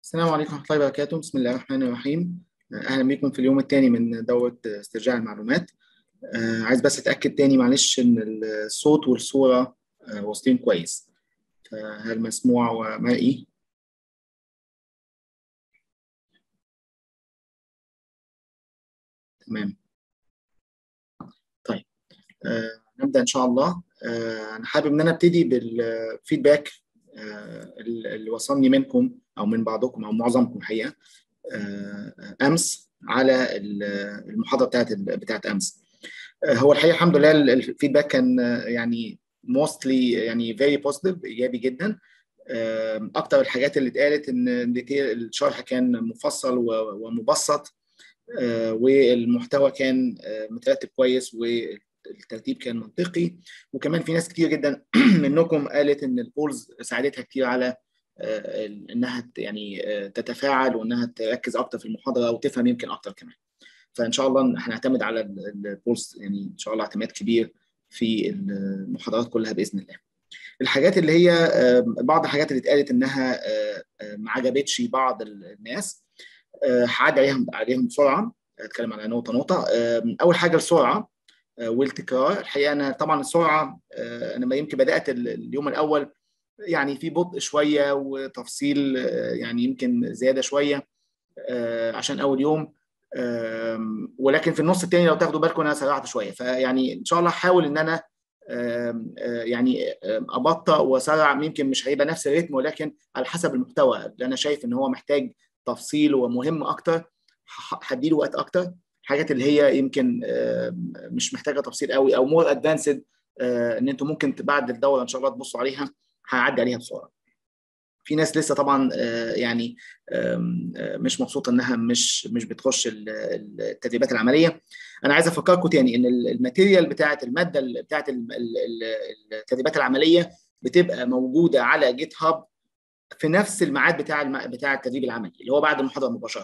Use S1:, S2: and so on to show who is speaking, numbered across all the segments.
S1: السلام عليكم ورحمة الله وبركاته بسم الله الرحمن الرحيم أهلا بكم في اليوم الثاني من دورة استرجاع المعلومات آه، عايز بس أتأكد تاني معلش إن الصوت والصورة آه، واصلين كويس فهل مسموع ومرئي؟ تمام طيب آه، نبدأ إن شاء الله آه، أنا حابب إن أنا أبتدي بالفيدباك آه، اللي وصلني منكم أو من بعضكم أو معظمكم الحقيقة آه، أمس على المحاضرة بتاعت بتاعت أمس آه، هو الحقيقة الحمد لله الفيدباك كان آه، يعني mostly يعني very positive إيجابي جدا آه، أكتر الحاجات اللي اتقالت إن الشرح كان مفصل و- ومبسط آه، والمحتوى كان آه، مترتب كويس والترتيب كان منطقي وكمان في ناس كتير جدا منكم قالت ان البولز ساعدتها كتير على آه، انها ت- يعني آه، تتفاعل وانها تركز اكتر في المحاضره وتفهم يمكن اكتر كمان فان شاء الله هنعتمد على ال- البولز يعني ان شاء الله اعتماد كبير في المحاضرات كلها باذن الله الحاجات اللي هي آه، بعض الحاجات اللي اتقالت انها آه، آه، ما عجبتش بعض الناس آه، هعدي عليهم عليهم بسرعه اتكلم على نقطه نقطه آه، اول حاجه السرعه آه، والتكرار الحقيقه انا طبعا السرعه آه، انا ما يمكن بدات ال- اليوم الاول يعني في بطء شويه وتفصيل آه، يعني يمكن زياده شويه آه، عشان اول يوم آم، ولكن في النص الثاني لو تاخدوا بالكم انا سرعت شويه فيعني ان شاء الله هحاول ان انا آم، آه، يعني آم، ابطأ واسرع يمكن مش هيبقى نفس الريتم ولكن على حسب المحتوى اللي انا شايف ان هو محتاج تفصيل ومهم اكتر ه- هديله وقت اكتر الحاجات اللي هي يمكن آم، مش محتاجه تفصيل قوي او مور ادفانسد ان انتم ممكن بعد الدوره ان شاء الله تبصوا عليها هعدي عليها بسرعه في ناس لسه طبعا آه، يعني آم، آه، مش مبسوطه انها مش مش بتخش ال- ال- التدريبات العمليه انا عايز افكركم تاني ان ال- الماتيريال بتاعه الماده ال- بتاعه ال- ال- ال- التدريبات العمليه بتبقى موجوده على جيت هاب في نفس الميعاد بتاع الم... بتاع التدريب العملي اللي هو بعد المحاضره مباشره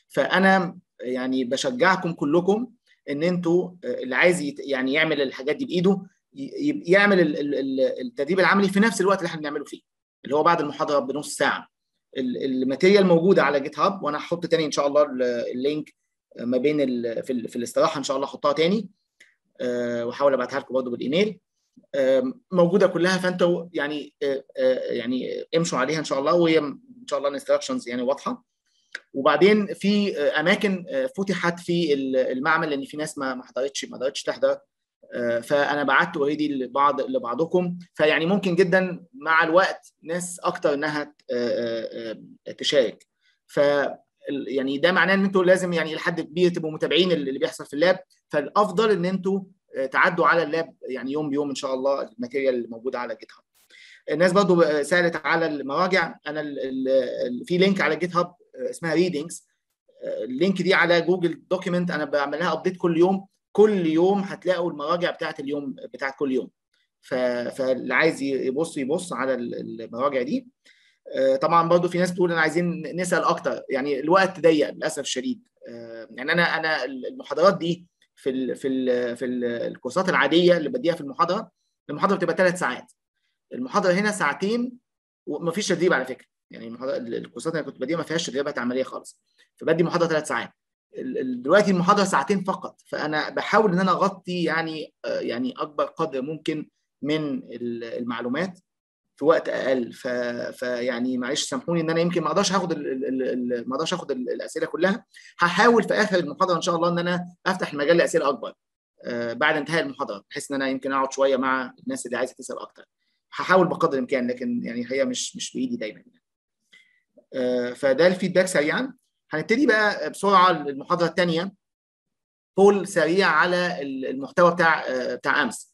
S1: فانا يعني بشجعكم كلكم ان انتوا آه، اللي عايز يت... يعني يعمل الحاجات دي بايده ي... يعمل ال... ال... ال- التدريب العملي في نفس الوقت اللي احنا بنعمله فيه اللي هو بعد المحاضره بنص ساعه ال- الماتيريال موجوده على جيت هاب وانا هحط تاني ان شاء الله ال- اللينك ما بين ال... في, ال... في الاستراحه ان شاء الله احطها تاني آه، واحاول ابعتها لكم برضه بالايميل آم، موجوده كلها فانتوا يعني آه، آه، يعني امشوا عليها ان شاء الله وهي ان شاء الله الانستراكشنز يعني واضحه وبعدين في آه، اماكن آه، فتحت في ال- المعمل لان في ناس ما ما حضرتش ما قدرتش تحضر آه، فانا بعت اوريدي لبعض لبعضكم فيعني ممكن جدا مع الوقت ناس اكتر انها ت- آه، آه، آه، تشارك ف ال- يعني ده معناه ان انتوا لازم يعني لحد كبير تبقوا متابعين اللي بيحصل في اللاب فالافضل ان انتوا آه، تعدوا على اللاب يعني يوم بيوم ان شاء الله الماتيريال اللي موجوده على جيت هاب الناس برضو سالت على المراجع انا ال ال في لينك على جيت هاب اسمها ريدنجز اللينك دي على جوجل دوكيمنت انا بعملها ابديت كل يوم كل يوم هتلاقوا المراجع بتاعت اليوم بتاعت كل يوم ف- فاللي عايز يبص يبص على ال- المراجع دي آه، طبعا برضو في ناس بتقول انا عايزين نسال اكتر يعني الوقت ضيق للاسف الشديد آه، يعني انا انا المحاضرات دي في ال في ال في ال الكورسات العاديه اللي بديها في المحاضره المحاضره بتبقى ثلاث ساعات المحاضره هنا ساعتين ومفيش تدريب على فكره يعني المحاضره الكورسات اللي أنا كنت بديها ما فيهاش تدريبات عمليه خالص فبدي محاضره ثلاث ساعات ال- ال- دلوقتي المحاضره ساعتين فقط فانا بحاول ان انا اغطي يعني آه، يعني اكبر قدر ممكن من ال- المعلومات في وقت اقل ف... فيعني معلش سامحوني ان انا يمكن ما اقدرش اخد ال... ال... ال... ما اقدرش اخد ال- الاسئله كلها هحاول في اخر المحاضره ان شاء الله ان انا افتح المجال لاسئله اكبر آه، بعد انتهاء المحاضره بحيث ان انا يمكن اقعد شويه مع الناس اللي عايزه تسال اكتر هحاول بقدر الامكان لكن يعني هي مش مش بايدي دايما آه، فده الفيدباك سريعا هنبتدي بقى بسرعه المحاضره الثانيه بول سريع على المحتوى بتاع آه، بتاع امس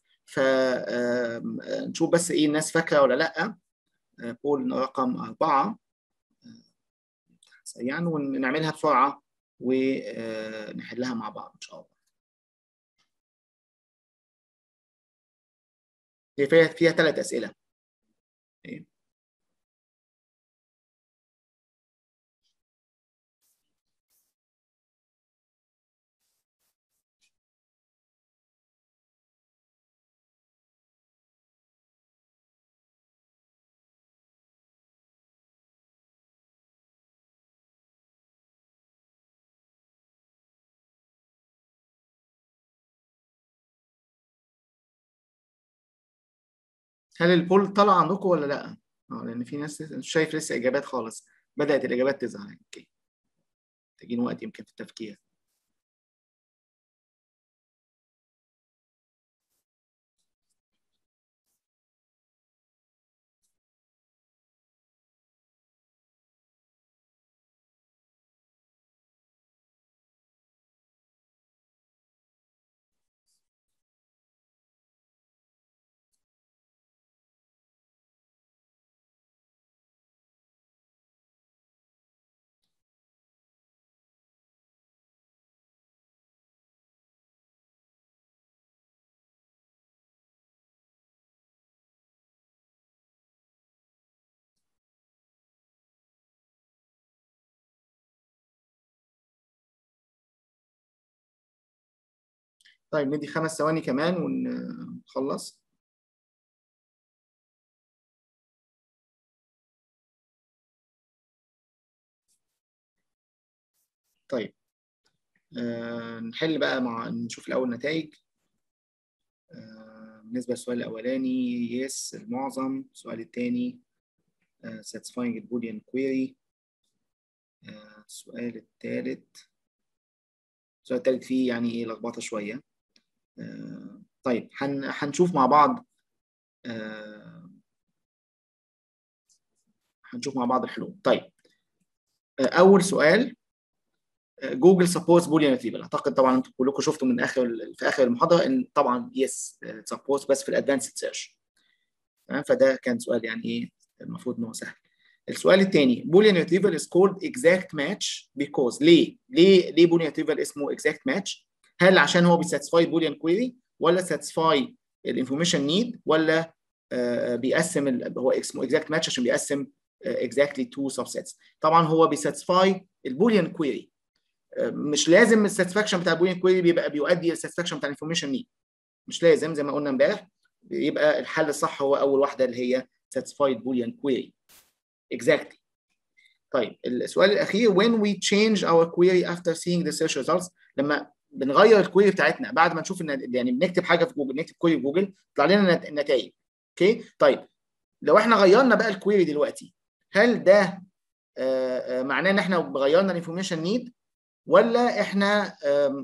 S1: فنشوف بس ايه الناس فاكره ولا لا آه، بول رقم أربعة آه، سريعا ونعملها بسرعة ونحلها مع بعض إن شاء الله هي فيها فيها ثلاث أسئلة إيه؟ هل البول طلع عندكم ولا لا؟ اه لان في ناس مش شايف لسه اجابات خالص بدات الاجابات تظهر اوكي محتاجين وقت يمكن في التفكير طيب ندي خمس ثواني كمان ونخلص طيب آه نحل بقى مع نشوف الأول نتائج آه بالنسبة للسؤال الأولاني يس المعظم السؤال الثاني آه satisfying boolean query آه السؤال الثالث السؤال الثالث فيه يعني ايه لخبطه شويه آه طيب هنشوف مع بعض آه هنشوف مع بعض الحلول طيب آه اول سؤال جوجل سبورتس بوليان ريتريفل اعتقد طبعا انتم كلكم شفتوا من اخر في اخر المحاضره ان طبعا يس سبورتس بس في الادفانسد سيرش فده كان سؤال يعني ايه المفروض ان هو سهل السؤال الثاني بوليان ريتريفل از كولد اكزاكت ماتش بيكوز ليه؟ ليه ليه بوليان ريتريفل اسمه اكزاكت ماتش؟ هل عشان هو بيساتسفاي بوليان كويري ولا ساتسفاي الانفورميشن نيد ولا آه بيقسم هو اسمه اكزاكت ماتش عشان بيقسم اكزاكتلي تو سبسيتس طبعا هو بيساتسفاي البوليان كويري مش لازم الساتسفاكشن بتاع البوليان كويري بيبقى بيؤدي للساتسفاكشن بتاع الانفورميشن نيد مش لازم زي ما قلنا امبارح يبقى الحل الصح هو اول واحده اللي هي satisfied boolean query exactly طيب السؤال الاخير when we change our query after seeing the search results لما بنغير الكويري بتاعتنا بعد ما نشوف ان يعني بنكتب حاجه في جوجل نكتب كويري في جوجل يطلع لنا النتائج اوكي طيب لو احنا غيرنا بقى الكويري دلوقتي هل ده آه معناه ان احنا غيرنا الانفورميشن نيد ولا احنا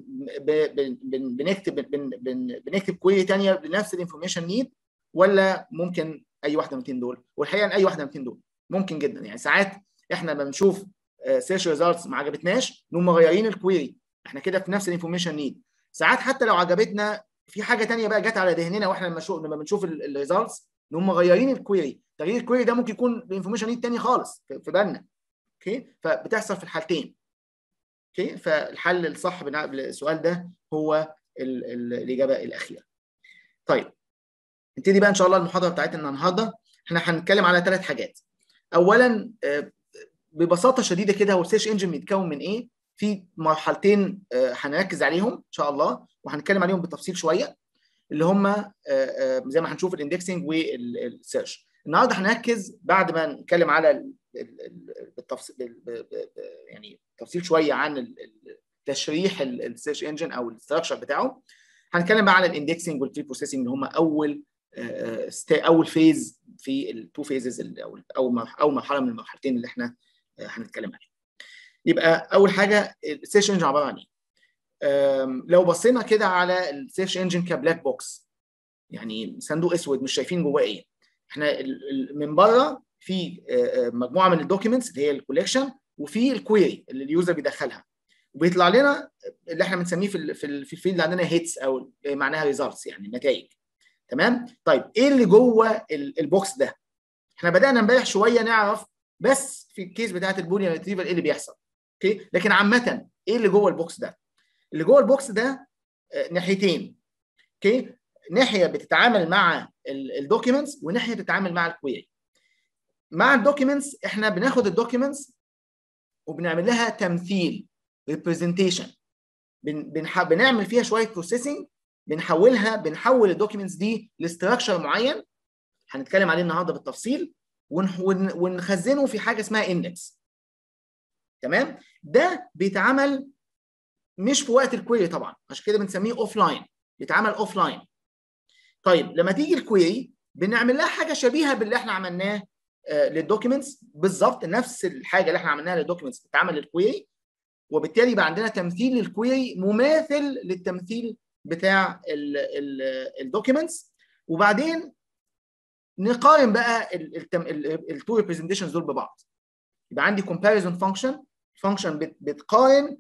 S1: بنكتب بنكتب كويري ثانيه بنفس الانفورميشن نيد ولا ممكن اي واحده من الاثنين دول والحقيقه ان اي واحده من الاثنين دول ممكن جدا يعني ساعات احنا لما بنشوف سيرش ريزلتس ما عجبتناش نقوم مغيرين الكويري احنا كده في نفس الانفورميشن نيد ساعات حتى لو عجبتنا في حاجه ثانيه بقى جت على ذهننا واحنا لما نشوف لما بنشوف الريزلتس نقوم مغيرين الكويري تغيير الكويري ده ممكن يكون بانفورميشن نيد ثاني خالص في بالنا اوكي فبتحصل في الحالتين اوكي فالحل الصح للسؤال ده هو ال ال الاجابه الاخيره طيب نبتدي بقى ان شاء الله المحاضره بتاعتنا النهارده احنا هنتكلم على ثلاث حاجات اولا ببساطه شديده كده هو السيرش انجن بيتكون من ايه في مرحلتين هنركز عليهم ان شاء الله وهنتكلم عليهم بالتفصيل شويه اللي هم زي ما هنشوف الاندكسنج والسيرش النهارده هنركز بعد ما نتكلم على بالتفصيل يعني تفصيل شويه عن تشريح السيرش انجن او الاستراكشر بتاعه هنتكلم بقى على الاندكسنج والبري بروسيسنج اللي هم اول اول فيز في التو فيزز او اول اول مرحله من المرحلتين اللي احنا هنتكلم عليهم. يبقى اول حاجه السيرش انجن عباره عن ايه؟ لو بصينا كده على السيرش انجن كبلاك بوكس يعني صندوق اسود مش شايفين جواه ايه. احنا من بره في مجموعه من الدوكيومنتس اللي هي الكوليكشن وفي الكويري اللي اليوزر بيدخلها وبيطلع لنا اللي احنا بنسميه في في الفيلد اللي عندنا هيتس او معناها ريزلتس يعني النتائج تمام طيب ايه اللي جوه البوكس ده احنا بدانا امبارح شويه نعرف بس في الكيس بتاعت البوليان ريتريفل ايه اللي بيحصل اوكي لكن عامه ايه اللي جوه البوكس ده اللي جوه البوكس ده ناحيتين اوكي ناحيه بتتعامل مع الدوكيومنتس وناحيه بتتعامل مع الكويري مع الدوكيومنتس احنا بناخد الدوكيومنتس وبنعمل لها تمثيل ريبريزنتيشن بنح... بنعمل فيها شويه بروسيسنج بنحولها بنحول الدوكيومنتس دي لاستراكشر معين هنتكلم عليه النهارده بالتفصيل ون... ون... ونخزنه في حاجه اسمها اندكس تمام ده بيتعمل مش في وقت الكويري طبعا عشان كده بنسميه اوف لاين بيتعمل اوف لاين طيب لما تيجي الكويري بنعمل لها حاجه شبيهه باللي احنا عملناه للدوكيومنتس بالظبط نفس الحاجه اللي احنا عملناها للدوكيومنتس بتتعمل للكويري وبالتالي يبقى عندنا تمثيل للكويري مماثل للتمثيل بتاع الدوكيومنتس وبعدين نقارن بقى التو ريبريزنتيشنز دول ببعض يبقى عندي كومباريزون فانكشن فانكشن بتقارن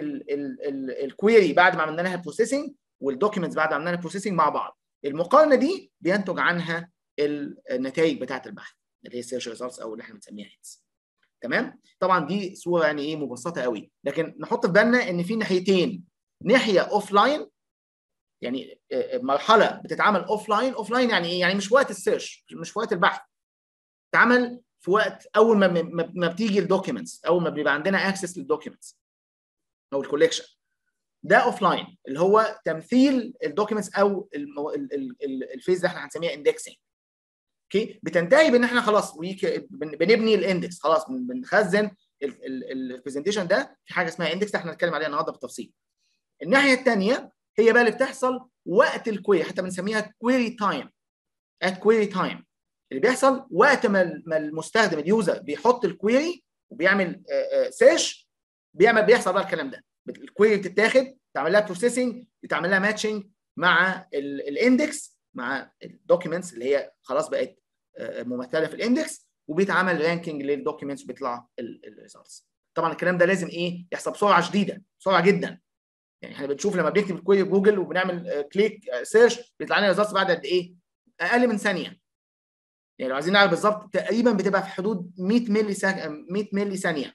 S1: الكويري بعد ما عملنا لها بروسيسنج والدوكيومنتس بعد ما عملنا لها بروسيسنج مع بعض المقارنه دي بينتج عنها النتائج بتاعه البحث اللي هي سيرش ريزلتس او اللي احنا بنسميها هيتس تمام طبعا دي صوره يعني ايه مبسطه قوي لكن نحط في بالنا ان في ناحيتين ناحيه اوف لاين يعني مرحله بتتعمل اوف لاين اوف لاين يعني ايه يعني مش وقت السيرش مش في وقت البحث بتتعمل في وقت اول ما ما بتيجي الدوكيومنتس اول ما بيبقى عندنا اكسس للدوكيومنتس او الكوليكشن ده اوف لاين اللي هو تمثيل الدوكيومنتس او الفيز اللي احنا هنسميها اندكسنج اوكي بتنتهي بان احنا خلاص بنبني الاندكس خلاص بنخزن البرزنتيشن ده في حاجه اسمها اندكس احنا هنتكلم عليها النهارده بالتفصيل الناحيه الثانيه هي بقى اللي بتحصل وقت الكويري حتى بنسميها كويري تايم ات كويري تايم اللي بيحصل وقت ما ما المستخدم اليوزر بيحط الكويري وبيعمل سيرش بيعمل بيحصل بقى الكلام ده الكويري بتتاخد تعمل لها بروسيسنج يتعمل لها ماتشنج مع الاندكس مع الدوكيومنتس اللي هي خلاص بقت ممثله في الاندكس وبيتعمل رانكينج للدوكيومنتس بيطلع الريزلتس طبعا الكلام ده لازم ايه يحصل بسرعه شديده بسرعه جدا يعني احنا بنشوف لما بنكتب الكويري جوجل وبنعمل كليك سيرش بيطلع لنا ريزلتس بعد قد ايه اقل من ثانيه يعني لو عايزين نعرف بالظبط تقريبا بتبقى في حدود 100 ملي سا... 100 ملي ثانيه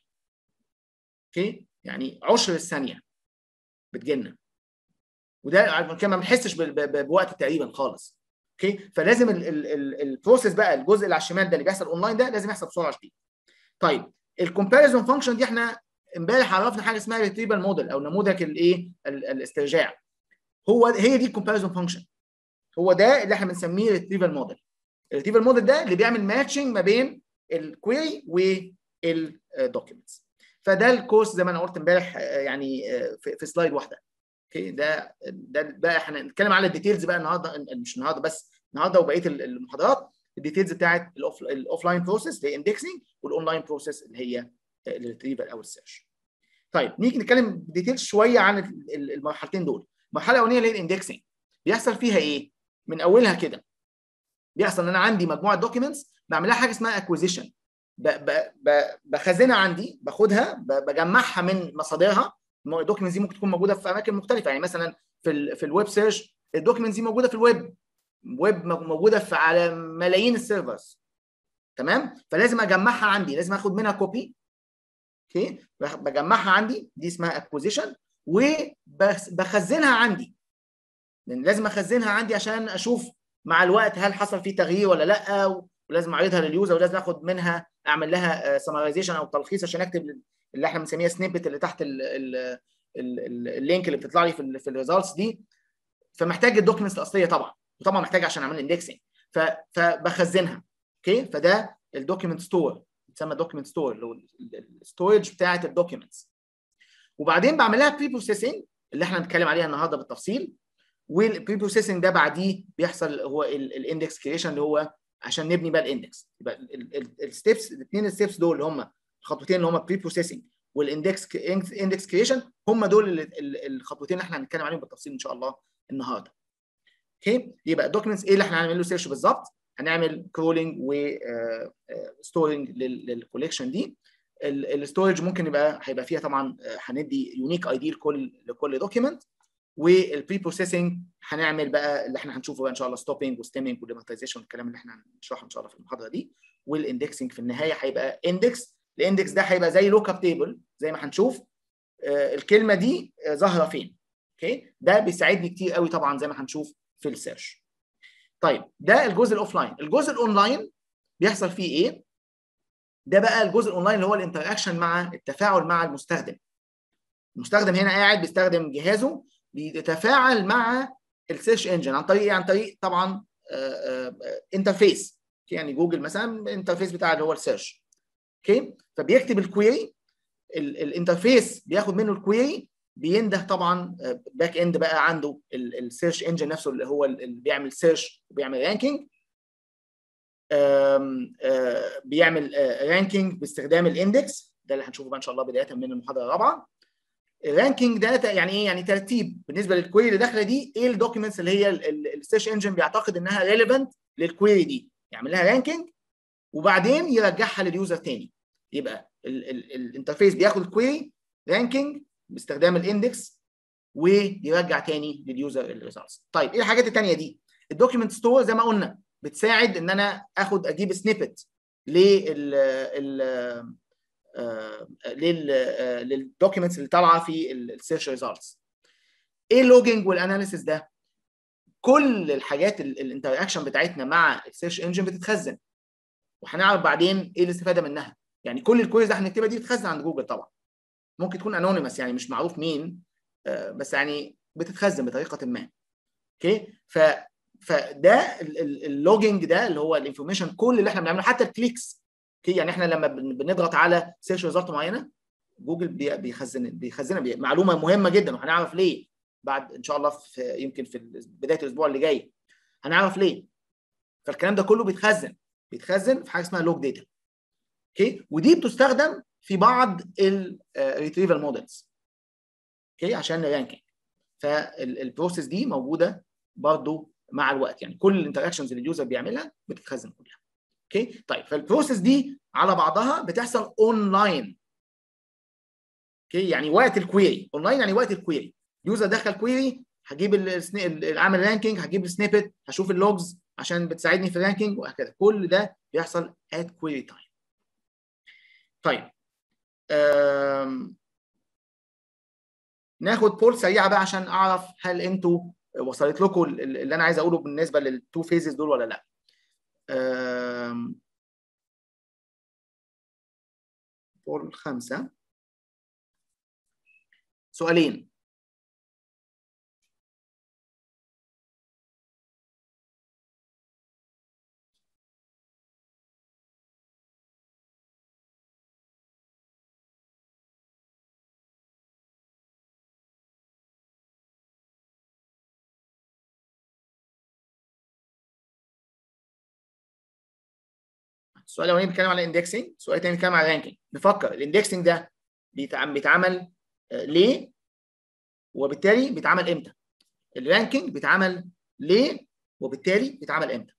S1: اوكي يعني عشر الثانيه بتجيلنا وده كمان ما بنحسش بوقت تقريبا خالص اوكي فلازم البروسيس بقى الجزء اللي على الشمال ده اللي بيحصل اونلاين ده لازم يحصل بسرعه شديده طيب الكومباريزون فانكشن دي احنا امبارح عرفنا حاجه اسمها ريتريبال موديل او نموذج الايه الاسترجاع هو هي دي الكومباريزون فانكشن هو ده اللي احنا بنسميه ريتريبال موديل الريتريفال موديل ده اللي بيعمل ماتشنج ما بين الكويري والدوكيومنتس فده الكورس زي ما انا قلت امبارح يعني في, في سلايد واحده اوكي ده ده بقى احنا هنتكلم على الديتيلز بقى النهارده مش النهارده بس النهارده وبقيه المحاضرات الديتيلز بتاعت الاوف لاين بروسيس اللي هي اندكسنج والاونلاين بروسيس اللي هي الريتريفال او السيرش طيب نيجي نتكلم ديتيلز شويه عن المرحلتين دول المرحله الاولانيه اللي هي الاندكسنج بيحصل فيها ايه من اولها كده بيحصل ان انا عندي مجموعه دوكيومنتس بعمل لها حاجه اسمها اكوزيشن بخزنها عندي باخدها بجمعها من مصادرها الدوكيومنتس دي ممكن تكون موجوده في اماكن مختلفه يعني مثلا في ال في الويب سيرش الدوكيومنتس دي موجوده في الويب ويب موجوده في على ملايين السيرفرز تمام فلازم اجمعها عندي لازم اخد منها كوبي اوكي بجمعها عندي دي اسمها اكوزيشن وبخزنها عندي لان لازم اخزنها عندي عشان اشوف مع الوقت هل حصل فيه تغيير ولا لا ولازم اعرضها لليوزر ولازم اخد منها اعمل لها سمرايزيشن او تلخيص عشان اكتب اللي احنا بنسميها سنيبت اللي تحت ال ال ال اللينك اللي بتطلع لي في ال في الريزلتس دي فمحتاج الدوكيومنتس الاصليه طبعا وطبعا محتاج عشان اعمل اندكسنج فبخزنها اوكي فده الدوكيومنت ستور بتسمى دوكيومنت ستور اللي هو الستورج بتاعه الدوكيومنتس وبعدين بعمل لها بري بروسيسنج اللي احنا هنتكلم عليها النهارده بالتفصيل والبري بروسيسنج ده بعديه بيحصل هو الاندكس كريشن اللي هو عشان نبني بقى الاندكس يبقى الستبس الاثنين الستبس دول اللي هم الخطوتين اللي هم بري بروسيسنج والاندكس اندكس كريشن هم دول الخطوتين اللي احنا هنتكلم عليهم بالتفصيل ان شاء الله النهارده. اوكي يبقى الدوكيومنتس ايه اللي احنا هنعمل له سيرش بالظبط؟ هنعمل كرولينج وستورنج للكوليكشن دي الستورج ممكن يبقى هيبقى فيها طبعا هندي يونيك اي دي لكل لكل دوكيمنت والبري بروسيسنج هنعمل بقى اللي احنا هنشوفه بقى ان شاء الله ستوبنج وستيمنج وديمونتايزيشن والكلام اللي احنا هنشرحه ان شاء الله في المحاضره دي والاندكسنج في النهايه هيبقى اندكس الاندكس ده هيبقى زي لوك اب تيبل زي ما هنشوف آه الكلمه دي آه ظاهره فين اوكي ده بيساعدني كتير قوي طبعا زي ما هنشوف في السيرش طيب ده الجزء الاوف لاين الجزء الاونلاين بيحصل فيه ايه ده بقى الجزء الاونلاين اللي هو الانتراكشن مع التفاعل مع المستخدم المستخدم هنا قاعد بيستخدم جهازه بيتفاعل مع السيرش انجن عن طريق عن طريق طبعا انترفيس يعني جوجل مثلا الانترفيس بتاع اللي هو السيرش اوكي فبيكتب الكويري الانترفيس بياخد منه الكويري بينده طبعا باك اند بقى عنده السيرش انجن نفسه اللي هو اللي بيعمل سيرش وبيعمل رانكينج بيعمل رانكينج باستخدام الاندكس ده اللي هنشوفه بقى ان شاء الله بدايه من المحاضره الرابعه الرانكينج ده يعني ايه يعني ترتيب بالنسبه للكويري اللي داخله دي ايه الدوكيومنتس اللي هي السيرش انجن بيعتقد انها ريليفنت للكويري دي يعمل لها رانكينج وبعدين يرجعها لليوزر تاني يبقى الانترفيس بياخد الكويري رانكينج باستخدام الاندكس ويرجع تاني لليوزر الريزلتس طيب ايه الحاجات الثانيه دي الدوكيومنت ستور زي ما قلنا بتساعد ان انا اخد اجيب سنيبت لل لل للدوكيومنتس اللي طالعه في السيرش ريزلتس ايه اللوجينج والاناليسيس ده كل الحاجات الانتراكشن بتاعتنا مع السيرش انجن بتتخزن وهنعرف بعدين ايه الاستفاده منها يعني كل الكويز اللي هنكتبها دي بتتخزن عند جوجل طبعا ممكن تكون انونيمس يعني مش معروف مين بس يعني بتتخزن بطريقه ما اوكي ف فده اللوجينج ده اللي هو الانفورميشن كل اللي احنا بنعمله حتى الكليكس اوكي يعني احنا لما بنضغط على سيرش ريزلت معينه جوجل بيخزن بيخزنها معلومه مهمه جدا وهنعرف ليه بعد ان شاء الله في يمكن في بدايه الاسبوع اللي جاي هنعرف ليه فالكلام ده كله بيتخزن بيتخزن في حاجه اسمها لوج داتا اوكي ودي بتستخدم في بعض الريتريفال مودلز اوكي عشان الرانكينج فالبروسيس دي موجوده برضو مع الوقت يعني كل الانتراكشنز اللي اليوزر بيعملها بتتخزن كلها اوكي طيب فالبروسيس دي على بعضها بتحصل اونلاين اوكي يعني وقت الكويري اونلاين يعني وقت الكويري يوزر دخل كويري هجيب العامل رانكينج هجيب السنيبت هشوف اللوجز عشان بتساعدني في الرانكينج وهكذا كل ده بيحصل at query time طيب ناخد بول سريعه بقى عشان اعرف هل انتوا وصلت لكم اللي انا عايز اقوله بالنسبه للتو فيزز دول ولا لا بول خمسة سؤالين السؤال الاولاني بيتكلم على الاندكسنج السؤال الثاني بيتكلم على الرانكينج نفكر الاندكسنج ده بيتعمل ليه وبالتالي بيتعمل امتى الرانكينج بيتعمل ليه وبالتالي بيتعمل امتى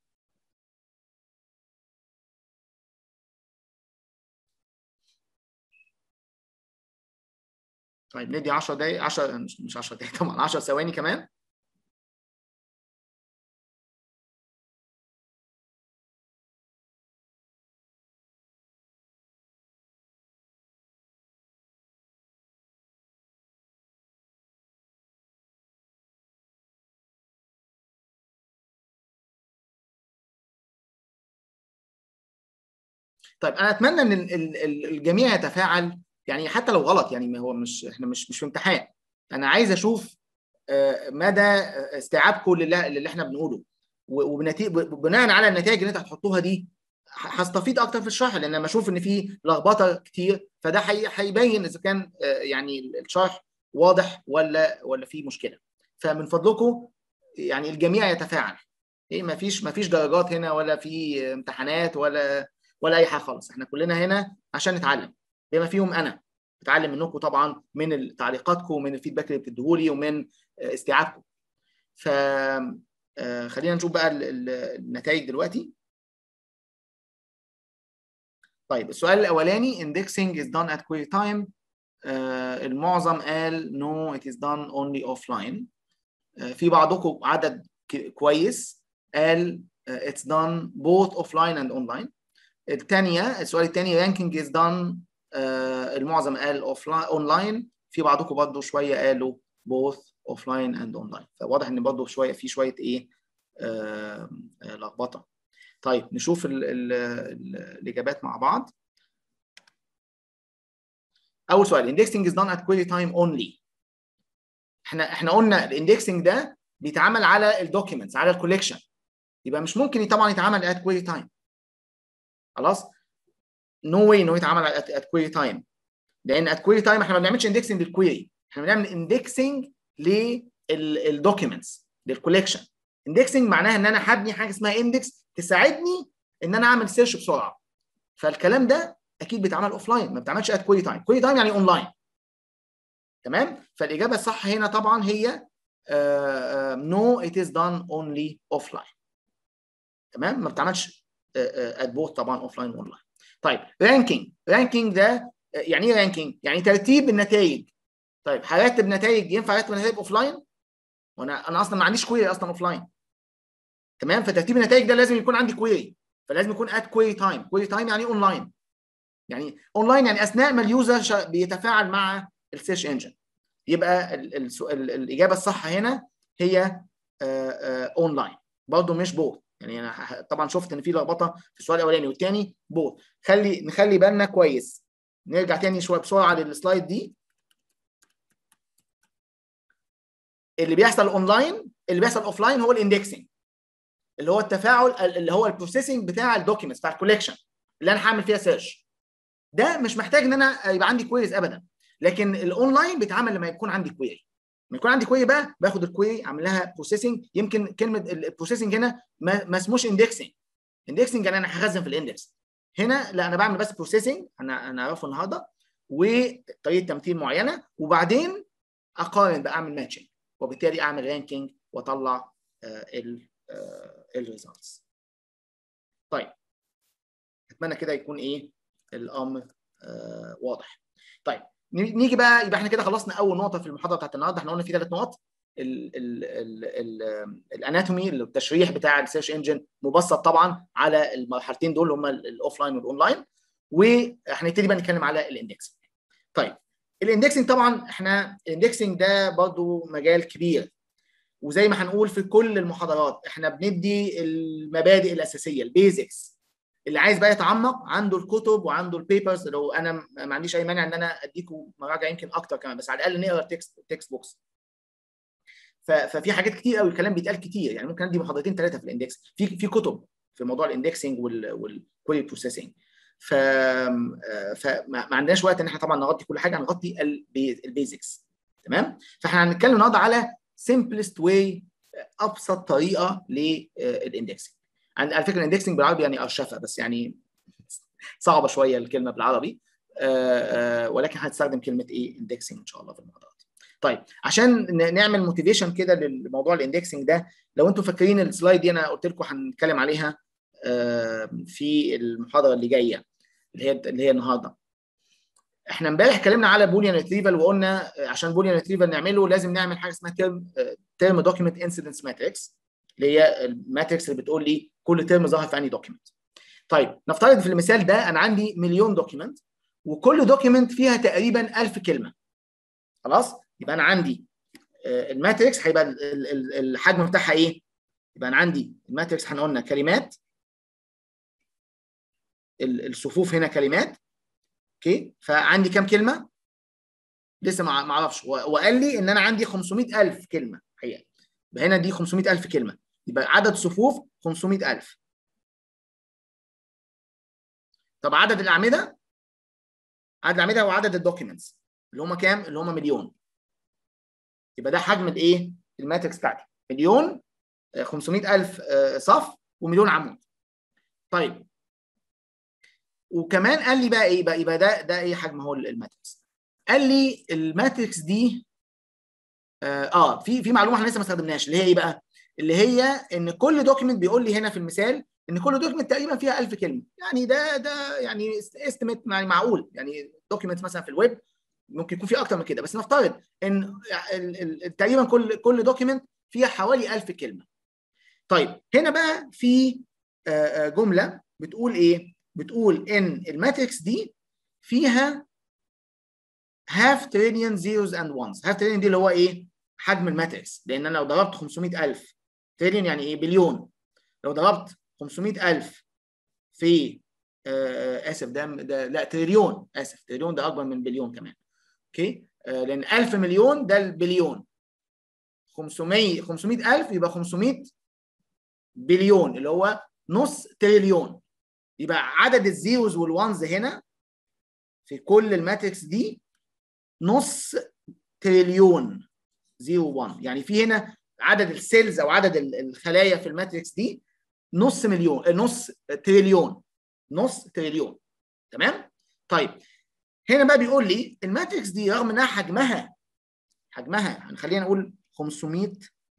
S1: طيب ندي 10 دقايق 10 مش مش 10 دقايق طبعا 10 ثواني كمان طيب انا اتمنى ان الجميع يتفاعل يعني حتى لو غلط يعني ما هو مش احنا مش مش في امتحان انا عايز اشوف مدى استيعابكم للي, اللي احنا بنقوله وبناء على النتائج اللي انت هتحطوها دي هستفيد اكتر في الشرح لان لما اشوف ان في لخبطه كتير فده هيبين اذا كان يعني الشرح واضح ولا ولا في مشكله فمن فضلكم يعني الجميع يتفاعل ايه ما فيش ما فيش درجات هنا ولا في امتحانات ولا ولا اي حاجه خالص احنا كلنا هنا عشان نتعلم بما فيهم انا بتعلم منكم طبعا من تعليقاتكم ومن الفيدباك اللي بتديهولي ومن استيعابكم ف خلينا نشوف بقى النتائج دلوقتي طيب السؤال الاولاني indexing is done at query time uh, المعظم قال no it is done only offline uh, في بعضكم عدد كويس قال uh, it's done both offline and online الثانيه السؤال الثاني ranking is done uh, المعظم قال offline online في بعضكم برضه شويه قالوا both offline and online فواضح ان برضه شويه في شويه ايه آه لخبطه طيب نشوف ال ال ال الاجابات مع بعض اول سؤال indexing is done at query time only احنا احنا قلنا الاندكسنج ده بيتعمل على الدوكيومنتس على الكوليكشن يبقى مش ممكن طبعا يتعمل at query time خلاص نو واي انه يتعمل at query time لان at query time احنا ما بنعملش اندكسنج للكويري احنا بنعمل اندكسنج للدوكيومنتس للكوليكشن اندكسنج معناها ان انا هبني حاجه اسمها اندكس تساعدني ان انا اعمل سيرش بسرعه فالكلام ده اكيد بيتعمل اوف لاين ما بتعملش ات كويري تايم كويري تايم يعني اون لاين تمام فالاجابه الصح هنا طبعا هي نو ات از دان اونلي اوف لاين تمام ما بتعملش ات بوث طبعا اوف لاين اون لاين طيب رانكينج رانكينج ده يعني ايه رانكينج يعني ترتيب النتائج طيب هرتب نتائج ينفع ارتب نتائج اوف لاين وانا انا اصلا ما عنديش كويري اصلا اوف لاين تمام فترتيب النتائج ده لازم يكون عندي كويري فلازم يكون ات كويري تايم كويري تايم يعني اون لاين يعني اون لاين يعني اثناء ما اليوزر بيتفاعل مع السيرش انجن يبقى ال ال ال الاجابه الصح هنا هي اون لاين برضه مش بوث يعني انا طبعا شفت ان في لخبطه في السؤال الاولاني والثاني بوث خلي نخلي بالنا كويس نرجع تاني شويه بسرعه للسلايد دي اللي بيحصل اونلاين اللي بيحصل اوف لاين هو الاندكسنج اللي هو التفاعل اللي هو البروسيسنج بتاع الدوكيومنتس بتاع الكوليكشن اللي انا هعمل فيها سيرش ده مش محتاج ان انا يبقى عندي كويريز ابدا لكن الاونلاين بيتعمل لما يكون عندي كويري لما يكون عندي كويري بقى باخد الكويري اعمل لها بروسيسنج يمكن كلمه البروسيسنج هنا ما, ما اسموش اندكسنج اندكسنج يعني انا هخزن في الاندكس هنا لا انا بعمل بس بروسيسنج انا انا اعرفه النهارده وطريقه تمثيل معينه وبعدين اقارن بقى اعمل ماتشنج وبالتالي اعمل رانكينج واطلع الريزلتس طيب اتمنى كده يكون ايه الامر آه واضح طيب نيجي بقى يبقى احنا كده خلصنا اول نقطه في المحاضره بتاعت النهارده احنا قلنا في ثلاث نقط الاناتومي التشريح بتاع السيرش انجن مبسط طبعا على المرحلتين دول اللي هم الاوف لاين والاون لاين وهنبتدي بقى نتكلم على الاندكسنج طيب الاندكسنج طبعا احنا الاندكسنج ده برضو مجال كبير وزي ما هنقول في كل المحاضرات احنا بندي المبادئ الاساسيه البيزكس اللي عايز بقى يتعمق عنده الكتب وعنده البيبرز لو انا ما عنديش اي مانع ان انا اديكم مراجع يمكن اكتر كمان بس على الاقل نقرا التكست التكست بوكس ففي حاجات كتير قوي الكلام بيتقال كتير يعني ممكن ادي محاضرتين ثلاثه في الاندكس في في كتب في موضوع الاندكسنج والكويري بروسيسنج ف فما عندناش وقت ان احنا طبعا نغطي كل حاجه هنغطي البيزكس تمام فاحنا هنتكلم النهارده على simplest way ابسط طريقه للاندكسنج على فكره الاندكسنج بالعربي يعني ارشفه بس يعني صعبه شويه الكلمه بالعربي ولكن هنستخدم كلمه ايه اندكسنج ان شاء الله في المحاضرات طيب عشان نعمل موتيفيشن كده للموضوع الاندكسنج ده لو انتم فاكرين السلايد دي انا قلت لكم هنتكلم عليها في المحاضره اللي جايه اللي هي اللي هي النهارده احنا امبارح اتكلمنا على بوليان ريتريفال وقلنا عشان بوليان ريتريفال نعمله لازم نعمل حاجه اسمها ترم ترم دوكيمنت انسيدنس ماتريكس اللي هي الماتريكس اللي بتقول لي كل ترم ظاهر في انهي دوكيمنت طيب نفترض في المثال ده انا عندي مليون دوكيمنت وكل دوكيمنت فيها تقريبا 1000 كلمه خلاص يبقى انا عندي الماتريكس هيبقى الحجم بتاعها ايه يبقى انا عندي الماتريكس احنا قلنا كلمات الصفوف هنا كلمات اوكي فعندي كام كلمه لسه ما اعرفش وقال لي ان انا عندي 500000 كلمه حقيقه يبقى هنا دي 500000 كلمه يبقى عدد صفوف 500000 طب عدد الاعمده عدد الاعمده هو عدد الدوكيومنتس اللي هم كام اللي هم مليون يبقى ده حجم الايه الماتريكس بتاعتي مليون 500000 صف ومليون عمود طيب وكمان قال لي بقى ايه بقى يبقى ده ده ايه حجم هو الماتريكس قال لي الماتريكس دي اه, آه في في معلومه احنا لسه ما استخدمناش اللي هي ايه بقى اللي هي ان كل دوكيمنت بيقول لي هنا في المثال ان كل دوكيمنت تقريبا فيها 1000 كلمه يعني ده ده يعني استيميت يعني معقول يعني دوكيمنت مثلا في الويب ممكن يكون في اكتر من كده بس نفترض ان تقريبا كل كل دوكيمنت فيها حوالي 1000 كلمه طيب هنا بقى في جمله بتقول ايه بتقول ان الماتريكس دي فيها هاف تريليون زيروز اند وانز هاف تريليون دي اللي هو ايه حجم الماتريكس لان انا لو ضربت 500000 تريليون يعني ايه بليون لو ضربت 500000 في آه اسف ده, ده لا تريليون اسف تريليون ده اكبر من بليون كمان اوكي آه لان 1000 مليون ده البليون 500 500000 يبقى 500 بليون اللي هو نص تريليون يبقى عدد الزيروز والوانز هنا في كل الماتريكس دي نص تريليون 0 1 يعني في هنا عدد السيلز او عدد الخلايا في الماتريكس دي نص مليون نص تريليون نص تريليون تمام طيب هنا بقى بيقول لي الماتريكس دي رغم انها حجمها حجمها هنخلينا نقول 500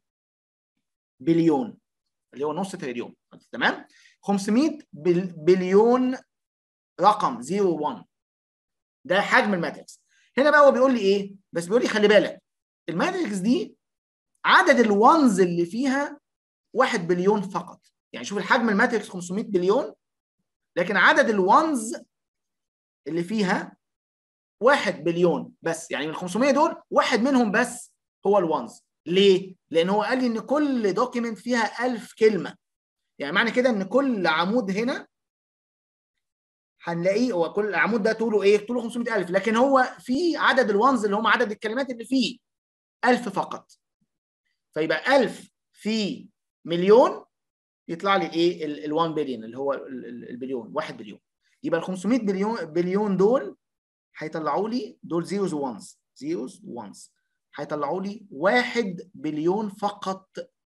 S1: بليون اللي هو نص تريليون تمام 500 بليون رقم 01 ده حجم الماتريكس هنا بقى هو بيقول لي ايه بس بيقول لي خلي بالك الماتريكس دي عدد الوانز اللي فيها 1 بليون فقط يعني شوف الحجم الماتريكس 500 بليون لكن عدد الوانز اللي فيها 1 بليون بس يعني من 500 دول واحد منهم بس هو الوانز ليه؟ لان هو قال لي ان كل دوكيمنت فيها 1000 كلمه يعني معنى كده ان كل عمود هنا هنلاقيه هو كل عمود ده طوله ايه؟ طوله 500000 لكن هو في عدد الوانز اللي هم عدد الكلمات اللي فيه 1000 فقط فيبقى 1000 في مليون يطلع لي ايه ال 1 بليون اللي هو البليون 1 بليون يبقى ال 500 بليون بليون دول هيطلعوا لي دول زيروز وانز زيروز وانز هيطلعوا لي 1 بليون فقط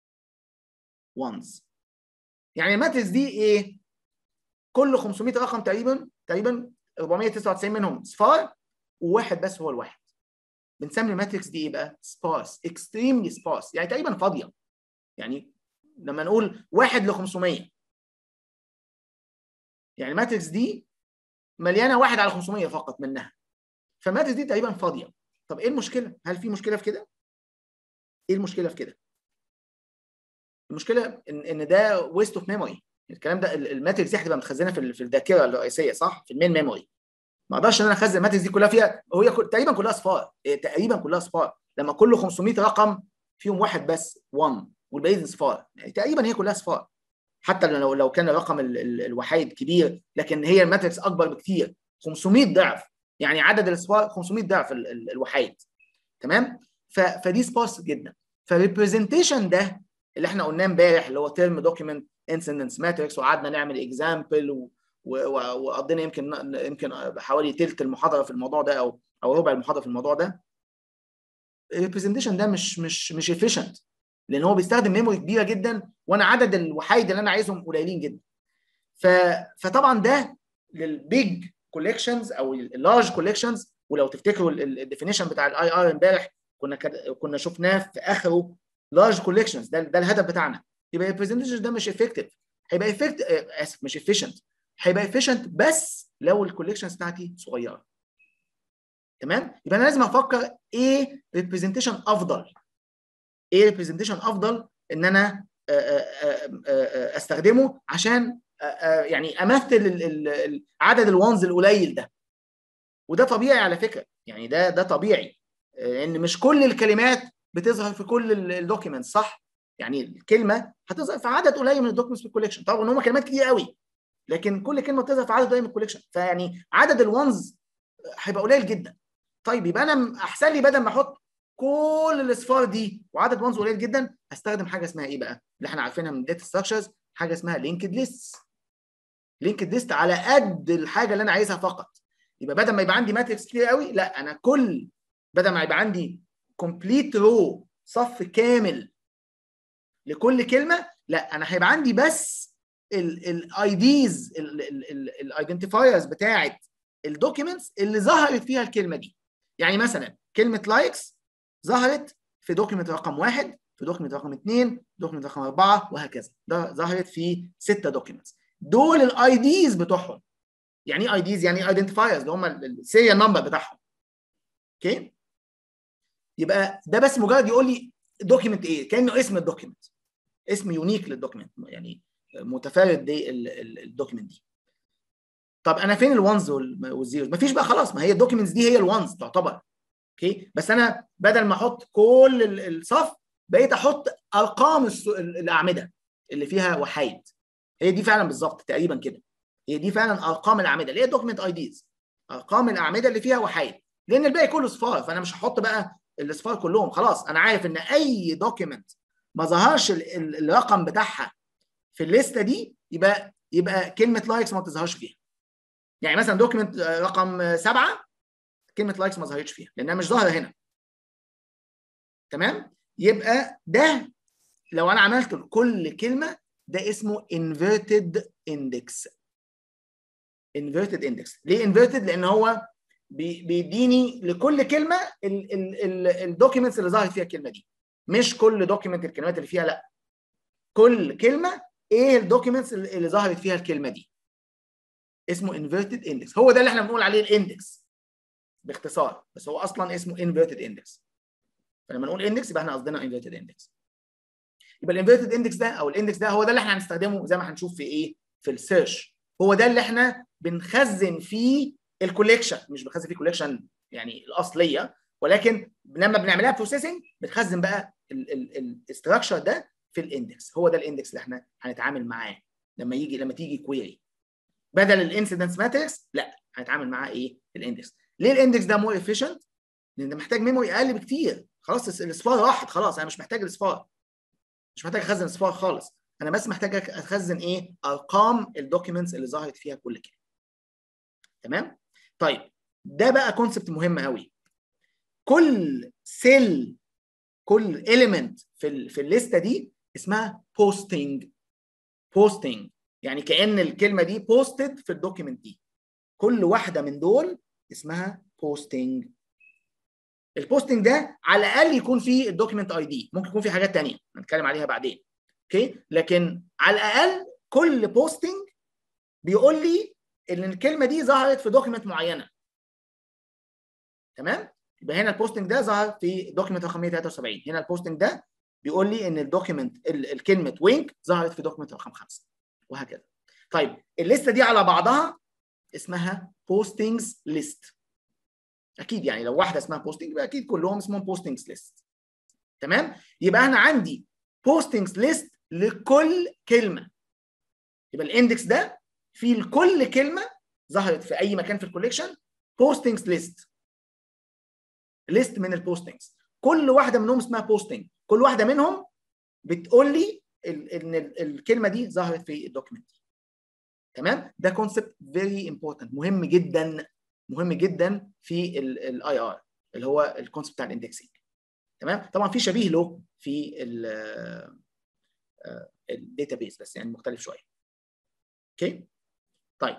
S1: وانز يعني الماتريكس دي ايه كل 500 رقم تقريبا تقريبا 499 منهم صفار وواحد بس هو الواحد بنسمي الماتريكس دي ايه بقى سبارس اكستريملي سبارس يعني تقريبا فاضيه يعني لما نقول 1 ل 500 يعني الماتريكس دي مليانه 1 على 500 فقط منها فالماتريكس دي تقريبا فاضيه طب ايه المشكله هل في مشكله في كده ايه المشكله في كده المشكله ان ان ده ويست اوف ميموري الكلام ده الماتريكس دي هتبقى متخزنه في في الذاكره الرئيسيه صح في المين ميموري ما اقدرش ان انا اخزن الماتريكس دي كلها فيها هي كل... تقريبا كلها صفار تقريبا كلها صفار لما كل 500 رقم فيهم واحد بس 1 والباقيين صفار يعني تقريبا هي كلها صفار حتى لو لو كان الرقم ال... ال... الوحيد كبير لكن هي الماتريكس اكبر بكتير 500 ضعف يعني عدد الصفار 500 ضعف ال... ال... الوحيد تمام ف... فدي سبارس جدا فالريبريزنتيشن ده اللي احنا قلناه امبارح اللي هو تيرم دوكيمنت انسيدنس ماتريكس وقعدنا نعمل اكزامبل و... وقضينا يمكن يمكن حوالي ثلث المحاضره في الموضوع ده او او ربع المحاضره في الموضوع ده الريبريزنتيشن ده مش مش مش افيشنت لان هو بيستخدم ميموري كبيره جدا وانا عدد الوحيد اللي انا عايزهم قليلين جدا ف... فطبعا ده للبيج كوليكشنز او اللارج كوليكشنز ولو تفتكروا الديفينيشن بتاع الاي ار امبارح كنا كنا شفناه في اخره لارج كوليكشنز ده ده الهدف بتاعنا يبقى الريبريزنتيشن ده مش افكتيف هيبقى افكت اسف مش افيشنت هيبقى افيشنت بس لو الكوليكشنز بتاعتي صغيره تمام يبقى انا لازم افكر ايه ريبريزنتيشن افضل ايه ريبريزنتيشن افضل ان انا استخدمه عشان يعني امثل عدد الوانز القليل ده وده طبيعي على فكره يعني ده ده طبيعي ان مش كل الكلمات بتظهر في كل الدوكيومنتس صح يعني الكلمه هتظهر في عدد قليل من الدوكيومنتس في الكوليكشن طبعا ان هم كلمات كتير قوي لكن كل كلمه بتظهر في عدد قليل من الكوليكشن فيعني عدد الوانز هيبقى قليل جدا طيب يبقى انا احسن لي بدل ما احط كل الاصفار دي وعدد وانز قليل جدا استخدم حاجه اسمها ايه بقى اللي احنا عارفينها من داتا ستراكشرز حاجه اسمها لينكد ليست لينكد ليست على قد الحاجه اللي انا عايزها فقط يبقى بدل ما يبقى عندي ماتريكس كتير قوي لا انا كل بدل ما يبقى عندي كومبليت رو صف كامل لكل كلمه لا انا هيبقى عندي بس الاي ديز الايدنتيفايرز بتاعه الدوكيومنتس اللي ظهرت فيها الكلمه دي يعني مثلا كلمه لايكس ظهرت في دوكيومنت رقم واحد في دوكيومنت رقم اثنين دوكيومنت رقم اربعه وهكذا ده ظهرت في سته دوكيومنتس دول الاي ديز بتوعهم يعني ايه اي ديز يعني ايدنتيفايرز اللي هم السيريال نمبر بتاعهم اوكي يبقى ده بس مجرد يقول لي دوكيومنت ايه كانه اسم الدوكيومنت اسم يونيك للدوكيومنت يعني متفرد دي الدوكيومنت دي طب انا فين الوانز والزيروز مفيش بقى خلاص ما هي الدوكيومنتس دي هي الوانز تعتبر اوكي بس انا بدل ما احط كل الصف بقيت احط ارقام الاعمده اللي فيها وحايد هي دي فعلا بالظبط تقريبا كده هي دي فعلا ارقام الاعمده اللي هي دوكيمنت اي ديز ارقام الاعمده اللي فيها وحايد لان الباقي كله صفار فانا مش هحط بقى الاصفار كلهم خلاص انا عارف ان اي دوكيمنت ما ظهرش الرقم بتاعها في الليسته دي يبقى يبقى كلمه لايكس ما بتظهرش فيها يعني مثلا دوكيمنت رقم سبعه كلمه لايكس ما ظهرتش فيها لانها مش ظاهره هنا تمام يبقى ده لو انا عملت كل كلمه ده اسمه inverted index inverted index ليه inverted لان هو بيديني لكل كلمه الدوكيومنتس اللي ظهرت فيها الكلمه دي مش كل دوكيومنت الكلمات اللي فيها لا كل كلمه ايه الدوكيومنتس اللي ظهرت فيها الكلمه دي اسمه inverted index هو ده اللي احنا بنقول عليه الاندكس باختصار بس هو اصلا اسمه inverted index فلما نقول اندكس يبقى احنا قصدنا inverted index يبقى الانفيرتد اندكس ده او الاندكس ده هو ده اللي احنا هنستخدمه زي ما هنشوف في ايه في السيرش هو ده اللي احنا بنخزن فيه الكوليكشن مش بنخزن فيه كوليكشن يعني الاصليه ولكن لما بنعملها بروسيسنج بتخزن بقى الاستراكشر ده في الاندكس هو ده الاندكس اللي احنا هنتعامل معاه لما يجي لما تيجي كويري بدل الانسيدنس ماتريكس لا هنتعامل معاه ايه الاندكس ليه الاندكس ده مور افيشنت لان محتاج ميموري اقل بكتير خلاص الاصفار راحت خلاص انا مش محتاج الاصفار مش محتاج اخزن اصفار خالص انا بس محتاج اخزن ايه ارقام الدوكيومنتس اللي ظهرت فيها كل كلمه تمام طيب ده بقى كونسبت مهم قوي كل سيل كل اليمنت في ال في الليسته دي اسمها بوستنج بوستنج يعني كان الكلمه دي بوستد في الدوكيمنت دي كل واحده من دول اسمها بوستنج البوستنج ده على الاقل يكون فيه الدوكيمنت اي دي ممكن يكون في حاجات ثانيه هنتكلم عليها بعدين اوكي لكن على الاقل كل بوستنج بيقول لي ان الكلمه دي ظهرت في دوكيمنت معينه تمام يبقى هنا البوستنج ده ظهر في دوكيمنت رقم 173 هنا البوستنج ده بيقول لي ان الدوكيمنت الكلمه وينك ظهرت في دوكيمنت رقم 5 وهكذا طيب الليسته دي على بعضها اسمها بوستنجز ليست اكيد يعني لو واحده اسمها بوستنج يبقى اكيد كلهم اسمهم بوستنجز ليست تمام يبقى انا عندي بوستنجز ليست لكل كلمه يبقى الاندكس ده فيه لكل كلمه ظهرت في اي مكان في الكوليكشن بوستنجز ليست ليست من البوستنجز كل واحده منهم اسمها بوستنج كل واحده منهم بتقول لي ان الكلمه دي ظهرت في الدوكيمنت تمام ده كونسبت فيري امبورتنت مهم جدا مهم جدا في الاي ار اللي هو الكونسبت بتاع الاندكسنج تمام طبعا في شبيه له في الداتا بيز بس يعني مختلف شويه اوكي طيب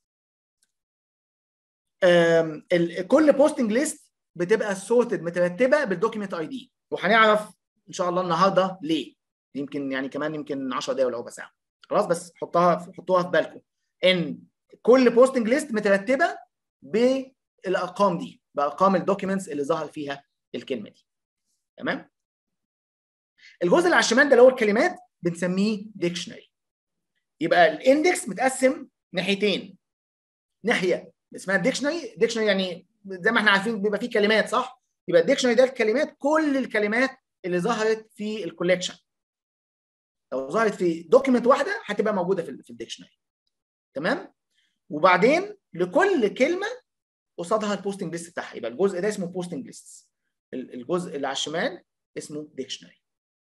S1: كل بوستنج ليست بتبقى سورتد مترتبه بالدوكيمنت اي دي وهنعرف ان شاء الله النهارده ليه يمكن يعني كمان يمكن 10 دقايق ولا ربع ساعه خلاص بس حطها حطوها في بالكم ان كل بوستنج ليست مترتبه بالارقام دي بارقام الدوكيومنتس اللي ظهر فيها الكلمه دي تمام الجزء اللي على الشمال ده اللي هو الكلمات بنسميه ديكشنري يبقى الاندكس متقسم ناحيتين ناحيه اسمها ديكشنري ديكشنري يعني زي ما احنا عارفين بيبقى فيه كلمات صح يبقى الديكشنري ده الكلمات كل الكلمات اللي ظهرت في الكوليكشن لو ظهرت في دوكيمنت واحده هتبقى موجوده في الديكشنري تمام وبعدين لكل كلمه قصادها البوستنج ليست بتاعها يبقى الجزء ده اسمه بوستنج ليست الجزء اللي على الشمال اسمه ديكشنري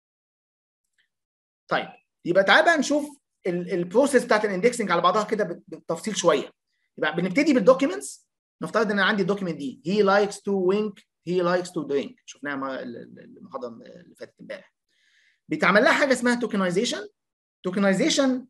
S1: طيب يبقى تعالى بقى نشوف البروسيس بتاعت الاندكسنج على بعضها كده بالتفصيل شويه يبقى بنبتدي بالدوكيومنتس نفترض ان انا عندي الدوكيمنت دي هي لايكس تو وينك هي لايكس تو درينك شفناها المحاضره اللي فاتت امبارح بيتعمل لها حاجه اسمها توكنايزيشن توكنايزيشن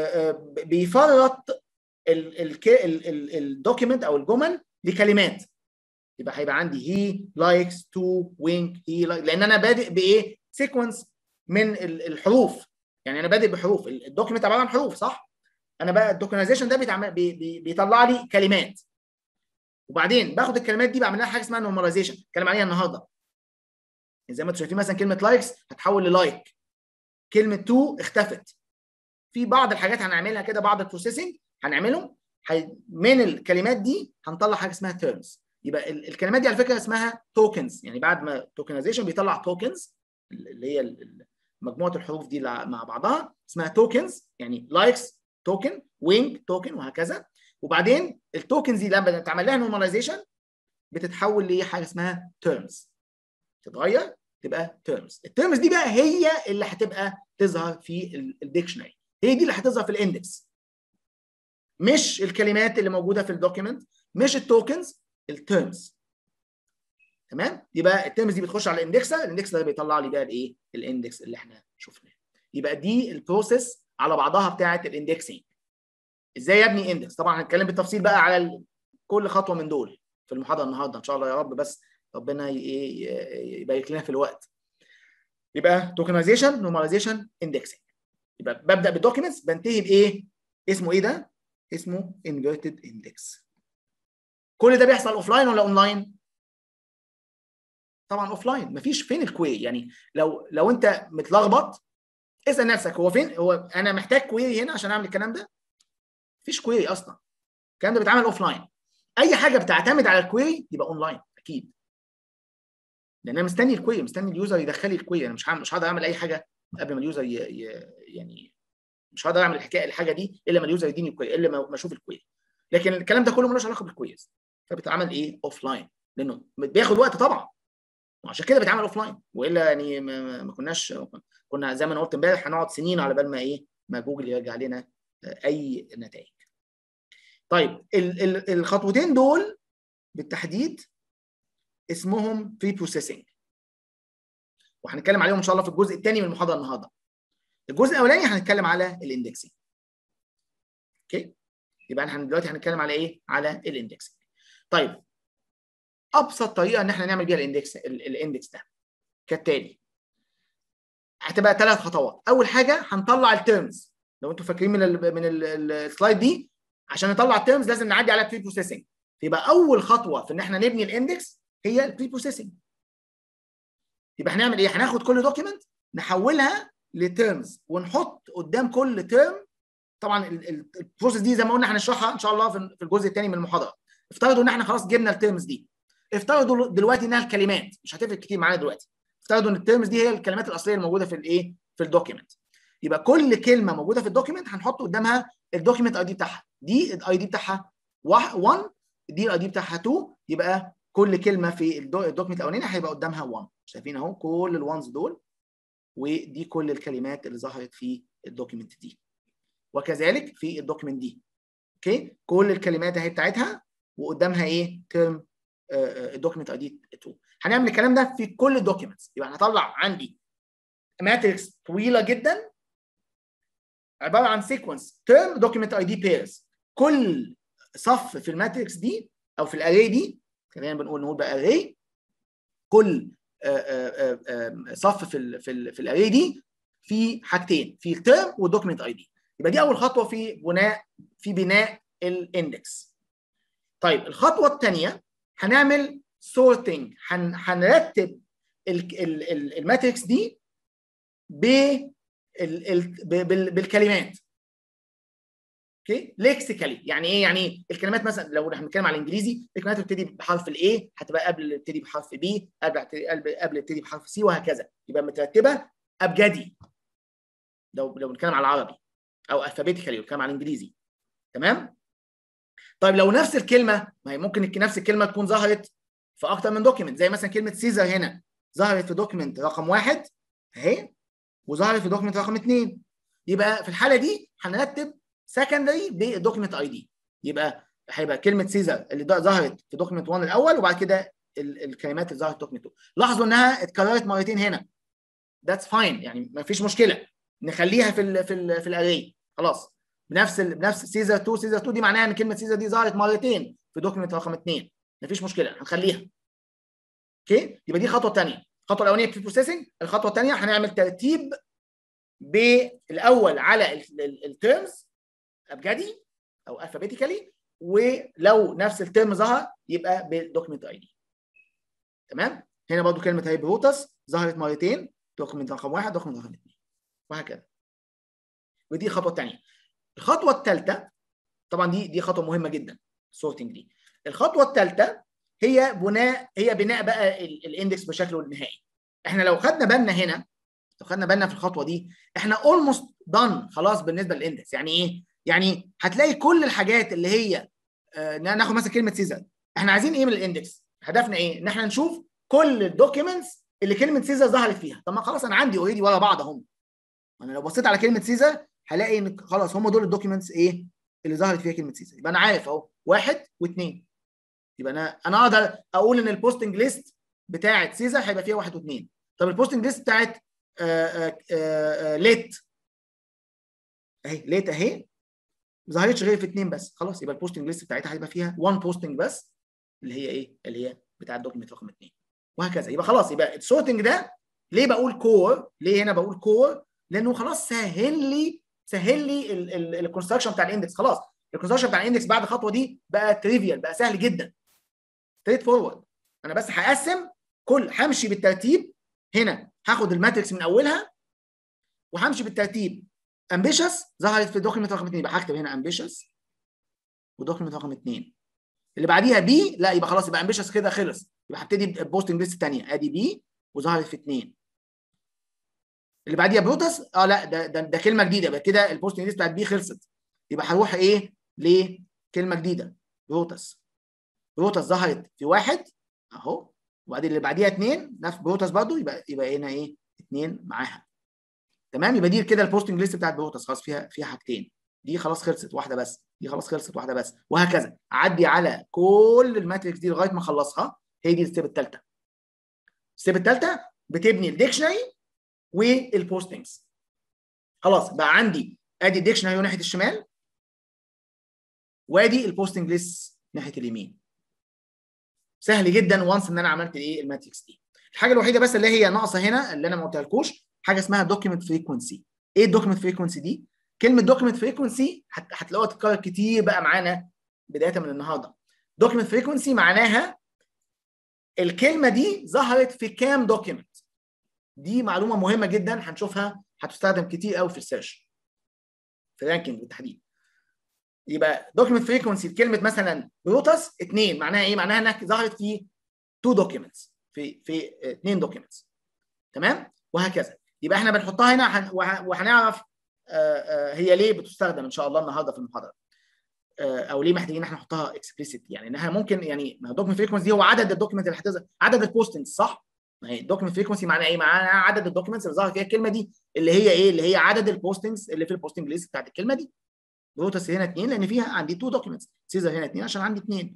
S1: بيفرط الدوكيمنت او الجمل لكلمات يبقى هيبقى عندي هي لايكس تو وينك هي لان انا بادئ بايه سيكونس من الحروف يعني انا بادئ بحروف الدوكيمنت عباره عن حروف صح انا بقى التوكنايزيشن ده بيتعمل بي بي بيطلع لي كلمات وبعدين باخد الكلمات دي بعمل لها حاجه اسمها نورماليزيشن اتكلم عليها النهارده زي ما انتم شايفين مثلا كلمه لايكس هتحول للايك كلمه تو اختفت في بعض الحاجات هنعملها كده بعض البروسيسنج هنعملهم من الكلمات دي هنطلع حاجه اسمها تيرمز يبقى الكلمات دي على فكره اسمها توكنز يعني بعد ما توكنايزيشن بيطلع توكنز اللي هي مجموعه الحروف دي مع بعضها اسمها توكنز يعني لايكس توكن وينج توكن وهكذا وبعدين التوكنز دي لما تعمل لها نورماليزيشن بتتحول لحاجه اسمها تيرمز تتغير تبقى تيرمز التيرمز دي بقى هي اللي هتبقى تظهر في الديكشنري هي دي اللي هتظهر في الاندكس مش الكلمات اللي موجوده في الدوكيمنت مش التوكنز التيرمز تمام يبقى التيرمز دي بتخش على الاندكسر الاندكسر ده بيطلع لي بقى الايه الاندكس اللي احنا شفناه يبقى دي البروسيس على بعضها بتاعه الاندكسنج ازاي يبني اندكس طبعا هنتكلم بالتفصيل بقى على كل خطوه من دول في المحاضره النهارده ان شاء الله يا رب بس ربنا يبارك لنا في الوقت يبقى توكنايزيشن نورماليزيشن اندكسنج يبقى ببدا بالدوكيومنتس بنتهي بايه اسمه ايه ده اسمه انفيرتد اندكس كل ده بيحصل اوف لاين ولا اونلاين طبعا اوف لاين مفيش فين الكويري يعني لو لو انت متلخبط اسال نفسك هو فين هو انا محتاج كويري هنا عشان اعمل الكلام ده مفيش كويري اصلا الكلام ده بيتعمل اوف لاين اي حاجه بتعتمد على الكويري يبقى اونلاين اكيد لان انا مستني الكويري مستني اليوزر يدخل لي الكويري انا مش مش هقدر اعمل اي حاجه قبل ما اليوزر ي... ي... يعني مش هقدر اعمل الحكايه الحاجه دي الا ما اليوزر يديني الكويري الا ما اشوف الكويري لكن الكلام ده كله ملوش علاقه بالكويز فبيتعمل ايه اوف لاين لانه بياخد وقت طبعا وعشان كده بيتعمل اوف لاين والا يعني ما, ما كناش كنا زي ما انا قلت امبارح هنقعد سنين على بال ما ايه ما جوجل يرجع لنا اي نتائج طيب ال ال الخطوتين دول بالتحديد اسمهم بري بروسيسنج وهنتكلم عليهم ان شاء الله في الجزء الثاني من المحاضره النهارده الجزء الاولاني هنتكلم على الاندكسنج اوكي يبقى احنا دلوقتي هنتكلم على ايه على الاندكسنج طيب ابسط طريقه ان احنا نعمل بيها الاندكس الاندكس ده كالتالي هتبقى ثلاث خطوات اول حاجه هنطلع التيرمز لو انتوا فاكرين من ال من السلايد دي عشان نطلع التيرمز لازم نعدي على بري بروسيسنج يبقى اول خطوه في ان احنا نبني الاندكس هي البري بروسيسنج يبقى هنعمل ايه هناخد كل دوكيمنت نحولها لتيرمز ونحط قدام كل تيرم طبعا البروسيس دي زي ما قلنا هنشرحها ان شاء الله في الجزء الثاني من المحاضره افترضوا ان احنا خلاص جبنا التيرمز دي افترضوا دلوقتي انها الكلمات مش هتفرق كتير معانا دلوقتي افترضوا ان التيرمز دي هي الكلمات الاصليه الموجوده في الايه في الدوكيمنت يبقى كل كلمه موجوده في الدوكيمنت هنحط قدامها الدوكيمنت اي دي بتاعها دي الاي دي بتاعها 1 دي الاي دي بتاعها 2 يبقى كل كلمه في الدوكيمنت الاولاني هيبقى قدامها 1 شايفين اهو كل الوانز دول ودي كل الكلمات اللي ظهرت في الدوكيمنت دي وكذلك في الدوكيمنت دي اوكي كل الكلمات اهي بتاعتها وقدامها ايه ترم الدوكيمنت اي دي 2 هنعمل الكلام ده في كل الدوكيمنتس يبقى هطلع عندي ماتريكس طويله جدا عباره عن سيكونس ترم دوكيمنت اي دي بيرز كل صف في الماتريكس دي او في الاري دي خلينا بنقول نقول بقى اري كل صف في ال في ال في الاري دي في حاجتين في الترم والدوكيمنت اي دي يبقى دي اول خطوه في بناء في بناء الاندكس طيب الخطوه الثانيه هنعمل سورتنج هنرتب الماتريكس دي ب بالكلمات اوكي ليكسيكالي يعني ايه يعني الكلمات مثلا لو احنا بنتكلم على الانجليزي الكلمات بتبتدي بحرف الاي هتبقى قبل تبتدي بحرف بي قبل قبل قبل تبتدي بحرف سي وهكذا يبقى مترتبه ابجدي لو لو بنتكلم على العربي او الفابيتيكالي بنتكلم على الانجليزي تمام طيب لو نفس الكلمه ما هي ممكن نفس الكلمه تكون ظهرت في اكتر من دوكيمنت زي مثلا كلمه سيزر هنا ظهرت في دوكيمنت رقم واحد اهي وظهرت في دوكيمنت رقم اثنين يبقى في الحاله دي هنرتب سكندري بالدوكيمنت اي دي يبقى هيبقى كلمه سيزر اللي ظهرت في دوكيمنت 1 الاول وبعد كده الكلمات اللي ظهرت في دوكيمنت 2 لاحظوا انها اتكررت مرتين هنا ذاتس فاين يعني ما فيش مشكله نخليها في ال في ال في الاري خلاص بنفس ال بنفس سيزر 2 سيزر 2 دي معناها ان كلمه سيزر دي ظهرت مرتين في دوكيمنت رقم 2 مفيش مشكله هنخليها اوكي يبقى دي الخطوه الثانيه الخطوه الاولانيه في بروسيسنج الخطوه الثانيه هنعمل ترتيب بالاول على التيرمز ابجدي او الفابيتيكالي ولو نفس الترم ظهر يبقى بالدوكيمنت اي دي تمام هنا برضو كلمه هايبروتس ظهرت مرتين دوكيمنت رقم واحد دوكيمنت رقم اثنين وهكذا ودي الخطوه الثانيه الخطوه الثالثه طبعا دي دي خطوه مهمه جدا السورتنج دي الخطوه الثالثه هي بناء هي بناء بقى الاندكس بشكله النهائي احنا لو خدنا بالنا هنا لو خدنا بالنا في الخطوه دي احنا اولموست دان خلاص بالنسبه للاندكس يعني ايه يعني هتلاقي كل الحاجات اللي هي آه ناخد مثلا كلمه سيزر احنا عايزين ايه من الاندكس هدفنا ايه ان احنا نشوف كل الدوكيومنتس اللي كلمه سيزر ظهرت فيها طب ما خلاص انا عندي اوريدي ورا بعض اهم انا لو بصيت على كلمه سيزر هلاقي ان خلاص هم دول الدوكيومنتس ايه اللي ظهرت فيها كلمه سيزر يبقى انا عارف اهو واحد واثنين يبقى انا انا اقدر اقول ان البوستنج ليست بتاعت سيزر هيبقى فيها واحد واثنين طب البوستنج ليست بتاعت ليت اهي ليت اهي ما ظهرتش غير في اثنين بس خلاص يبقى البوستنج ليست بتاعتها هيبقى فيها 1 بوستنج بس اللي هي ايه؟ اللي هي بتاع الدوكيمنت رقم اثنين وهكذا يبقى خلاص يبقى السورتنج ده ليه بقول كور؟ ليه هنا بقول كور؟ لانه خلاص سهل لي سهل لي الكونستراكشن بتاع الاندكس خلاص الكونستراكشن بتاع الاندكس بعد الخطوه دي بقى تريفيال بقى سهل جدا ستريت فورورد انا بس هقسم كل همشي بالترتيب هنا هاخد الماتريكس من اولها وهمشي بالترتيب امبيشس ظهرت في دوكيمنت رقم 2 يبقى هكتب هنا امبيشس ودوكيمنت رقم 2 اللي بعديها بي لا يبقى خلاص يبقى امبيشس كده خلص يبقى هبتدي ببوستنج ليست الثانيه ادي بي وظهرت في 2 اللي بعديها بروتس اه لا ده ده, ده كلمه جديده يبقى كده البوستنج ليست بتاعت بي خلصت يبقى هروح ايه لكلمه جديده بروتس بروتس ظهرت في واحد اهو وبعدين اللي بعديها اثنين نفس بروتس برضه يبقى يبقى هنا ايه اثنين معاها تمام يبقى دي كده البوستنج ليست بتاعت بروتس خلاص فيها فيها حاجتين دي خلاص خلصت واحده بس دي خلاص خلصت واحده بس وهكذا اعدي على كل الماتريكس دي لغايه ما اخلصها هي دي الستيب الثالثه الستيب الثالثه بتبني الديكشنري والبوستنجز خلاص بقى عندي ادي الديكشنري ناحيه الشمال وادي البوستنج ليست ناحيه اليمين سهل جدا وانس ان انا عملت ايه الماتريكس دي الحاجه الوحيده بس اللي هي ناقصه هنا اللي انا ما قلتهالكوش حاجه اسمها دوكيمنت فريكونسي ايه الدوكيمنت فريكونسي دي كلمه دوكيمنت فريكونسي هتلاقوها تتكرر كتير بقى معانا بدايه من النهارده دوكيمنت فريكونسي معناها الكلمه دي ظهرت في كام دوكيمنت دي معلومه مهمه جدا هنشوفها هتستخدم كتير قوي في السيرش في الرانكينج بالتحديد يبقى دوكيمنت فريكونسي كلمه مثلا بروتس اثنين معناها ايه؟ معناها انك ظهرت في تو دوكيمنتس في في اثنين دوكيمنتس تمام؟ وهكذا يبقى احنا بنحطها هنا وهنعرف هي ليه بتستخدم ان شاء الله النهارده في المحاضره او ليه محتاجين احنا نحطها اكسبليسيت يعني انها ممكن يعني دوكيمنت فريكونسي دي هو عدد الدوكيمنت اللي هتظهر عدد البوستنجز صح؟ ما هي دوكيمنت فريكونسي معناها ايه؟ معناها عدد الدوكيمنتس اللي ظهر فيها الكلمه دي اللي هي ايه؟ اللي هي عدد البوستنجز اللي في البوستنج ليست بتاعت الكلمه دي. بروتس هنا اثنين لان فيها عندي تو دوكيمنتس سيزر هنا اثنين عشان عندي اثنين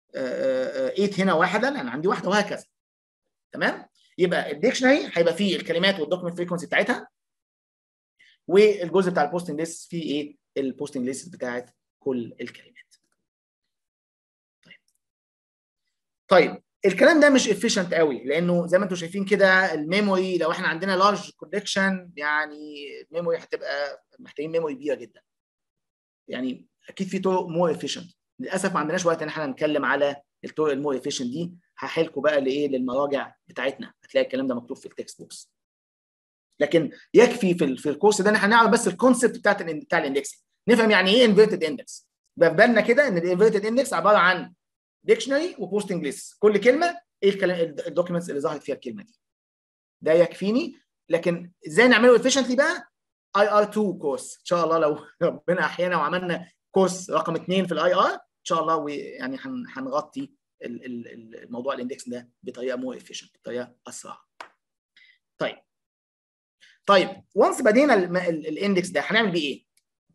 S1: 8 هنا واحده لان عندي واحده وهكذا تمام يبقى الديكشنري هيبقى فيه الكلمات والدوكيمنت فريكونسي بتاعتها والجزء بتاع البوستنج ليست فيه ايه البوستنج ليست بتاعت كل الكلمات طيب طيب الكلام ده مش افيشنت قوي لانه زي ما انتم شايفين كده الميموري لو احنا عندنا لارج كوليكشن يعني الميموري هتبقى محتاجين ميموري كبيره جدا يعني اكيد في طرق مور افيشنت للاسف ما عندناش وقت ان احنا نتكلم على الطرق المور افيشنت دي هحيلكم بقى لايه للمراجع بتاعتنا هتلاقي الكلام ده مكتوب في التكست بوكس لكن يكفي في في الكورس ده ان احنا نعرف بس الكونسيبت بتاعت بتاع الاندكسنج نفهم يعني ايه انفيرتد اندكس يبقى في بالنا كده ان الانفيرتد اندكس عباره عن ديكشنري وبوستنج ليست كل كلمه ايه الكلام الدوكيومنتس اللي ظهرت فيها الكلمه دي ده يكفيني لكن ازاي نعمله افيشنتلي بقى اي ار 2 كورس ان شاء الله لو ربنا احيانا وعملنا كورس رقم اثنين في الاي ار ان شاء الله يعني هنغطي الموضوع الاندكس ده بطريقه مور افيشنت بطريقه اسرع طيب طيب وانس بدينا الاندكس ده هنعمل بيه ايه؟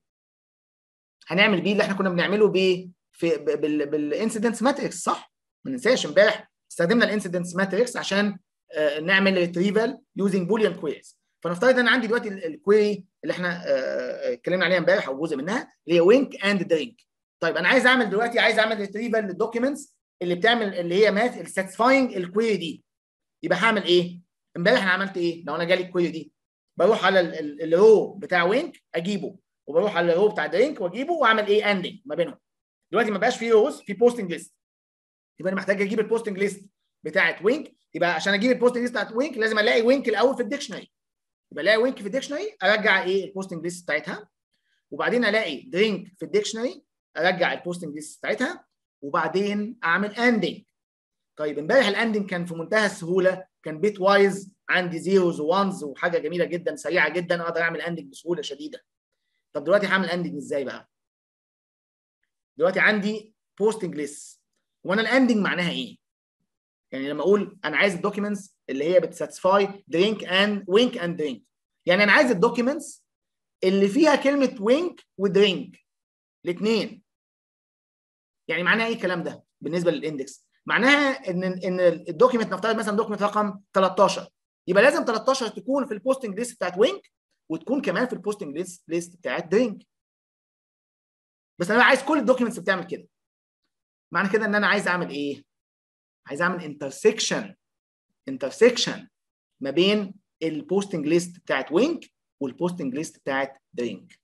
S1: هنعمل بيه اللي احنا كنا بنعمله بيه في بالانسيدنتس ماتريكس صح؟ ما ننساش امبارح استخدمنا الانسيدنتس ماتريكس عشان نعمل ريتريفال يوزنج بوليان كويريز فنفترض ان انا عندي دلوقتي الكويري اللي احنا اتكلمنا عليها امبارح او جزء منها اللي هي وينك اند درينك طيب انا عايز اعمل دلوقتي عايز اعمل ريتريفال للدوكيومنتس اللي بتعمل اللي هي مات الساتسفاينج الكويري دي يبقى هعمل ايه؟ امبارح انا عملت ايه؟ لو انا جالي الكويري دي بروح على الرو بتاع وينك اجيبه وبروح على الرو بتاع درينك واجيبه واعمل ايه اندنج ما بينهم دلوقتي ما بقاش في روز في بوستنج ليست يبقى انا محتاج اجيب البوستنج ليست بتاعت وينك يبقى عشان اجيب البوستنج ليست بتاعت وينك لازم الاقي وينك الاول في الديكشنري يبقى الاقي وينك في الديكشنري ارجع ايه البوستنج ليست بتاعتها وبعدين الاقي درينك في الديكشنري ارجع البوستنج ليست بتاعتها وبعدين اعمل اندنج طيب امبارح الاندنج كان في منتهى السهوله كان بيت وايز عندي زيروز وانز وحاجه جميله جدا سريعه جدا اقدر اعمل اندنج بسهوله شديده طب دلوقتي هعمل اندنج ازاي بقى دلوقتي عندي بوستنج ليست وانا الاندنج معناها ايه يعني لما اقول انا عايز الدوكيومنتس اللي هي بتساتسفاي درينك اند وينك اند درينك يعني انا عايز الدوكيومنتس اللي فيها كلمه وينك ودرينك الاثنين يعني معناها ايه الكلام ده بالنسبه للاندكس معناها ان ان الدوكيمنت نفترض مثلا دوكيمنت رقم 13 يبقى لازم 13 تكون في البوستنج ليست بتاعت وينك وتكون كمان في البوستنج ليست ليست بتاعت درينك بس انا عايز كل الدوكيومنتس بتعمل كده معنى كده ان انا عايز اعمل ايه عايز اعمل انترسكشن انترسكشن ما بين البوستنج ليست بتاعت وينك والبوستنج ليست بتاعت درينك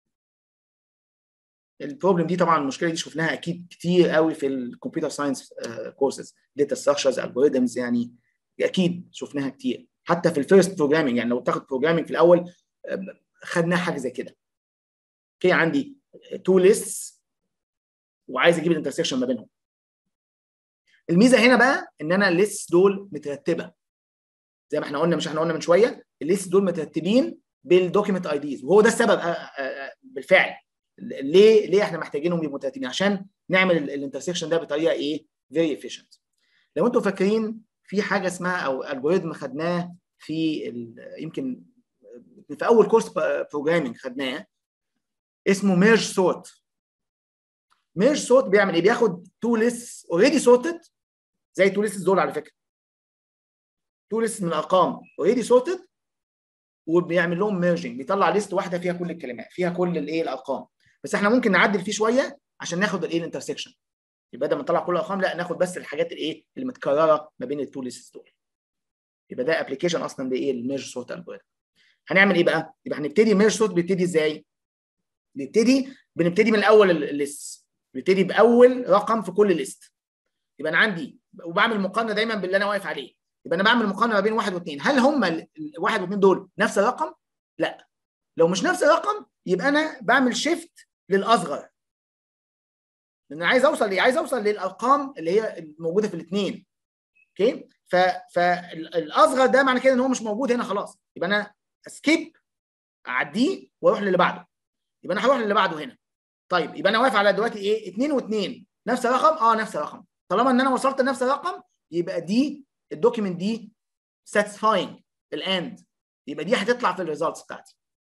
S1: البروبلم دي طبعا المشكله دي شفناها اكيد كتير قوي في الكمبيوتر ساينس كورسز داتا ستراكشرز الجوريزمز يعني اكيد شفناها كتير حتى في الفيرست بروجرامينج يعني لو بتاخد بروجرامينج في الاول خدنا حاجه زي كده في عندي تو ليستس وعايز اجيب الانترسكشن ما بينهم الميزه هنا بقى ان انا الليست دول مترتبه زي ما احنا قلنا مش احنا قلنا من شويه الليست دول مترتبين بالدوكيمنت اي ديز وهو ده السبب بالفعل ليه ليه احنا محتاجينهم يبقوا مترتبين عشان نعمل الانترسكشن ده بطريقه ايه فيري efficient لو انتم فاكرين في حاجه اسمها او الجوريزم خدناه في يمكن في اول كورس بروجرامينج خدناه اسمه ميرج سورت ميرج سورت بيعمل ايه بياخد تو ليست اوريدي سورتد زي تو ليست دول على فكره تو ليست من الارقام اوريدي سورتد وبيعمل لهم ميرجنج بيطلع ليست واحده فيها كل الكلمات فيها كل الايه الارقام بس احنا ممكن نعدل فيه شويه عشان ناخد الايه الانترسكشن يبقى بدل ما نطلع كل الارقام لا ناخد بس الحاجات الايه اللي متكرره ما بين التو ليستس دول يبقى ده ابلكيشن اصلا لايه الميرج سورت الجوريثم هنعمل ايه بقى يبقى هنبتدي ميرج سورت بيبتدي ازاي بنبتدي بنبتدي من الاول الليست بنبتدي باول رقم في كل ليست يبقى انا عندي وبعمل مقارنه دايما باللي انا واقف عليه يبقى انا بعمل مقارنه ما بين واحد واثنين هل هم الواحد واثنين دول نفس الرقم؟ لا لو مش نفس الرقم يبقى انا بعمل شيفت للاصغر لان عايز اوصل ليه؟ عايز اوصل للارقام اللي هي موجوده في الاثنين اوكي ف فالاصغر ده معنى كده ان هو مش موجود هنا خلاص يبقى انا سكيب اعديه واروح للي بعده يبقى انا هروح للي بعده هنا طيب يبقى انا واقف على دلوقتي ايه 2 و2 نفس الرقم اه نفس الرقم طالما ان انا وصلت لنفس الرقم يبقى دي الدوكيمنت دي satisfying الاند يبقى دي هتطلع في الريزلتس بتاعتي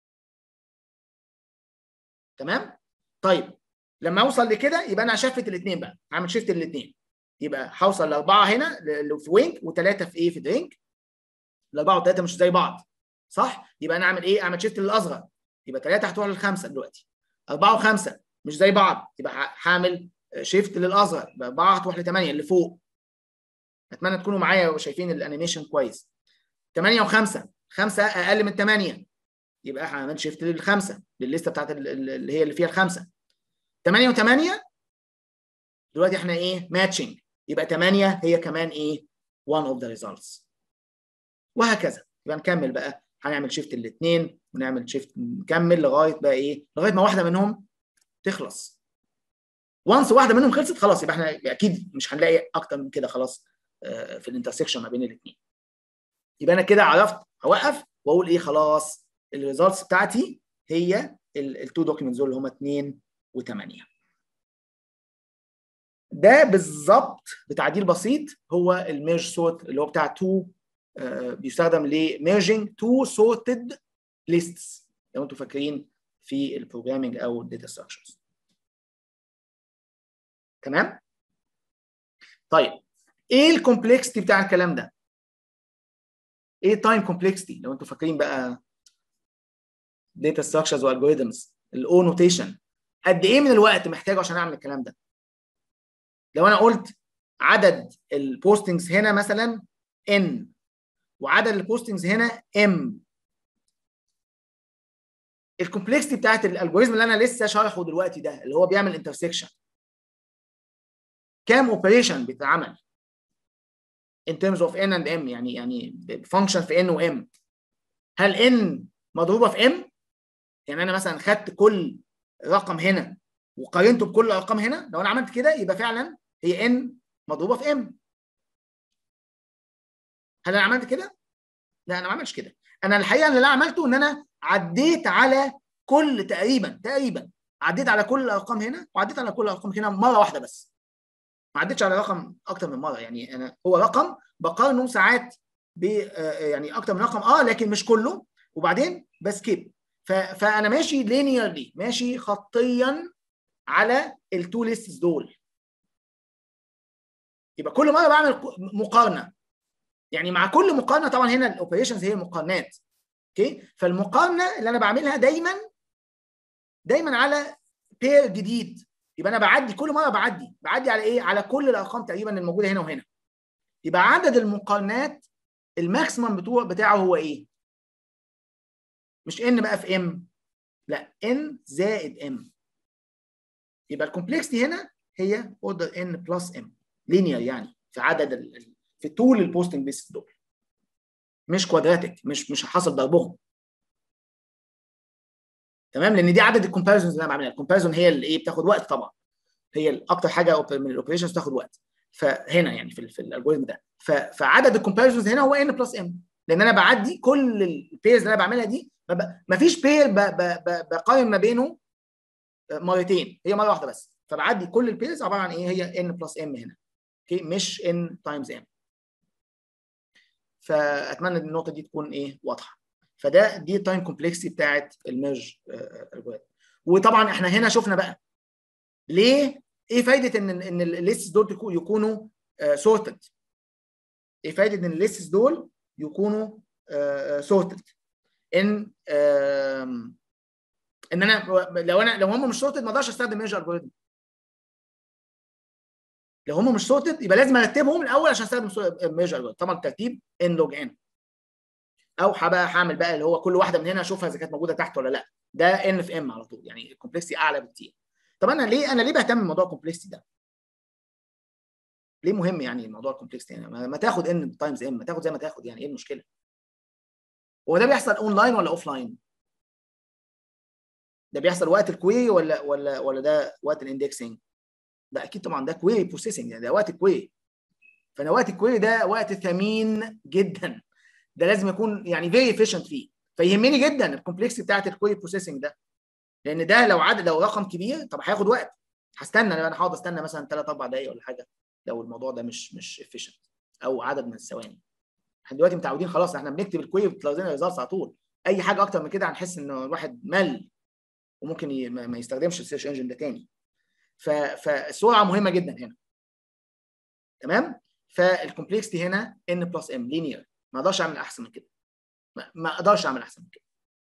S1: تمام طيب لما اوصل لكده يبقى انا هشفت الاثنين بقى هعمل شيفت الاثنين يبقى هوصل لاربعه هنا في وينج وثلاثه في ايه في درينك الاربعه والثلاثه مش زي بعض صح يبقى انا اعمل ايه اعمل شيفت للاصغر يبقى ثلاثه هتروح للخمسه دلوقتي اربعه وخمسه مش زي بعض يبقى هعمل شيفت للاصغر اربعه هتروح لثمانيه اللي فوق اتمنى تكونوا معايا وشايفين الانيميشن كويس 8 و5 5 اقل من 8 يبقى هعمل شيفت للخمسه للليسته بتاعت اللي هي اللي فيها الخمسه 8 و8 دلوقتي احنا ايه ماتشنج يبقى 8 هي كمان ايه one of the results وهكذا يبقى نكمل بقى هنعمل شيفت الاثنين ونعمل شيفت نكمل لغايه بقى ايه لغايه ما واحده منهم تخلص وانس واحده منهم خلصت خلاص يبقى احنا اكيد مش هنلاقي اكتر من كده خلاص في الانترسكشن ما بين الاثنين يبقى انا كده عرفت اوقف واقول ايه خلاص الريزلتس بتاعتي هي التو دوكيومنتس دول اللي هم 2 و8 ده بالظبط بتعديل بسيط هو الميرج سورت اللي هو بتاع تو آه بيستخدم لميرجنج تو سورتد ليستس لو انتم فاكرين في البروجرامينج او الداتا ستراكشرز تمام طيب ايه الكومبلكسيتي بتاع الكلام ده ايه التايم كومبلكسيتي لو انتم فاكرين بقى داتا ستراكشرز والجوريزمز الاو نوتيشن قد ايه من الوقت محتاجه عشان اعمل الكلام ده لو انا قلت عدد البوستنجز هنا مثلا n وعدد البوستنجز هنا m الكومبلكسيتي بتاعت الالجوريزم اللي انا لسه شارحه دلوقتي ده اللي هو بيعمل انترسكشن كام اوبريشن بيتعمل in terms of n and m يعني يعني فانكشن في n و m هل n مضروبه في m يعني انا مثلا خدت كل رقم هنا وقارنته بكل الارقام هنا لو انا عملت كده يبقى فعلا هي n مضروبه في m هل انا عملت كده لا انا ما عملتش كده انا الحقيقه اللي انا عملته ان انا عديت على كل تقريبا تقريبا عديت على كل الارقام هنا وعديت على كل الارقام هنا مره واحده بس ما عدتش على رقم اكتر من مره يعني انا هو رقم بقارنه ساعات ب يعني اكتر من رقم اه لكن مش كله وبعدين بسكيب فانا ماشي لينيرلي ماشي خطيا على التو ليستس دول يبقى كل مره بعمل مقارنه يعني مع كل مقارنه طبعا هنا الاوبريشنز هي المقارنات اوكي فالمقارنه اللي انا بعملها دايما دايما على بير جديد يبقى انا بعدي كل مره بعدي بعدي على ايه على كل الارقام تقريبا الموجوده هنا وهنا يبقى عدد المقارنات الماكسيمم بتوع بتاعه هو ايه مش ان بقى في ام لا ان زائد ام يبقى الكومبلكسيتي هنا هي اوردر ان بلس ام لينير يعني في عدد ال... في طول البوستنج بيس دول مش كوادراتيك مش مش حاصل ضربهم تمام لان دي عدد الكومباريزونز اللي انا بعملها الكومباريزون هي اللي ايه بتاخد وقت طبعا هي اكتر حاجه من الاوبريشنز بتاخد وقت فهنا يعني في, في الالجوريزم ده فعدد الكومباريزونز هنا هو ان بلس ام لان انا بعدي كل البيرز اللي انا بعملها دي ما فيش بير بقارن ما بينه مرتين هي مره واحده بس فبعدي كل البيرز عباره عن ايه هي ان بلس ام هنا اوكي مش ان تايمز ام فاتمنى ان النقطه دي تكون ايه واضحه فده دي التايم كومبلكسيتي بتاعت الميرج الجوريثم وطبعا احنا هنا شفنا بقى ليه ايه فايده ان ان الليستس دول يكونوا سورتد ايه فايده ان الليستس دول يكونوا سورتد ان ان انا لو انا لو هم مش سورتد ما اقدرش استخدم ميرج الجوريثم لو هم مش سورتد يبقى لازم ارتبهم الاول عشان استخدم ميرج الجوريثم طبعا الترتيب ان لوج ان او هبقى هعمل بقى اللي هو كل واحده من هنا اشوفها اذا كانت موجوده تحت ولا لا ده ان في ام على طول يعني الكومبلكسيتي اعلى بكتير طب انا ليه انا ليه بهتم بموضوع الكومبلكسيتي ده ليه مهم يعني الموضوع الكومبلكسيتي يعني ما تاخد ان تايمز ام ما تاخد زي ما تاخد يعني ايه المشكله هو ده بيحصل اونلاين ولا اوف لاين ده بيحصل وقت الكويري ولا ولا ولا ده وقت الاندكسنج ده اكيد طبعا ده كويري بروسيسنج يعني ده وقت الكويري فانا وقت الكويري ده وقت ثمين جدا ده لازم يكون يعني فيري افيشنت فيه فيهمني جدا الكومبلكسيتي بتاعت الكويري بروسيسنج ده لان ده لو عدد لو رقم كبير طب هياخد وقت هستنى انا هقعد استنى مثلا 3 4 دقائق ولا حاجه لو الموضوع ده مش مش افيشنت او عدد من الثواني احنا دلوقتي متعودين خلاص احنا بنكتب الكويري بتلاقي لنا ريزلتس على طول اي حاجه اكتر من كده هنحس ان الواحد مل وممكن ي... ما يستخدمش السيرش انجن ده تاني ف... فالسرعه مهمه جدا هنا تمام فالكومبلكسيتي هنا ان بلس ام لينير ما اقدرش اعمل احسن من كده ما اقدرش اعمل احسن من كده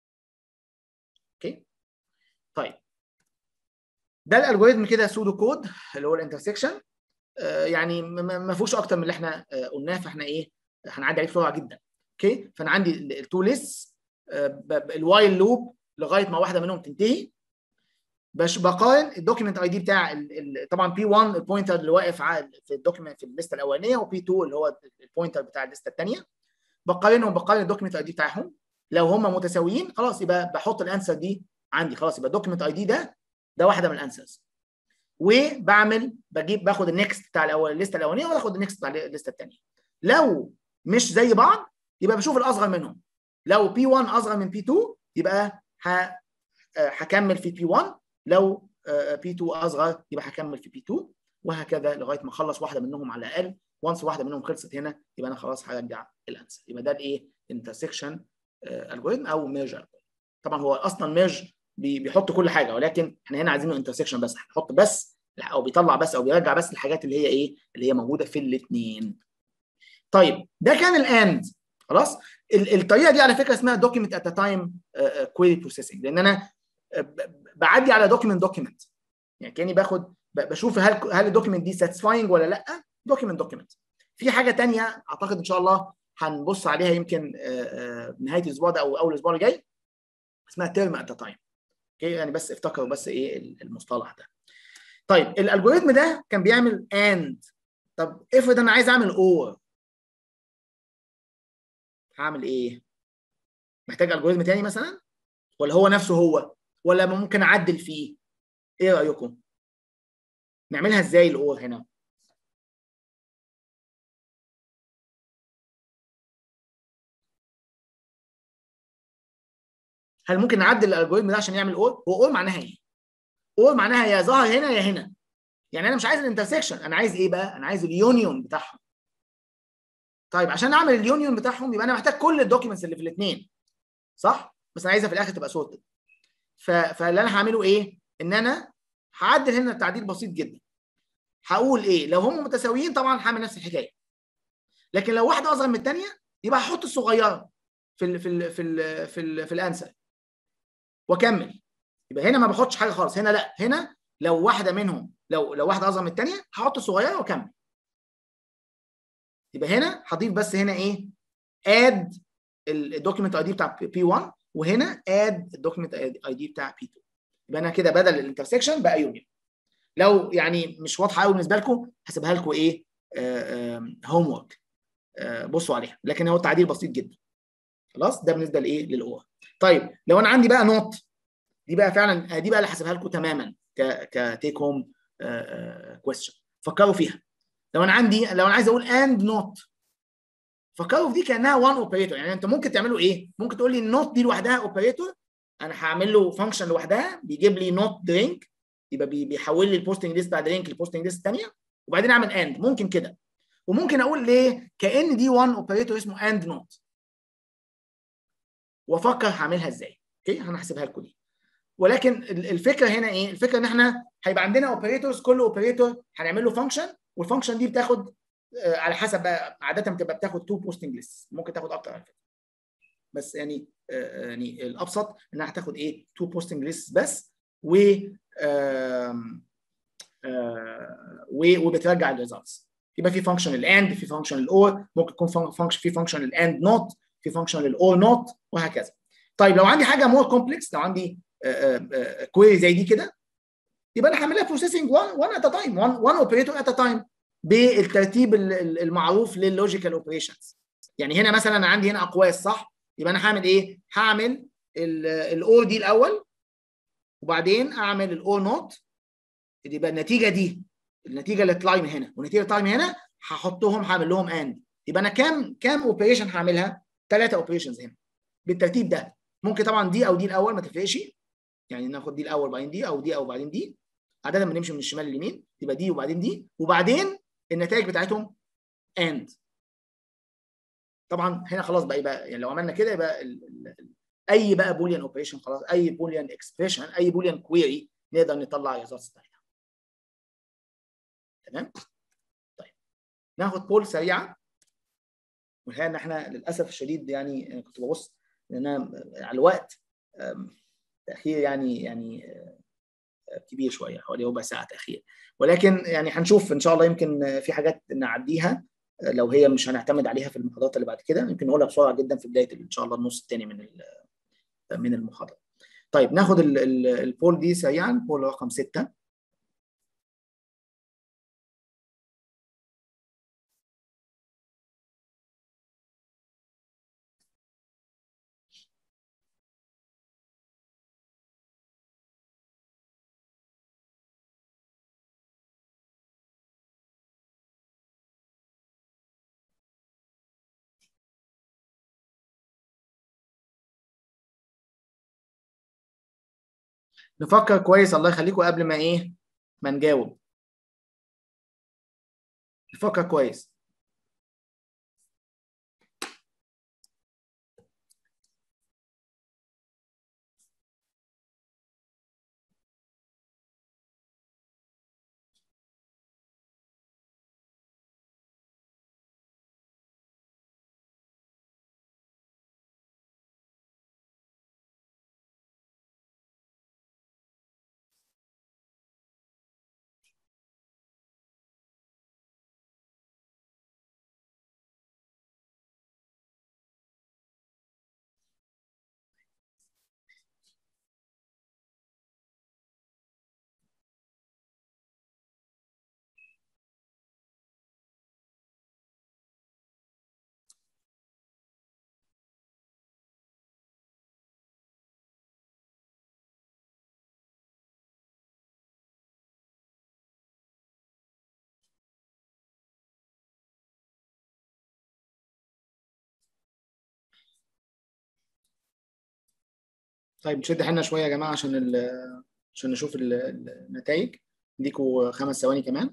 S1: اوكي طيب ده الالجوريزم كده سودو كود اللي هو الانترسكشن آه يعني ما فيهوش اكتر من اللي احنا آه قلناه فاحنا ايه هنعدي عليه بسرعه جدا اوكي فانا عندي التو ليست آه الوايل لوب لغايه ما واحده منهم تنتهي باش بقارن الدوكيمنت اي دي بتاع ال ال طبعا بي 1 البوينتر اللي واقف في الدوكيمنت في الليسته الاولانيه وبي 2 اللي هو البوينتر بتاع الليسته الثانيه بقارنهم بقارن الدوكيمنت اي دي بتاعهم لو هم متساويين خلاص يبقى بحط الانسر دي عندي خلاص يبقى الدوكيمنت اي دي ده ده واحده من الانسرز وبعمل بجيب باخد النكست بتاع الاول الليسته الاولانيه واخد النكست بتاع الليسته الثانيه لو مش زي بعض يبقى بشوف الاصغر منهم لو بي 1 اصغر من بي 2 يبقى هكمل في بي 1 لو بي 2 اصغر يبقى هكمل في بي 2 وهكذا لغايه ما اخلص واحده منهم على الاقل وانس واحده منهم خلصت هنا يبقى انا خلاص هرجع الانسر يبقى ده الايه انترسكشن الجوريثم او ميرج الجوريثم طبعا هو اصلا ميرج بيحط كل حاجه ولكن احنا هنا عايزينه انترسكشن بس هنحط بس او بيطلع بس او بيرجع بس الحاجات اللي هي ايه اللي هي موجوده في الاثنين طيب ده كان الاند خلاص الطريقه دي على فكره اسمها دوكيمنت ات تايم كويري بروسيسنج لان انا بعدي على دوكيمنت دوكيمنت يعني كاني باخد بشوف هل هل الدوكيمنت دي ساتيسفاينج ولا لا دوكيمنت دوكيمنت في حاجه ثانيه اعتقد ان شاء الله هنبص عليها يمكن نهايه الاسبوع ده او اول الاسبوع اللي جاي اسمها تيرم ات تايم اوكي يعني بس افتكروا بس ايه المصطلح ده طيب الالجوريثم ده كان بيعمل اند طب افرض انا عايز اعمل اور هعمل ايه محتاج الجوريثم تاني مثلا ولا هو نفسه هو ولا ممكن اعدل فيه ايه رايكم نعملها ازاي الاور هنا هل ممكن نعدل الالجوريثم ده عشان يعمل اور هو اور معناها ايه اور معناها يا ظهر هنا يا هنا يعني انا مش عايز الانترسكشن انا عايز ايه بقى انا عايز اليونيون بتاعهم طيب عشان اعمل اليونيون بتاعهم يبقى انا محتاج كل الدوكيومنتس اللي في الاثنين صح بس انا عايزها في الاخر تبقى سورتد فاللي انا هعمله ايه ان انا هعدل هنا تعديل بسيط جدا هقول ايه لو هم متساويين طبعا هعمل نفس الحكايه لكن لو واحده اصغر من الثانيه يبقى هحط الصغيره في ال في ال في ال في, ال في الانسر واكمل يبقى هنا ما باخدش حاجه خالص هنا لا هنا لو واحده منهم لو لو واحده اصغر من الثانيه هحط الصغيره واكمل يبقى هنا هضيف بس هنا ايه اد الدوكيمنت اي دي بتاع بي 1 وهنا اد الدوكيمنت اي دي بتاع بي 2 يبقى انا كده بدل الانترسكشن بقى يونيون لو يعني مش واضحه قوي بالنسبه لكم هسيبها لكم ايه هوم ورك بصوا عليها لكن هو التعديل بسيط جدا خلاص ده بالنسبه لايه للاو طيب لو انا عندي بقى نوت دي بقى فعلا دي بقى اللي هسيبها لكم تماما ك كتيك هوم كويستشن فكروا فيها لو انا عندي لو انا عايز اقول اند نوت فكروا في دي كانها وان اوبريتور يعني انت ممكن تعملوا ايه؟ ممكن تقول لي النوت دي لوحدها اوبريتور انا هعمل له فانكشن لوحدها بيجيب لي نوت درينك يبقى بيحول لي البوستنج ليست بتاع درينك للبوستنج ليست الثانيه وبعدين اعمل اند ممكن كده وممكن اقول ليه كان دي وان اوبريتور اسمه اند نوت وافكر هعملها ازاي اوكي انا هحسبها لكم دي ولكن الفكره هنا ايه الفكره ان احنا هيبقى عندنا اوبريتورز كل اوبريتور هنعمل له فانكشن والفانكشن دي بتاخد على حسب بقى عاده بتبقى بتاخد تو بوستنج ليست ممكن تاخد اكتر على فكره بس يعني يعني الابسط انها هتاخد ايه تو بوستنج ليست بس و وبترجع الريزلتس يبقى في فانكشن الاند في فانكشن الاور ممكن يكون فانكشن في فانكشن الاند نوت في فانكشن الاور نوت وهكذا طيب لو عندي حاجه مور كومبلكس لو عندي كويري زي دي كده يبقى انا هعملها بروسيسنج 1 1 ات ا تايم 1 اوبريتور ات ا تايم بالترتيب المعروف لللوجيكال اوبريشنز يعني هنا مثلا انا عندي هنا اقواس صح يبقى انا هعمل ايه هعمل الاور دي الاول وبعدين اعمل الاور نوت يبقى النتيجه دي النتيجه اللي تطلع من هنا والنتيجه اللي تطلع من هنا هحطهم هعمل لهم اند يبقى انا كام كام اوبريشن هعملها ثلاثه اوبريشنز هنا بالترتيب ده ممكن طبعا دي او دي الاول ما تفرقش يعني ناخد دي الاول بعدين دي او دي او بعدين دي عاده بنمشي من الشمال لليمين يبقى دي وبعدين دي وبعدين النتائج بتاعتهم اند طبعا هنا خلاص بقى يبقى يعني لو عملنا كده يبقى ال ال اي بقى بوليان اوبريشن خلاص اي بوليان اكسبريشن اي بوليان كويري نقدر نطلع الريزلتس بتاعتها تمام طيب ناخد بول سريعه والحقيقه ان احنا للاسف الشديد يعني كنت ببص لان على الوقت تاخير يعني يعني كبير شويه حوالي ربع ساعه تاخير ولكن يعني هنشوف ان شاء الله يمكن في حاجات نعديها لو هي مش هنعتمد عليها في المحاضرات اللي بعد كده يمكن نقولها بسرعه جدا في بدايه ان شاء الله النص الثاني من من المحاضره. طيب ناخد البول دي سريعا بول رقم 6 نفكر كويس الله يخليكم قبل ما ايه ما نجاوب نفكر كويس طيب نشد حيلنا شويه يا جماعه عشان عشان نشوف النتائج اديكوا خمس ثواني كمان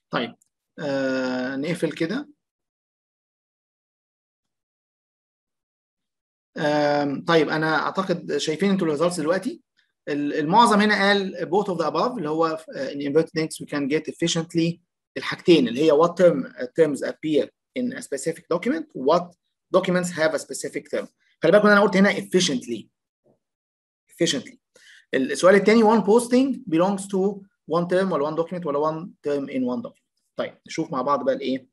S1: طيب آه نقفل كده طيب انا اعتقد شايفين انتوا الريزلتس دلوقتي المعظم هنا قال both of the above اللي هو in inverted links we can get efficiently الحاجتين اللي هي what term terms appear in a specific document what documents have a specific term خلي بالكم انا قلت هنا efficiently efficiently السؤال الثاني one posting belongs to one term ولا one document ولا one term in one document طيب نشوف مع بعض بقى الايه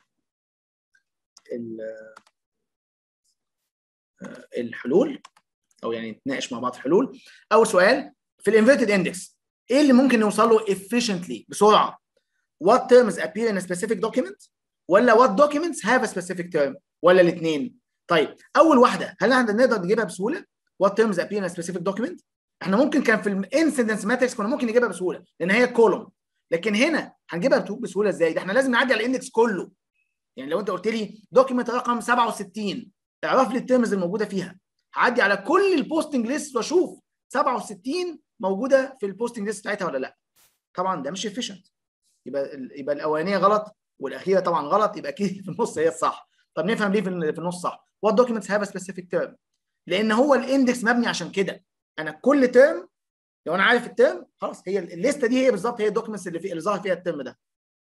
S1: الحلول او يعني نتناقش مع بعض في الحلول اول سؤال في الانفيرتد اندكس ايه اللي ممكن نوصل له efficiently بسرعه what terms appear in a specific document ولا what documents have a specific term ولا الاثنين طيب اول واحده هل احنا نقدر نجيبها بسهوله what terms appear in a specific document احنا ممكن كان في الانسيدنس ماتريكس كنا ممكن نجيبها بسهوله لان هي كولوم لكن هنا هنجيبها بسهوله ازاي ده احنا لازم نعدي على الاندكس كله يعني لو انت قلت لي دوكيمنت رقم 67 اعرف لي التيرمز الموجوده فيها هعدي على كل البوستنج ليست واشوف 67 موجوده في البوستنج ليست بتاعتها ولا لا طبعا ده مش efficient يبقى يبقى الاولانيه غلط والاخيره طبعا غلط يبقى اكيد في النص هي الصح طب نفهم ليه في النص صح what documents have a specific term لان هو الاندكس مبني عشان كده انا كل ترم لو انا عارف الترم خلاص هي الليسته دي هي بالظبط هي الدوكيومنتس اللي في اللي ظهر فيها الترم ده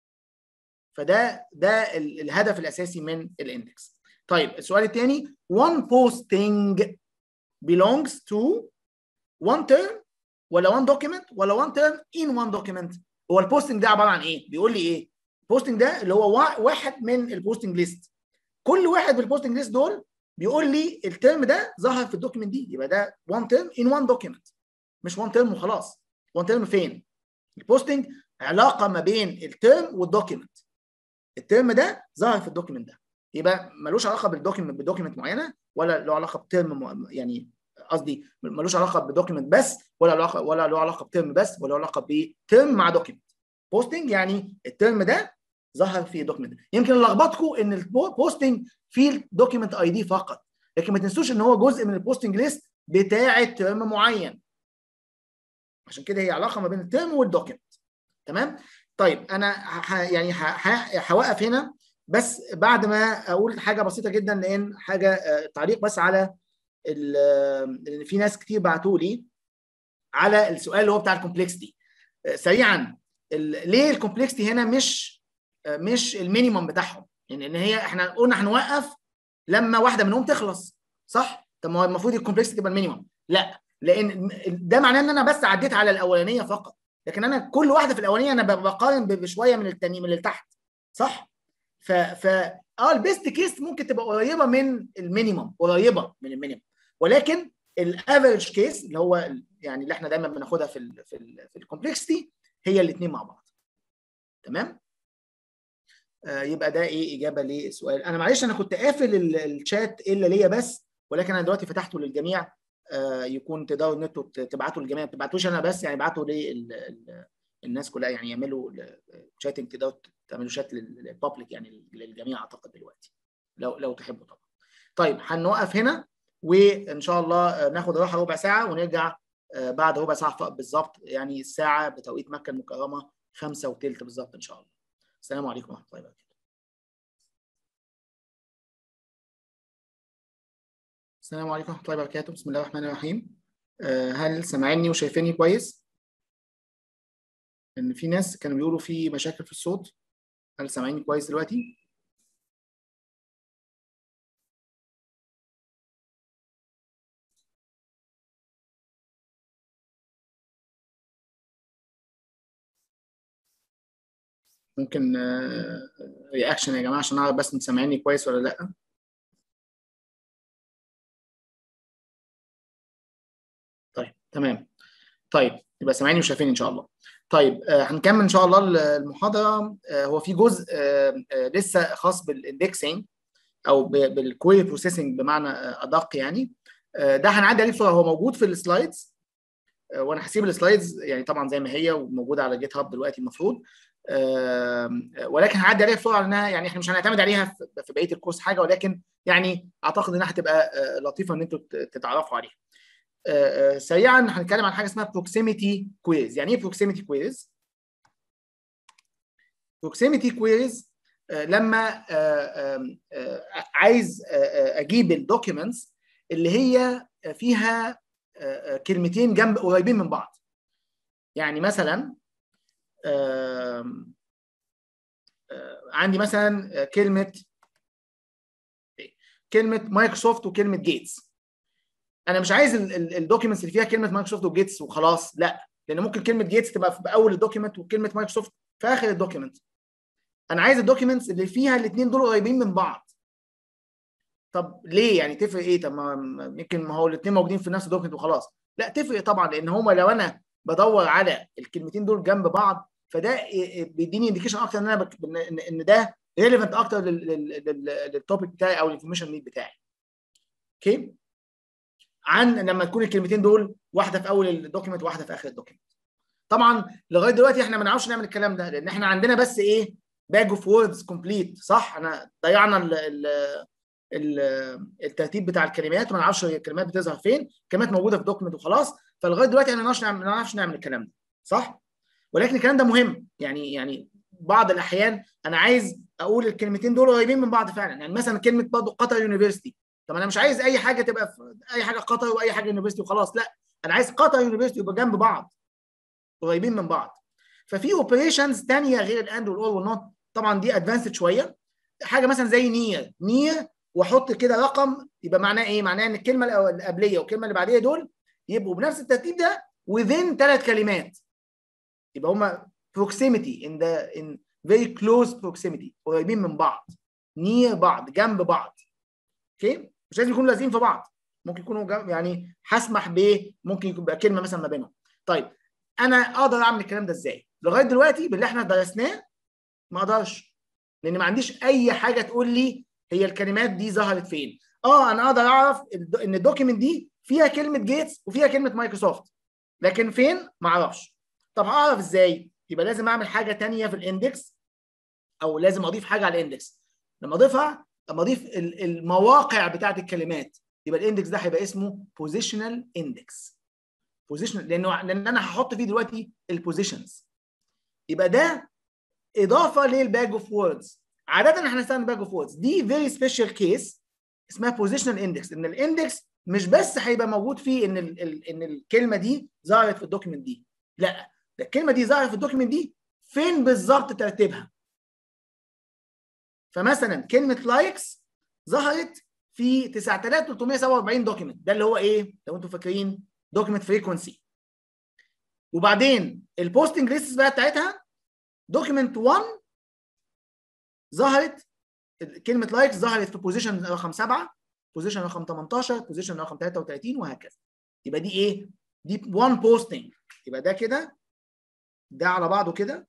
S1: فده ده الهدف الاساسي من الاندكس طيب السؤال الثاني one posting belongs to one term ولا one document ولا one term in one document هو البوستنج ده عباره عن ايه بيقول لي ايه البوستنج ده اللي هو واحد من البوستنج ليست كل واحد من البوستنج ليست دول بيقول لي الترم ده ظهر في الدوكيمنت دي يبقى ده one term in one document مش one term وخلاص one term فين البوستنج علاقه ما بين الترم والدوكيمنت الترم ده ظهر في الدوكيمنت ده يبقى ملوش علاقه بالدوكيمنت بدوكيمنت معينه ولا له علاقه بترم يعني قصدي ملوش علاقه بدوكيمنت بس ولا له علاقه ولا له علاقه بترم بس ولا له علاقه بترم مع دوكيمنت بوستنج يعني الترم ده ظهر في دوكيمنت يمكن لخبطكم ان البوستنج فيه الدوكيمنت اي دي فقط لكن ما تنسوش ان هو جزء من البوستنج ليست بتاعه ترم معين عشان كده هي علاقه ما بين الترم والدوكيمنت تمام طيب انا ح يعني هوقف هنا بس بعد ما اقول حاجه بسيطه جدا لان حاجه تعليق بس على لان في ناس كتير بعتوا لي على السؤال اللي هو بتاع الكومبلكسيتي سريعا ليه الكومبلكسيتي هنا مش مش المينيمم بتاعهم يعني ان هي احنا قلنا هنوقف لما واحده منهم تخلص صح طب ما هو المفروض الكومبلكسيتي تبقى المينيمم لا لان ده معناه ان انا بس عديت على الاولانيه فقط لكن انا كل واحده في الاولانيه انا بقارن بشويه من التاني من اللي تحت صح ف ف اه البيست كيس ممكن تبقى قريبه من المينيمم قريبه من المينيمم ولكن الافريج كيس اللي هو يعني اللي احنا دايما بناخدها في ال في ال في الكومبلكسيتي هي الاثنين مع بعض تمام آه يبقى ده ايه اجابه للسؤال انا معلش انا كنت قافل الشات الا ليا بس ولكن انا دلوقتي فتحته للجميع آه يكون تقدروا ان انتوا تبعتوا للجميع ما تبعتوش انا بس يعني ابعتوا للناس كلها يعني يعملوا شاتنج تقدروا تعملوا شات للبابليك يعني للجميع اعتقد دلوقتي لو لو تحبوا طبعا طيب هنوقف هنا وان شاء الله ناخد راحه ربع ساعه ونرجع بعد ربع ساعه بالظبط يعني الساعه بتوقيت مكه المكرمه خمسة وثلث بالظبط ان شاء الله السلام عليكم ورحمه الله وبركاته السلام عليكم ورحمه الله وبركاته بسم الله الرحمن الرحيم هل سامعيني وشايفيني كويس ان في ناس كانوا بيقولوا في مشاكل في الصوت هل سامعيني كويس دلوقتي ممكن رياكشن يا جماعه عشان اعرف بس انتوا سامعيني كويس ولا لا طيب تمام طيب يبقى سامعيني وشايفيني ان شاء الله طيب آه هنكمل ان شاء الله المحاضره آه هو في جزء آه لسه خاص بالاندكسنج او بالكويري بروسيسنج بمعنى ادق يعني ده هنعدي عليه بسرعه هو موجود في السلايدز وانا هسيب السلايدز يعني طبعا زي ما هي وموجوده على جيت هاب دلوقتي المفروض ولكن هعدي عليها بسرعه لانها يعني احنا مش هنعتمد عليها في بقيه الكورس حاجه ولكن يعني اعتقد انها هتبقى لطيفه ان انتوا تتعرفوا عليها. سريعا هنتكلم عن حاجه اسمها بروكسيميتي كويز يعني ايه بروكسيميتي كويز بروكسيميتي كويريز لما عايز اجيب الدوكيومنتس اللي هي فيها كلمتين جنب قريبين من بعض يعني مثلا عندي مثلا كلمه كلمه مايكروسوفت وكلمه جيتس انا مش عايز الدوكيومنتس اللي فيها كلمه مايكروسوفت وجيتس وخلاص لا لان ممكن كلمه جيتس تبقى في اول الدوكيومنت وكلمه مايكروسوفت في اخر الدوكيومنت انا عايز الدوكيومنتس اللي فيها الاثنين دول قريبين من بعض طب ليه يعني تفرق ايه طب ما يمكن ما هو الاثنين موجودين في نفس الدوكيومنت وخلاص لا تفرق طبعا لان هما لو انا بدور على الكلمتين دول جنب بعض فده بيديني انديكيشن اكتر ان انا بك... ان ده ريليفنت اكتر للتوبيك بتاعي او الانفورميشن نيد بتاعي اوكي عن لما تكون الكلمتين دول واحده في اول الدوكيمنت وواحده في اخر الدوكيمنت طبعا لغايه دلوقتي احنا ما نعرفش نعمل الكلام ده لان احنا عندنا بس ايه باج اوف ووردز كومبليت صح احنا ضيعنا ال ال ال الترتيب بتاع الكلمات وما نعرفش الكلمات بتظهر فين الكلمات موجوده في دوكيمنت وخلاص فلغايه دلوقتي احنا ما نعرفش نعمل الكلام ده صح ولكن الكلام ده مهم يعني يعني بعض الاحيان انا عايز اقول الكلمتين دول قريبين من بعض فعلا يعني مثلا كلمه برضه قطر يونيفرستي طب انا مش عايز اي حاجه تبقى في اي حاجه قطر واي حاجه يونيفرستي وخلاص لا انا عايز قطر يونيفرستي يبقى جنب بعض قريبين من بعض ففي اوبريشنز ثانيه غير الاند والاول والنوت طبعا دي ادفانسد شويه حاجه مثلا زي نير نير واحط كده رقم يبقى معناه ايه؟ معناه ان الكلمه اللي قبليه والكلمه اللي بعديه دول يبقوا بنفس الترتيب ده within ثلاث كلمات يبقى هما proximity in the in very close proximity قريبين من بعض near بعض جنب بعض اوكي مش لازم يكونوا لازقين في بعض ممكن يكونوا جنب يعني هسمح ب ممكن يبقى كلمه مثلا ما بينهم طيب انا اقدر اعمل الكلام ده ازاي لغايه دلوقتي باللي احنا درسناه ما اقدرش لان ما عنديش اي حاجه تقول لي هي الكلمات دي ظهرت فين اه انا اقدر اعرف ان الدوكيمنت دي فيها كلمه جيتس وفيها كلمه مايكروسوفت لكن فين ما اعرفش طب هعرف ازاي يبقى لازم اعمل حاجه ثانيه في الاندكس او لازم اضيف حاجه على الاندكس لما اضيفها لما اضيف المواقع بتاعت الكلمات يبقى الاندكس ده هيبقى اسمه بوزيشنال اندكس بوزيشنال لانه لان انا هحط فيه دلوقتي البوزيشنز يبقى ده اضافه للباج اوف ووردز عاده احنا هنستخدم باج اوف ووردز دي فيري سبيشال كيس اسمها بوزيشنال اندكس ان الاندكس مش بس هيبقى موجود فيه ان ال ال ان الكلمه دي ظهرت في الدوكيمنت دي لا ده الكلمه دي ظهرت في الدوكيمنت دي فين بالظبط ترتيبها فمثلا كلمه لايكس ظهرت في 9347 دوكيمنت ده اللي هو ايه لو انتم فاكرين دوكيمنت فريكونسي وبعدين البوستنج ليست بقى بتاعتها دوكيمنت 1 ظهرت كلمه لايكس ظهرت في بوزيشن رقم 7 بوزيشن رقم 18 بوزيشن رقم 33 وهكذا يبقى دي ايه دي 1 بوستنج يبقى ده كده ده على بعضه كده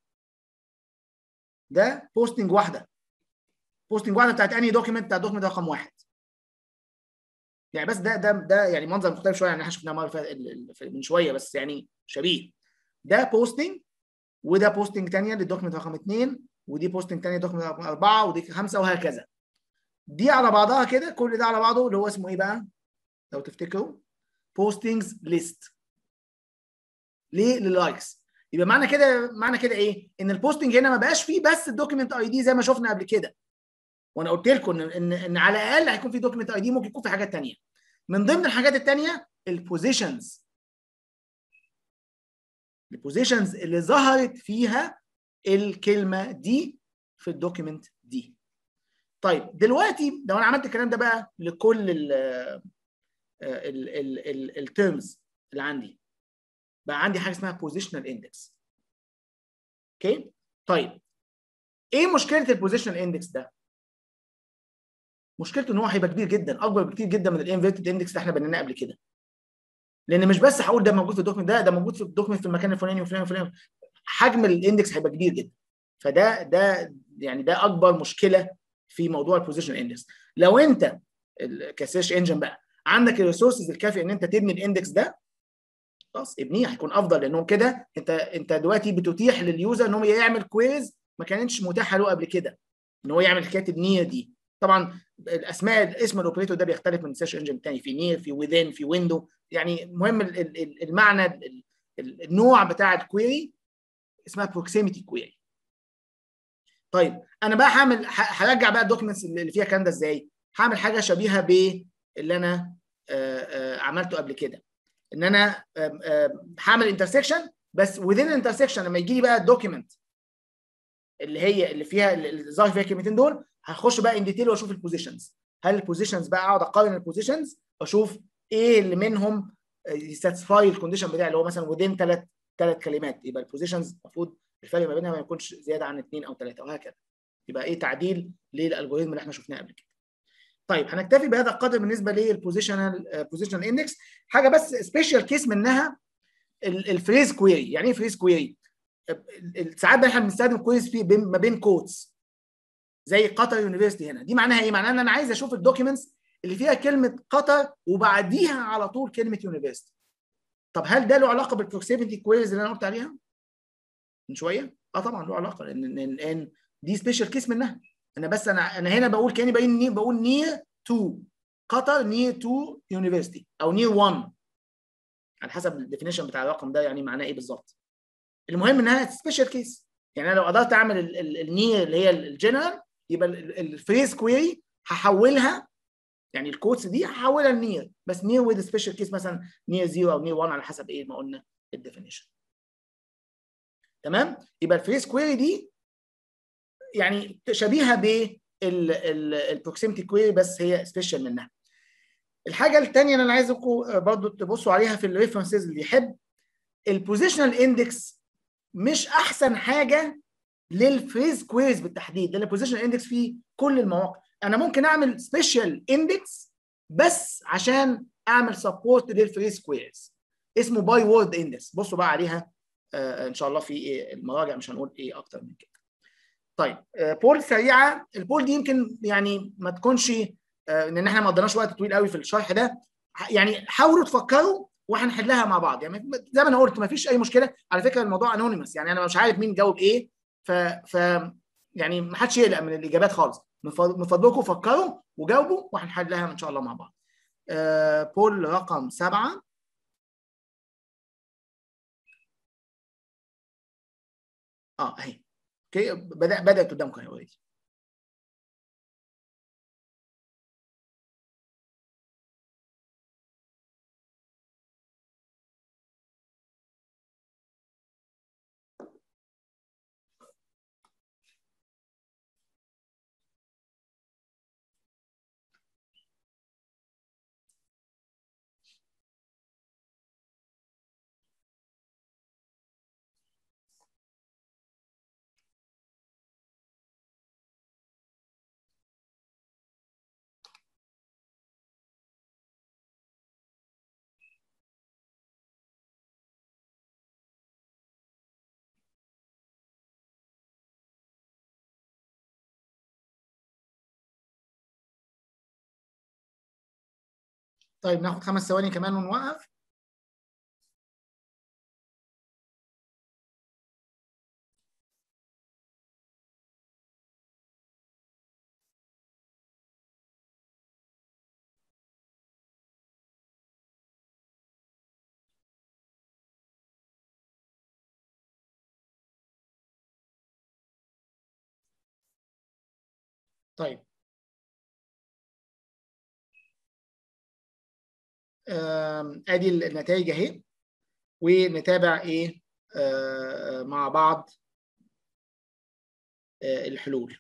S1: ده بوستنج واحده بوستنج واحده بتاعت انهي دوكيمنت بتاع دوكيمنت رقم واحد يعني بس ده ده ده يعني منظر مختلف شويه يعني احنا شفناه مره من شويه بس يعني شبيه ده بوستنج وده بوستنج ثانيه للدوكيمنت رقم اثنين ودي بوستنج ثانيه دوكيمنت رقم اربعه ودي خمسه وهكذا دي على بعضها كده كل ده على بعضه اللي هو اسمه ايه بقى؟ لو تفتكروا بوستنجز ليست ليه؟ لللايكس يبقى معنى كده معنى كده ايه؟ ان البوستنج هنا ما بقاش فيه بس الدوكيمنت اي دي زي ما شفنا قبل كده وانا قلت لكم ان ان, إن على الاقل هيكون في دوكيمنت اي دي ممكن يكون في حاجات ثانيه من ضمن الحاجات الثانيه البوزيشنز البوزيشنز اللي ظهرت فيها الكلمه دي في الدوكيمنت دي طيب دلوقتي لو انا عملت الكلام ده بقى لكل ال الترمز اللي عندي بقى عندي حاجه اسمها بوزيشنال اندكس اوكي طيب ايه مشكله البوزيشنال اندكس ده مشكلته ان هو هيبقى كبير جدا اكبر بكتير جدا من الانفيرتد اندكس اللي احنا بنيناه قبل كده لان مش بس هقول ده موجود في الدوكيمنت ده ده موجود في الدوكيمنت في المكان الفلاني والفلاني والفلاني حجم الاندكس هيبقى كبير جدا فده ده يعني ده اكبر مشكله في موضوع البوزيشن اندكس لو انت كسيرش انجن بقى عندك الريسورسز الكافيه ان انت تبني الاندكس ده خلاص ابنيه هيكون افضل لانه كده انت انت دلوقتي بتتيح لليوزر ان هو يعمل كويز ما كانتش متاحه له قبل كده ان هو يعمل كاتب نير دي طبعا الاسماء اسم الاوبريتور ده بيختلف من سيرش انجن تاني في نير في وذين في ويندو يعني مهم المعنى النوع بتاع الكويري اسمها بروكسيميتي كويري طيب انا بقى هعمل هرجع بقى الدوكيومنتس اللي فيها الكلام ده ازاي هعمل حاجه شبيهه باللي انا عملته قبل كده ان انا هعمل انترسكشن بس within الانترسكشن لما يجي لي بقى الدوكيمنت اللي هي اللي فيها اللي ظاهر فيها الكلمتين دول هخش بقى ان ديتيل واشوف البوزيشنز هل البوزيشنز بقى اقعد اقارن البوزيشنز واشوف ايه اللي منهم يساتسفاي الكونديشن بتاعي اللي هو مثلا within ثلاث ثلاث كلمات يبقى البوزيشنز المفروض الفرق ما بينها ما يكونش زياده عن اثنين او ثلاثه وهكذا يبقى ايه تعديل للالجوريزم اللي احنا شفناه قبل كده طيب هنكتفي بهذا القدر بالنسبه للبوزيشنال بوزيشنال اندكس حاجه بس سبيشال كيس منها الفريز كويري يعني ايه فريز كويري ساعات احنا بنستخدم كويز في ما بين كودز زي قطر يونيفرستي هنا دي معناها ايه معناها ان انا عايز اشوف الدوكيومنتس اللي فيها كلمه قطر وبعديها على طول كلمه يونيفرستي طب هل ده له علاقه بالبروكسيميتي كويريز اللي انا قلت عليها من شويه اه طبعا له علاقه لان ان دي سبيشال كيس منها انا بس انا انا هنا بقول كاني بقول بقول نير تو قطر نير تو يونيفرستي او نير 1 على حسب الديفينيشن بتاع الرقم ده يعني معناه ايه بالظبط المهم انها سبيشال كيس يعني انا لو قدرت اعمل النير اللي هي الجنرال يبقى الفريز كويري هحولها يعني الكوتس دي هحولها لنير بس نير وذ سبيشال كيس مثلا نير 0 او نير 1 على حسب ايه ما قلنا الديفينيشن تمام يبقى الفريز كويري دي يعني شبيهه بالبروكسيمتي كويري بس هي سبيشال منها الحاجه الثانيه اللي انا عايزكم برضو تبصوا عليها في الريفرنسز اللي يحب البوزيشنال اندكس مش احسن حاجه للفريز كويريز بالتحديد لان البوزيشنال اندكس في كل المواقع انا ممكن اعمل سبيشال اندكس بس عشان اعمل سبورت للفريز كويريز اسمه باي وورد اندكس بصوا بقى عليها آه ان شاء الله في إيه المراجع مش هنقول ايه اكتر من كده طيب آه بول سريعه البول دي يمكن يعني ما تكونش آه ان احنا ما قضيناش وقت طويل قوي في الشرح ده يعني حاولوا تفكروا وهنحلها مع بعض يعني زي ما انا قلت ما فيش اي مشكله على فكره الموضوع انونيمس يعني انا مش عارف مين جاوب ايه ف ف يعني ما حدش يقلق من الاجابات خالص من فضلكم فكروا وجاوبوا وهنحلها ان شاء الله مع بعض آه بول رقم سبعه اه اهي اوكي بدا بدات قدامكم اهي اوريدي طيب ناخد خمس ثواني كمان ونوقف طيب ادي النتائج اهي ونتابع ايه مع بعض الحلول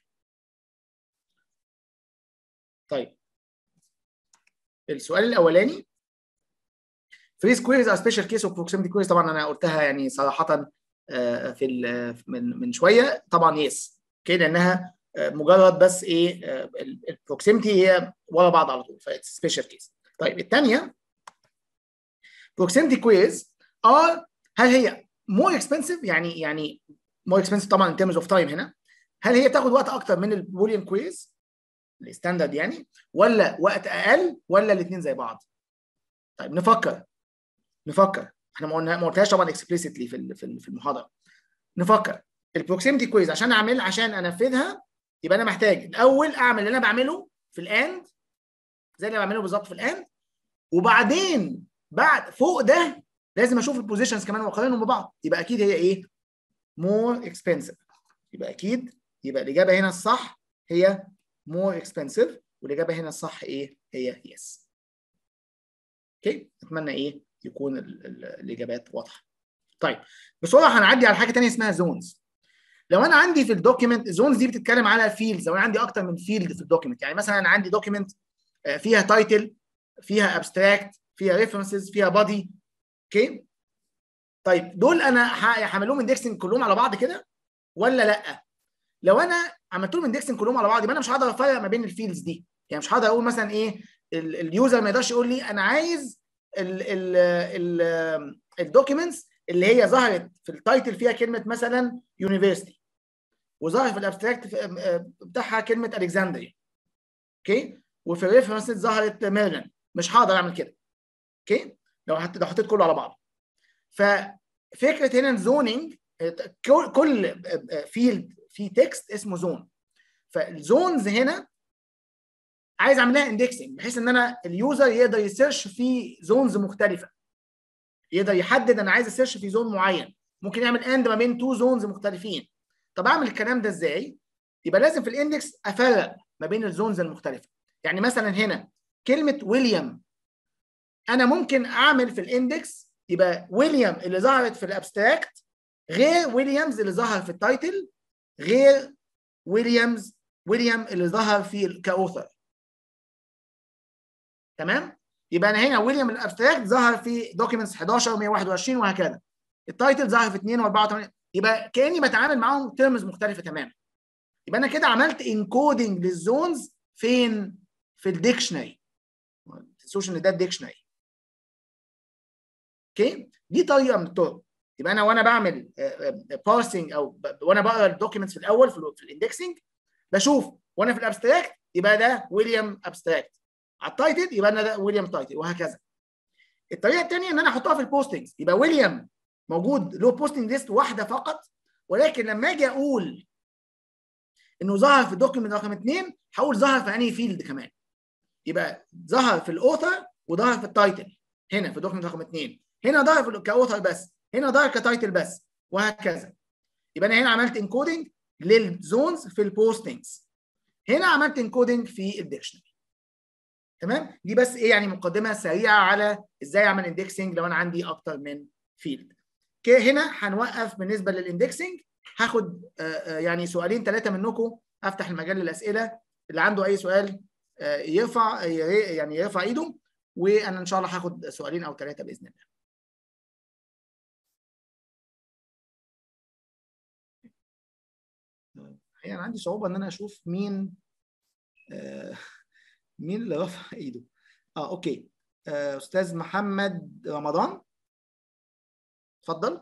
S1: طيب السؤال الاولاني فريز كويريز ار سبيشال كيس اوف بروكسيمتي كويريز طبعا انا قلتها يعني صراحه في من من شويه طبعا يس كده لانها مجرد بس ايه البروكسيمتي هي ورا بعض على طول فسبيشال كيس طيب الثانيه proximity queries are هل هي more expensive يعني يعني more expensive طبعا in terms of time هنا هل هي بتاخد وقت اكتر من البوليان كويز الستاندرد يعني ولا وقت اقل ولا الاثنين زي بعض طيب نفكر نفكر احنا ما قلنا ما قلتهاش طبعا explicitly في في المحاضره نفكر البروكسيمتي كويز عشان اعمل عشان انفذها يبقى انا محتاج الاول اعمل اللي انا بعمله في الاند زي اللي بعمله بالظبط في الاند وبعدين بعد فوق ده لازم اشوف البوزيشنز كمان واقارنهم ببعض يبقى اكيد هي ايه؟ مور اكسبنسيف يبقى اكيد يبقى الاجابه هنا الصح هي more expensive والاجابه هنا الصح ايه هي yes اوكي اتمنى ايه يكون ال ال الاجابات واضحه طيب بسرعه هنعدي على حاجه ثانيه اسمها زونز لو انا عندي في الدوكيمنت زونز دي بتتكلم على فيلدز لو انا عندي اكتر من فيلد في الدوكيمنت يعني مثلا انا عندي دوكيمنت فيها تايتل فيها ابستراكت فيها ريفرنسز فيها بادي اوكي طيب دول انا هعملهم اندكسنج كلهم على بعض كده ولا لا لو انا عملت لهم اندكسنج كلهم على بعض يبقى انا مش هقدر افرق ما بين الفيلدز دي يعني مش هقدر اقول مثلا ايه اليوزر ما يقدرش يقول لي انا عايز الدوكيومنتس اللي هي ظهرت في التايتل فيها كلمه مثلا يونيفرستي وظهر في الابستراكت بتاعها كلمه الكسندريا اوكي وفي الريفرنس ظهرت ميرلان مش هقدر اعمل كده اوكي لو حطيت لو حطيت كله على بعض ففكره هنا الزوننج كل فيلد فيه تكست اسمه زون فالزونز هنا عايز اعمل لها اندكسنج بحيث ان انا اليوزر يقدر يسيرش في زونز مختلفه يقدر يحدد انا عايز اسيرش في زون معين ممكن يعمل اند ما بين تو زونز مختلفين طب اعمل الكلام ده ازاي يبقى لازم في الاندكس افرق ما بين الزونز المختلفه يعني مثلا هنا كلمه ويليام انا ممكن اعمل في الاندكس يبقى ويليام اللي ظهرت في الابستراكت غير ويليامز اللي ظهر في التايتل غير ويليامز ويليام اللي ظهر في كاوثر تمام يبقى انا هنا ويليام الابستراكت ظهر في دوكيومنتس 11 و121 وهكذا التايتل ظهر في 2 و4 و8 يبقى كاني بتعامل معاهم تيرمز مختلفه تماما يبقى انا كده عملت انكودنج للزونز فين في الديكشنري ما تنسوش ان ده الديكشنري اوكي دي طريقه من الطرق يبقى انا وانا بعمل بارسنج او وانا بقرا الدوكيومنتس في الاول في الاندكسنج بشوف وانا في الابستراكت يبقى ده ويليام ابستراكت على التايتل يبقى انا ده ويليام تايتل وهكذا الطريقه الثانيه ان انا احطها في البوستنجز يبقى ويليام موجود له بوستنج ليست واحده فقط ولكن لما اجي اقول انه ظهر في الدوكيمنت رقم اثنين هقول ظهر في انهي فيلد كمان يبقى ظهر في الاوثر وظهر في التايتل هنا في الدوكيمنت رقم اثنين هنا ظهر كاوثر بس هنا ظهر كتايتل بس وهكذا يبقى انا هنا عملت انكودنج للزونز في البوستنجز هنا عملت انكودنج في الديكشنري تمام دي بس ايه يعني مقدمه سريعه على ازاي اعمل اندكسنج لو انا عندي اكتر من فيلد هنا هنوقف بالنسبه للاندكسنج هاخد يعني سؤالين ثلاثه منكم افتح المجال للاسئله اللي عنده اي سؤال يرفع يعني يرفع ايده وانا ان شاء الله هاخد سؤالين او ثلاثه باذن الله يعني عندي صعوبه ان انا اشوف مين آه مين اللي رفع ايده اه اوكي آه استاذ محمد رمضان اتفضل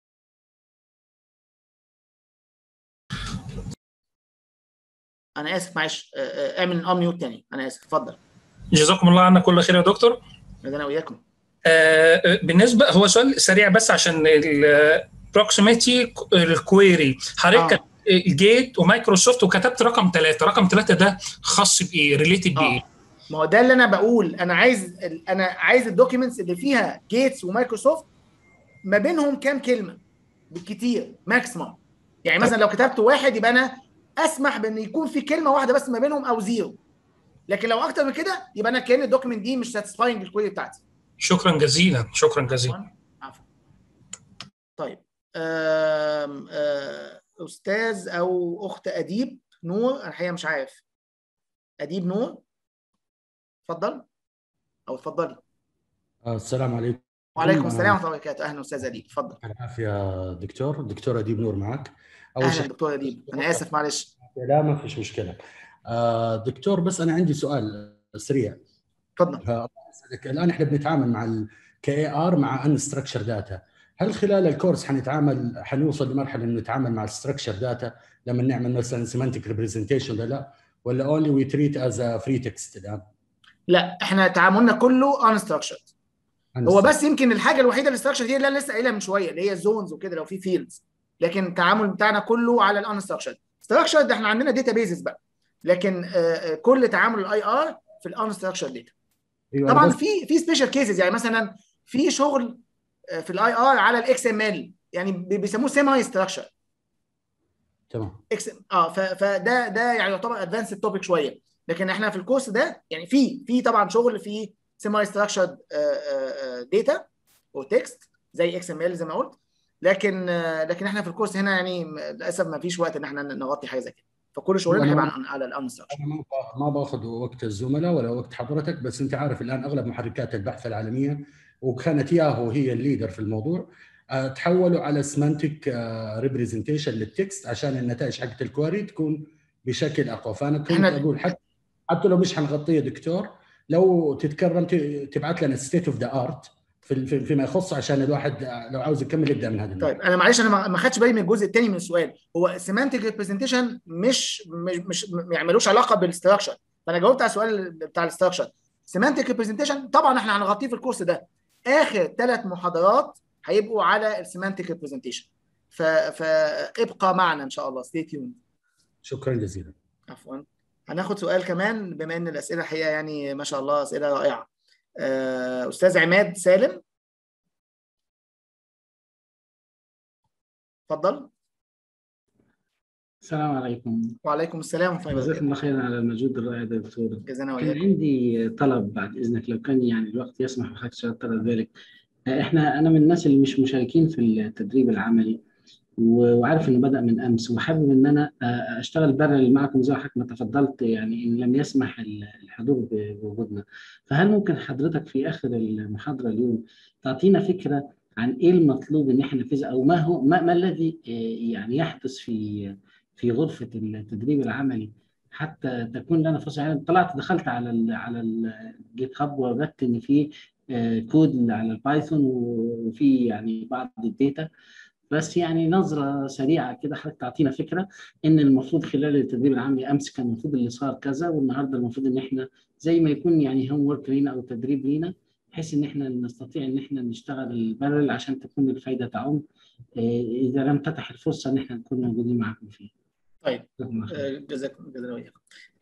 S1: انا اسف معلش آه اعمل اميوت تاني انا اسف اتفضل
S2: جزاكم الله عنا كل خير يا دكتور
S1: انا وياكم
S2: آه بالنسبه هو سؤال سريع بس عشان البروكسيميتي الكويري حضرتك آه. الجيت ومايكروسوفت وكتبت رقم ثلاثة رقم ثلاثة ده خاص بايه ريليتد بايه
S1: ما هو ده اللي انا بقول انا عايز انا عايز الدوكيومنتس اللي فيها جيتس ومايكروسوفت ما بينهم كام كلمه بالكتير ماكسيمم يعني مثلا لو كتبت واحد يبقى انا اسمح بان يكون في كلمه واحده بس ما بينهم او زيرو لكن لو اكتر من كده يبقى انا كان الدوكيمنت دي مش ساتيسفاينج الكويري بتاعتي
S2: شكرا جزيلا شكرا جزيلا
S1: عفوا طيب آم آم استاذ او اخت اديب نور انا الحقيقه مش عارف اديب نور اتفضل او اتفضلي
S3: السلام عليكم
S1: وعليكم السلام ورحمه الله وبركاته اهلا استاذ اديب اتفضل
S3: العافيه دكتور دكتور اديب نور معك
S1: اهلا شيء دكتور اديب انا اسف معلش
S3: لا ما فيش مشكله دكتور بس انا عندي سؤال سريع
S1: تفضل
S3: الان احنا بنتعامل مع الكي اي ار مع ان ستراكشر داتا هل خلال الكورس حنتعامل حنوصل لمرحله انه نتعامل مع الستراكشر داتا لما نعمل مثلا سيمانتك ريبريزنتيشن ولا لا ولا اونلي وي تريت از فري تكست الان؟
S1: لا احنا تعاملنا كله ان ستراكشرد هو بس يمكن الحاجه الوحيده اللي ستراكشر دي اللي انا لسه قايلها من شويه اللي هي الزونز وكده لو في فيلدز لكن التعامل بتاعنا كله على الان ستراكشرد ستراكشرد احنا عندنا داتا بيزز بقى لكن كل تعامل الاي ار في الان ستراكشرد داتا طبعا في في سبيشال كيسز يعني مثلا في شغل في الاي ار على الاكس ام ال يعني بيسموه سيمي ستراكشر
S3: تمام
S1: اكس اه ف- فده ده يعني يعتبر ادفانس توبيك شويه لكن احنا في الكورس ده يعني في في طبعا شغل في سيمي ستراكشرد داتا وتكست زي اكس ام ال زي ما قلت لكن آه، لكن احنا في الكورس هنا يعني م- للاسف ما فيش وقت ان احنا نغطي حاجه زي كده فكل شغلنا
S3: وأنا
S1: هيبقى
S3: ما-
S1: عن- على الانستراكشر
S3: انا ما باخ- ما باخذ وقت الزملاء ولا وقت حضرتك بس انت عارف الان اغلب محركات البحث العالميه وكانت ياهو هي الليدر في الموضوع آه، تحولوا على سمانتك ريبريزنتيشن للتكست عشان النتائج حقت الكواري تكون بشكل اقوى فانا كنت
S1: إحنا-
S3: اقول حتى حتى لو مش حنغطيه دكتور لو تتكرم ت- تبعت لنا ستيت اوف ذا ارت في في- فيما يخص عشان الواحد آه، لو عاوز يكمل يبدا من هذا النوع.
S1: طيب انا معلش انا ما- ما خدتش بالي من الجزء الثاني من السؤال هو سيمانتك ريبريزنتيشن مش مش مش ما يعملوش علاقه بالاستراكشر فانا جاوبت على السؤال بتاع الاستراكشر سيمانتك ريبريزنتيشن طبعا احنا هنغطيه في الكورس ده اخر ثلاث محاضرات هيبقوا على السيمانتك ريبريزنتيشن فابقى معنا ان شاء الله ستي تيون
S3: شكرا جزيلا
S1: عفوا هناخد سؤال كمان بما ان الاسئله الحقيقه يعني ما شاء الله اسئله رائعه آه، استاذ عماد سالم اتفضل
S4: السلام عليكم
S1: وعليكم السلام ورحمه الله
S4: جزاكم
S1: وبركاته
S4: الله خيرا على المجهود الرائع ده دكتور
S1: جزانا
S4: كان
S1: وإياكم
S4: عندي طلب بعد اذنك لو كان يعني الوقت يسمح وحضرتك طلب ذلك احنا انا من الناس اللي مش مشاركين في التدريب العملي و- وعارف انه بدا من امس وحابب ان انا آه، اشتغل بارل معكم زي ما حضرتك ما تفضلت يعني ان لم يسمح ال- الحضور ب- بوجودنا فهل ممكن حضرتك في اخر المحاضره اليوم تعطينا فكره عن ايه المطلوب ان احنا ننفذه او ما هو ما, ما الذي آه، يعني يحدث في في غرفه التدريب العملي حتى تكون لنا فرصه يعني طلعت دخلت على ال على الجيت هاب وجدت ان في آه، كود على البايثون وفي يعني بعض الداتا بس يعني نظرة سريعة كده حضرتك تعطينا فكرة إن المفروض خلال التدريب العملي أمس كان المفروض اللي صار كذا والنهاردة المفروض إن إحنا زي ما يكون يعني هوم ورك لينا أو تدريب لينا بحيث إن إحنا نستطيع إن إحنا نشتغل البارل عشان تكون الفايدة تعم آه، إذا لم تتح الفرصة إن إحنا نكون موجودين معكم فيه.
S1: طيب
S4: جزاكم الله خير.
S1: آه، جزاكم جزانا وإياكم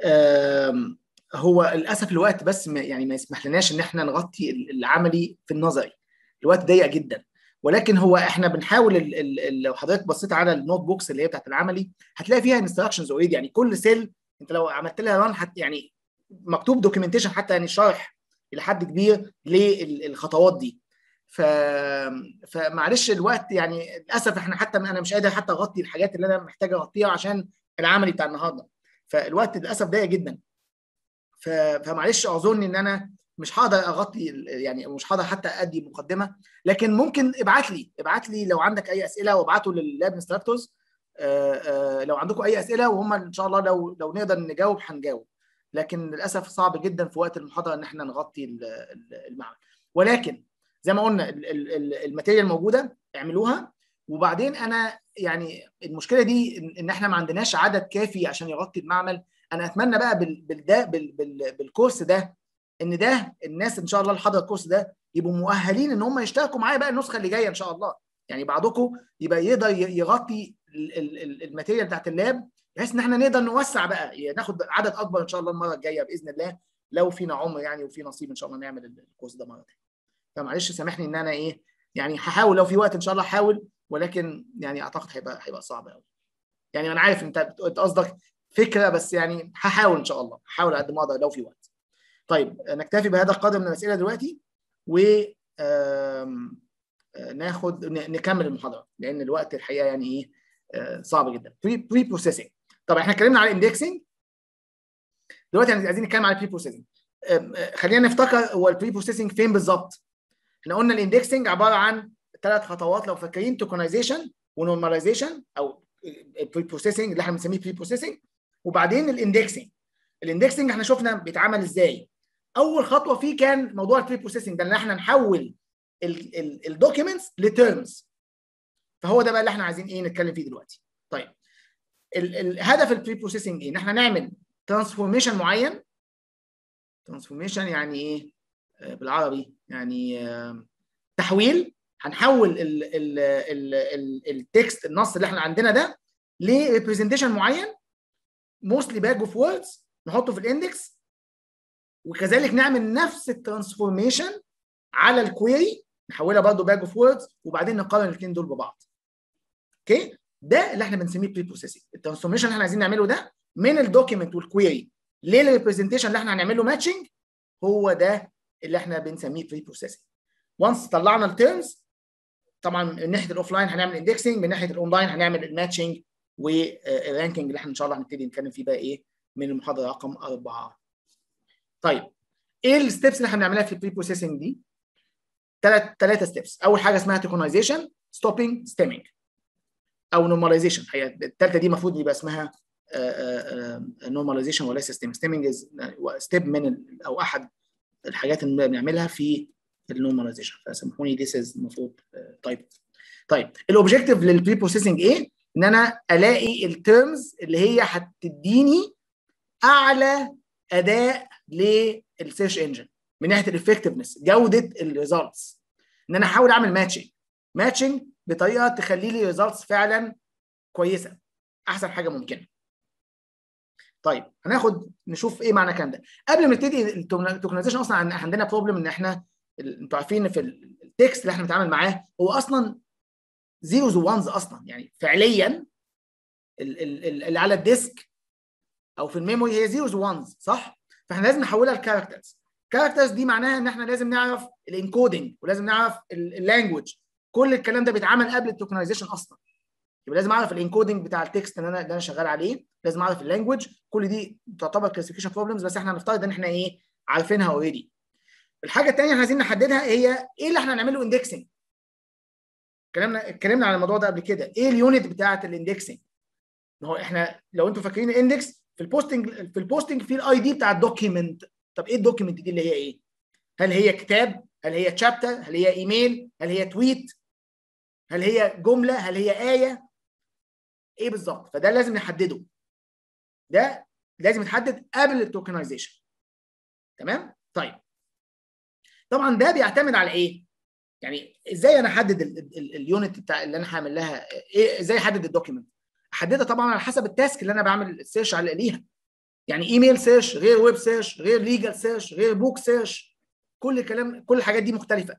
S1: آم، هو للاسف الوقت بس ما يعني ما يسمح لناش ان احنا نغطي العملي في النظري الوقت ضيق جدا ولكن هو احنا بنحاول ال ال ال لو حضرتك بصيت على النوت بوكس اللي هي بتاعت العملي هتلاقي فيها انستراكشنز اوريدي يعني كل سيل انت لو عملت لها ران حت يعني مكتوب دوكيومنتيشن حتى يعني شرح الى حد كبير للخطوات دي ف فمعلش الوقت يعني للاسف احنا حتى انا مش قادر حتى اغطي الحاجات اللي انا محتاج اغطيها عشان العملي بتاع النهارده فالوقت للاسف ضيق جدا ف... فمعلش اعذرني ان انا مش هقدر اغطي ال- يعني مش هقدر حتى ادي مقدمه لكن ممكن ابعت لي ابعت لي لو عندك اي اسئله وابعته لللاب انستراكتورز لو عندكم اي اسئله وهم ان شاء الله لو لو نقدر نجاوب هنجاوب لكن للاسف صعب جدا في وقت المحاضره ان احنا نغطي ال- ال- المعمل ولكن زي ما قلنا ال- ال- ال- الماتيريال موجوده اعملوها وبعدين انا يعني المشكله دي ان إن احنا ما عندناش عدد كافي عشان يغطي المعمل انا اتمنى بقى بال بالدا بال بال بالكورس ده ان ده الناس ان شاء الله اللي حضر الكورس ده يبقوا مؤهلين ان هم يشتركوا معايا بقى النسخه اللي جايه ان شاء الله يعني بعضكم يبقى يقدر ي- يغطي ال- ال- ال- الماتيريال بتاعت اللاب بحيث ان احنا نقدر نوسع بقى يعني ناخد عدد اكبر ان شاء الله المره الجايه باذن الله لو فينا عمر يعني وفي نصيب ان شاء الله نعمل الكورس ده مره ثانيه فمعلش سامحني ان انا ايه يعني هحاول لو في وقت ان شاء الله هحاول ولكن يعني اعتقد هيبقى هيبقى صعب قوي يعني انا عارف انت أنت قصدك فكره بس يعني هحاول ان شاء الله هحاول قد ما اقدر لو في وقت طيب نكتفي بهذا القدر من الاسئله دلوقتي و آم، آه، ناخد ن- نكمل المحاضره لان الوقت الحقيقه يعني ايه آه، صعب جدا بري بري بروسيسنج طب احنا اتكلمنا على الاندكسنج دلوقتي عايزين نتكلم على البري بروسيسنج خلينا نفتكر هو البري بروسيسنج فين بالظبط احنا قلنا الاندكسنج عباره عن ثلاث خطوات لو فاكرين توكنايزيشن ونورماليزيشن او البري بروسيسنج اللي احنا بنسميه بري بروسيسنج وبعدين الاندكسنج الاندكسنج احنا شفنا بيتعمل ازاي اول خطوه فيه كان موضوع البري بروسيسنج ده ان احنا نحول الدوكيومنتس لتيرمز فهو ده بقى اللي احنا عايزين ايه نتكلم فيه دلوقتي طيب ال- الهدف البري بروسيسنج ايه ان احنا نعمل ترانسفورميشن معين ترانسفورميشن يعني ايه آه، بالعربي يعني آه، تحويل هنحول التكست النص اللي احنا عندنا ده لريبريزنتيشن معين موستلي باج اوف ووردز نحطه في الاندكس وكذلك نعمل نفس الترانسفورميشن على الكويري نحولها برضه باج اوف ووردز وبعدين نقارن الاثنين دول ببعض اوكي ده اللي احنا بنسميه بري بروسيسنج الترانسفورميشن اللي احنا عايزين نعمله ده من الدوكيمنت والكويري للريبريزنتيشن اللي احنا هنعمله ماتشنج هو ده اللي احنا بنسميه بري بروسيسنج وانس طلعنا التيرمز طبعا من ناحيه الاوف لاين هنعمل اندكسنج من ناحيه الاونلاين هنعمل الماتشنج والرانكينج اللي احنا ان شاء الله هنبتدي نتكلم فيه بقى ايه من المحاضره رقم اربعه. طيب ايه الستبس اللي احنا بنعملها في البري بروسيسنج دي؟ ثلاث ثلاثه ستبس اول حاجه اسمها تيكونايزيشن ستوبينج ستيمينج او نورماليزيشن هي الثالثه دي المفروض يبقى اسمها نورماليزيشن وليس ستيمينج ستيمينج ستيب من او احد الحاجات اللي بنعملها في النورماليزيشن فسامحوني ذيس از المفروض طيب طيب الاوبجيكتيف للبري بروسيسنج ايه؟ ان انا الاقي التيرمز اللي هي هتديني اعلى اداء للسيرش انجن من ناحيه الافكتفنس جوده الريزلتس ان انا احاول اعمل ماتشنج ماتشنج بطريقه تخلي لي ريزلتس فعلا كويسه احسن حاجه ممكنه طيب هناخد نشوف ايه معنى الكلام ده قبل ما نبتدي التوكنايزيشن اصلا عندنا بروبلم ان احنا انتوا عارفين في التكست اللي احنا بنتعامل معاه هو اصلا زيروز وانز اصلا يعني فعليا اللي على الديسك او في الميموري هي زيروز وانز صح؟ فاحنا لازم نحولها لكاركترز كاركترز دي معناها ان احنا لازم نعرف الانكودنج ولازم نعرف اللانجوج كل الكلام ده بيتعمل قبل التوكنايزيشن اصلا يبقى لازم اعرف الانكودنج بتاع التكست اللي انا اللي انا شغال عليه لازم اعرف اللانجوج كل دي تعتبر كلاسيفيكيشن بروبلمز بس احنا هنفترض ان احنا ايه عارفينها اوريدي الحاجه الثانيه احنا عايزين نحددها هي ايه اللي احنا هنعمله اندكسنج اتكلمنا اتكلمنا على الموضوع ده قبل كده ايه اليونت بتاعه الاندكسنج ما هو احنا لو انتوا فاكرين الاندكس في البوستنج في البوستنج في الاي دي بتاع الدوكيمنت طب ايه الدوكيمنت دي اللي هي ايه هل هي كتاب هل هي تشابتر هل هي ايميل هل هي تويت هل هي جمله هل هي ايه ايه بالظبط فده لازم نحدده ده لازم يتحدد قبل التوكنايزيشن تمام طيب طبعا ده بيعتمد على ايه يعني ازاي انا احدد اليونت بتاع اللي انا هعمل لها ايه ازاي احدد الدوكيمنت احددها طبعا على حسب التاسك اللي انا بعمل سيرش على ليها يعني ايميل سيرش غير ويب سيرش غير ليجل سيرش غير بوك سيرش كل الكلام كل الحاجات دي مختلفه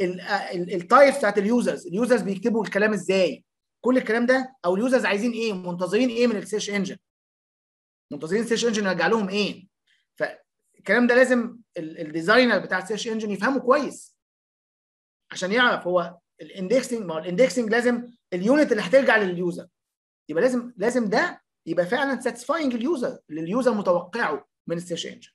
S1: التايبس بتاعت اليوزرز اليوزرز بيكتبوا الكلام ازاي كل الكلام ده او اليوزرز عايزين ايه منتظرين ايه من السيرش انجن منتظرين السيرش انجن يرجع لهم ايه فالكلام ده لازم الديزاينر بتاع السيرش انجن يفهمه كويس عشان يعرف هو الاندكسنج ما هو الاندكسنج لازم اليونت اللي هترجع لليوزر يبقى لازم لازم ده يبقى فعلا ساتيسفاينج اليوزر اللي اليوزر متوقعه من السيرش انجن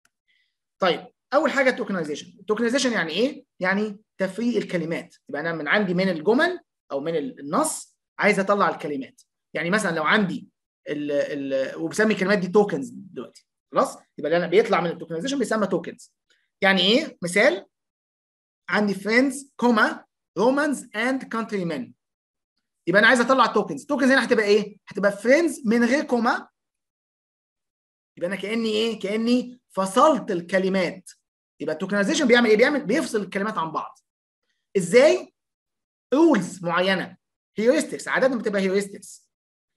S1: طيب اول حاجه التوكنايزيشن التوكنايزيشن يعني ايه يعني تفريق الكلمات يبقى انا من عندي من الجمل او من النص عايز اطلع الكلمات يعني مثلا لو عندي ال ال وبسمي الكلمات دي توكنز دلوقتي خلاص يبقى انا بيطلع من التوكنايزيشن بيسمى توكنز يعني ايه مثال عندي فريندز كوما رومانز اند كانتري مان يبقى انا عايز اطلع توكنز توكنز هنا هتبقى ايه هتبقى فريندز من غير كوما يبقى انا كاني ايه كاني فصلت الكلمات يبقى التوكنايزيشن بيعمل ايه بيعمل بيفصل الكلمات عن بعض ازاي رولز معينه هيوريستكس عاده بتبقى هيوريستكس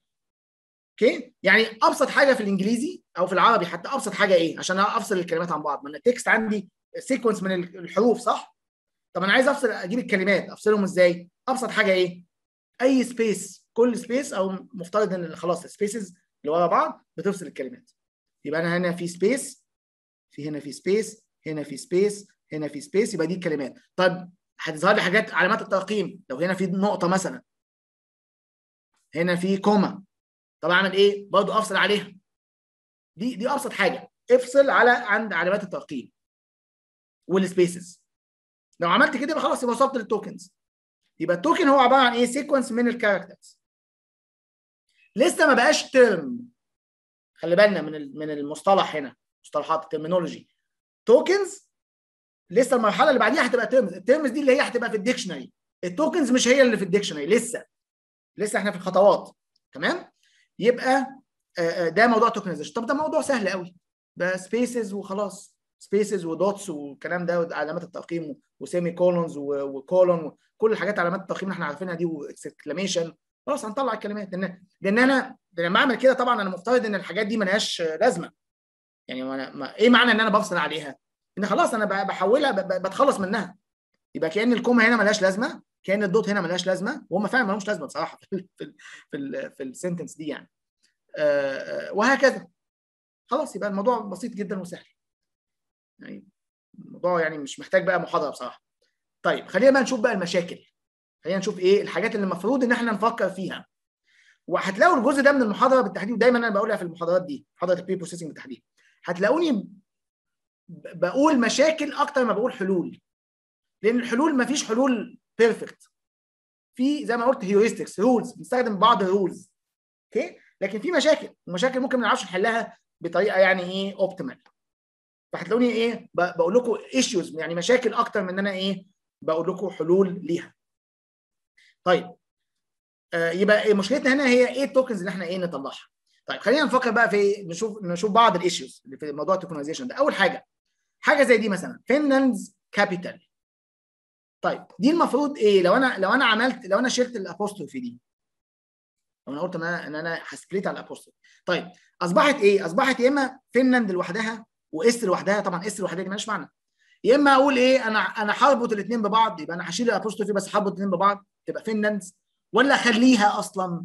S1: اوكي يعني ابسط حاجه في الانجليزي او في العربي حتى ابسط حاجه ايه عشان افصل الكلمات عن بعض ما التكست عندي سيكونس من الحروف صح طب انا عايز افصل اجيب الكلمات افصلهم ازاي ابسط حاجه ايه اي سبيس كل سبيس او مفترض ان خلاص السبيسز اللي ورا بعض بتفصل الكلمات يبقى انا هنا في سبيس في هنا في سبيس هنا في سبيس هنا في سبيس يبقى دي الكلمات طب هتظهر لي حاجات علامات الترقيم لو هنا في نقطه مثلا هنا في كوما طب اعمل ايه برضه افصل عليها دي دي ابسط حاجه افصل على عند علامات الترقيم والسبيسز لو عملت كده يبقى خلاص يبقى وصلت للتوكنز يبقى التوكن هو عباره عن ايه سيكونس من الكاركترز لسه ما بقاش ترم خلي بالنا من من المصطلح هنا مصطلحات الترمينولوجي توكنز لسه المرحله اللي بعديها هتبقى تيرمز التيرمز دي اللي هي هتبقى في الديكشنري التوكنز مش هي اللي في الديكشنري لسه لسه احنا في الخطوات تمام يبقى ده موضوع توكنايزيشن طب ده موضوع سهل قوي ده سبيسز وخلاص سبيسز ودوتس والكلام ده وعلامات الترقيم وسيمي كولونز وكولون كل الحاجات علامات الترقيم اللي احنا عارفينها دي واكسكلاميشن خلاص هنطلع الكلمات لان لان انا لما اعمل كده طبعا انا مفترض ان الحاجات دي ملهاش لازمه يعني ما ما ايه معنى ان انا بفصل عليها؟ ان خلاص انا بحولها بتخلص منها يبقى كان الكوما هنا ملهاش لازمه كان الدوت هنا ملهاش لازمه وهم فعلا مالهمش لازمه بصراحه في ال في ال في, ال في السنتنس دي يعني آه وهكذا خلاص يبقى الموضوع بسيط جدا وسهل يعني الموضوع يعني مش محتاج بقى محاضره بصراحه طيب خلينا بقى نشوف بقى المشاكل خلينا نشوف ايه الحاجات اللي المفروض ان احنا نفكر فيها وهتلاقوا الجزء ده من المحاضره بالتحديد دايما انا بقولها في المحاضرات دي محاضره البري بروسيسنج بالتحديد هتلاقوني بقول مشاكل اكتر ما بقول حلول لان الحلول ما فيش حلول بيرفكت في زي ما قلت هيوريستكس رولز بنستخدم بعض الرولز اوكي لكن في مشاكل المشاكل ممكن ما نعرفش نحلها بطريقه يعني ايه اوبتيمال فهتلاقوني ايه بقول لكم ايشوز يعني مشاكل اكتر من ان انا ايه بقول لكم حلول ليها طيب آه يبقى مشكلتنا هنا هي ايه التوكنز اللي احنا ايه نطلعها طيب خلينا نفكر بقى في نشوف نشوف بعض الايشوز اللي في موضوع التوكنايزيشن ده اول حاجه حاجه زي دي مثلا فينلاندز كابيتال طيب دي المفروض ايه لو انا لو انا عملت لو انا شلت الابوستروفي دي لو انا قلت ان انا ان انا هسبليت على الابوستروفي طيب اصبحت ايه اصبحت يا اما فينلاند لوحدها واس لوحدها طبعا اس لوحدها دي مالهاش معنى يا اما اقول ايه انا انا هربط الاثنين ببعض يبقى انا هشيل الابوستروفي بس هربط الاثنين ببعض تبقى فينلاندز ولا اخليها اصلا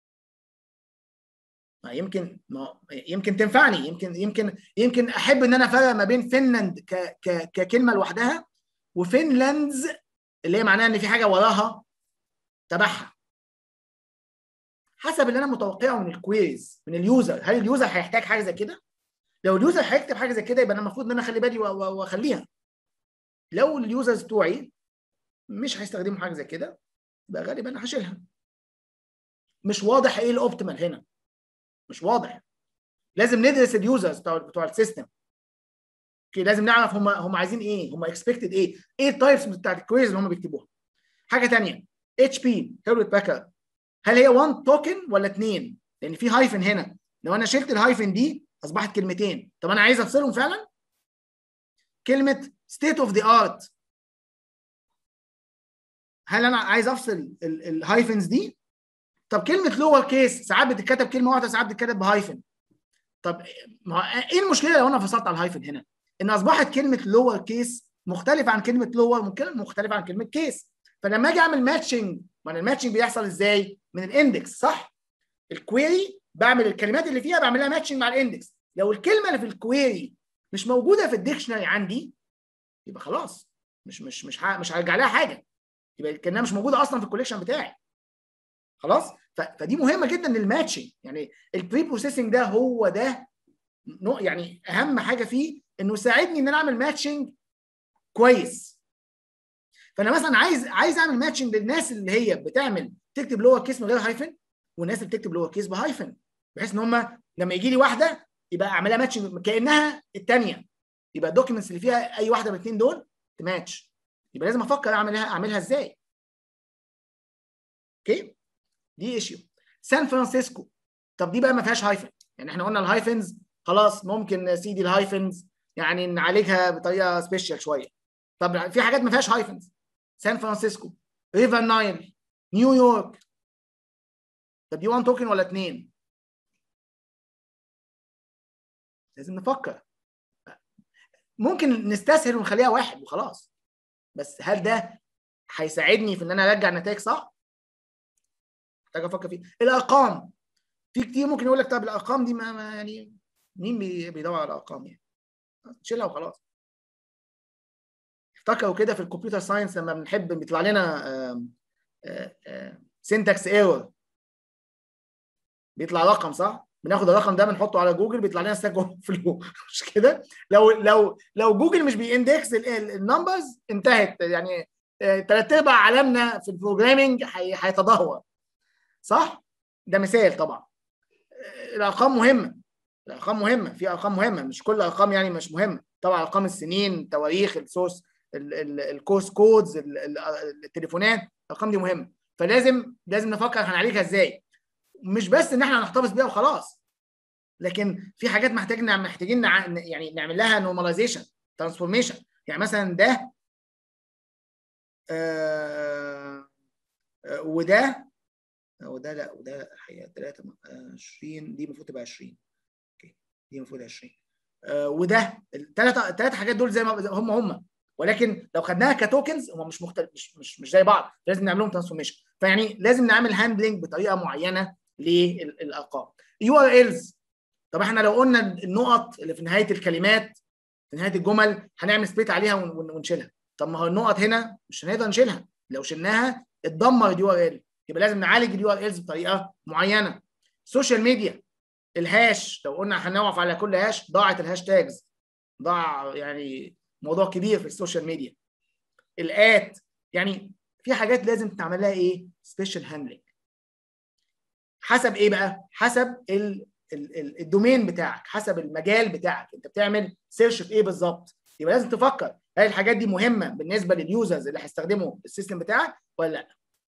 S1: يمكن ما يمكن تنفعني يمكن يمكن يمكن احب ان انا افرق ما بين فنلند ك ك ككلمه لوحدها وفنلاندز اللي هي معناها ان في حاجه وراها تبعها حسب اللي انا متوقعه من الكويز من اليوزر هل اليوزر هيحتاج حاجه زي كده لو اليوزر هيكتب حاجه زي كده يبقى انا المفروض ان انا اخلي بالي واخليها لو اليوزرز بتوعي مش هيستخدموا حاجه زي كده يبقى غالبا هشيلها مش واضح ايه الاوبتيمال هنا مش واضح لازم ندرس اليوزرز بتوع بتوع السيستم اوكي لازم نعرف هم هم عايزين ايه هم اكسبكتد ايه ايه التايبس بتاعت الكويز اللي هم بيكتبوها حاجه ثانيه اتش بي هيولت باكر هل هي 1 توكن ولا اثنين لان في هايفن هنا لو انا شلت الهايفن دي اصبحت كلمتين طب انا عايز افصلهم فعلا كلمه ستيت اوف ذا ارت هل انا عايز افصل الهايفنز دي طب كلمه لور كيس ساعات بتتكتب كلمه واحده ساعات بتتكتب بهايفن طب ما ايه المشكله لو انا فصلت على الهايفن هنا ان اصبحت كلمه لور كيس مختلفه عن كلمه لور ممكن مختلفه عن كلمه كيس فلما اجي اعمل ماتشنج ما الماتشنج بيحصل ازاي من الاندكس صح الكويري بعمل الكلمات اللي فيها بعمل لها ماتشنج مع الاندكس لو الكلمه اللي في الكويري مش موجوده في الديكشنري عندي يبقى خلاص مش مش مش مش هرجع لها حاجه يبقى كانها مش موجوده اصلا في الكوليكشن بتاعي خلاص فدي مهمه جدا للماتشنج يعني البري بروسيسنج ده هو ده يعني اهم حاجه فيه انه يساعدني ان انا اعمل ماتشنج كويس فانا مثلا عايز عايز اعمل ماتشنج للناس اللي هي بتعمل تكتب لور كيس من غير هايفن والناس اللي بتكتب لور كيس بهايفن بحيث ان هم لما يجي لي واحده يبقى اعملها ماتشنج كانها الثانيه يبقى الدوكيومنتس اللي فيها اي واحده من الاثنين دول تماتش يبقى لازم افكر اعملها اعملها ازاي اوكي دي ايشيو سان فرانسيسكو طب دي بقى ما فيهاش هايفن يعني احنا قلنا الهايفنز خلاص ممكن سيدي الهايفنز يعني نعالجها بطريقه سبيشال شويه طب في حاجات ما فيهاش هايفنز سان فرانسيسكو ريفر نايل نيويورك طب دي 1 توكن ولا اثنين لازم نفكر ممكن نستسهل ونخليها واحد وخلاص بس هل ده هيساعدني في ان انا ارجع نتائج صح؟ محتاج افكر فيه الارقام في كتير ممكن يقول لك طب الارقام دي ما, ما يعني مين بيدور على الارقام يعني شيلها وخلاص افتكروا كده في الكمبيوتر ساينس لما بنحب بيطلع لنا سينتاكس ايرور بيطلع رقم صح؟ بناخد الرقم ده بنحطه على جوجل بيطلع لنا ستاك اوفر فلو مش كده؟ لو لو لو جوجل مش بيندكس النمبرز انتهت يعني ثلاث ارباع عالمنا في البروجرامينج هيتدهور صح؟ ده مثال طبعا الارقام مهمه الارقام مهمه في ارقام مهمه مش كل الارقام يعني مش مهمه طبعا ارقام السنين تواريخ السورس الكورس كودز التليفونات الارقام دي مهمه فلازم لازم نفكر هنعالجها ازاي مش بس ان احنا هنحتفظ بيها وخلاص لكن في حاجات محتاجين محتاجين يعني نعمل لها نورماليزيشن ترانسفورميشن يعني مثلا ده آه آه وده وده لا وده حقيقة 23 دي المفروض تبقى 20 اوكي دي المفروض 20 آه وده الثلاث الثلاث حاجات دول زي ما هم هم ولكن لو خدناها كتوكنز هم مش مختلف مش مش مش زي بعض لازم نعمل لهم ترانسفورميشن فيعني لازم نعمل هاندلنج بطريقه معينه للارقام يو ار الز طب احنا لو قلنا النقط اللي في نهايه الكلمات في نهايه الجمل هنعمل سبيت عليها ونشيلها طب ما هو النقط هنا مش هنقدر نشيلها لو شلناها اتدمر اليو ار ال يبقى لازم نعالج اليو ار الز بطريقه معينه السوشيال ميديا الهاش لو قلنا هنقف على كل هاش ضاعت الهاشتاجز ضاع يعني موضوع كبير في السوشيال ميديا الات يعني في حاجات لازم تعمل لها ايه سبيشال هاندلنج حسب ايه بقى حسب ال ال الدومين بتاعك حسب المجال بتاعك انت بتعمل سيرش في ايه بالظبط يبقى لازم تفكر هل الحاجات دي مهمه بالنسبه لليوزرز اللي هيستخدموا السيستم بتاعك ولا لا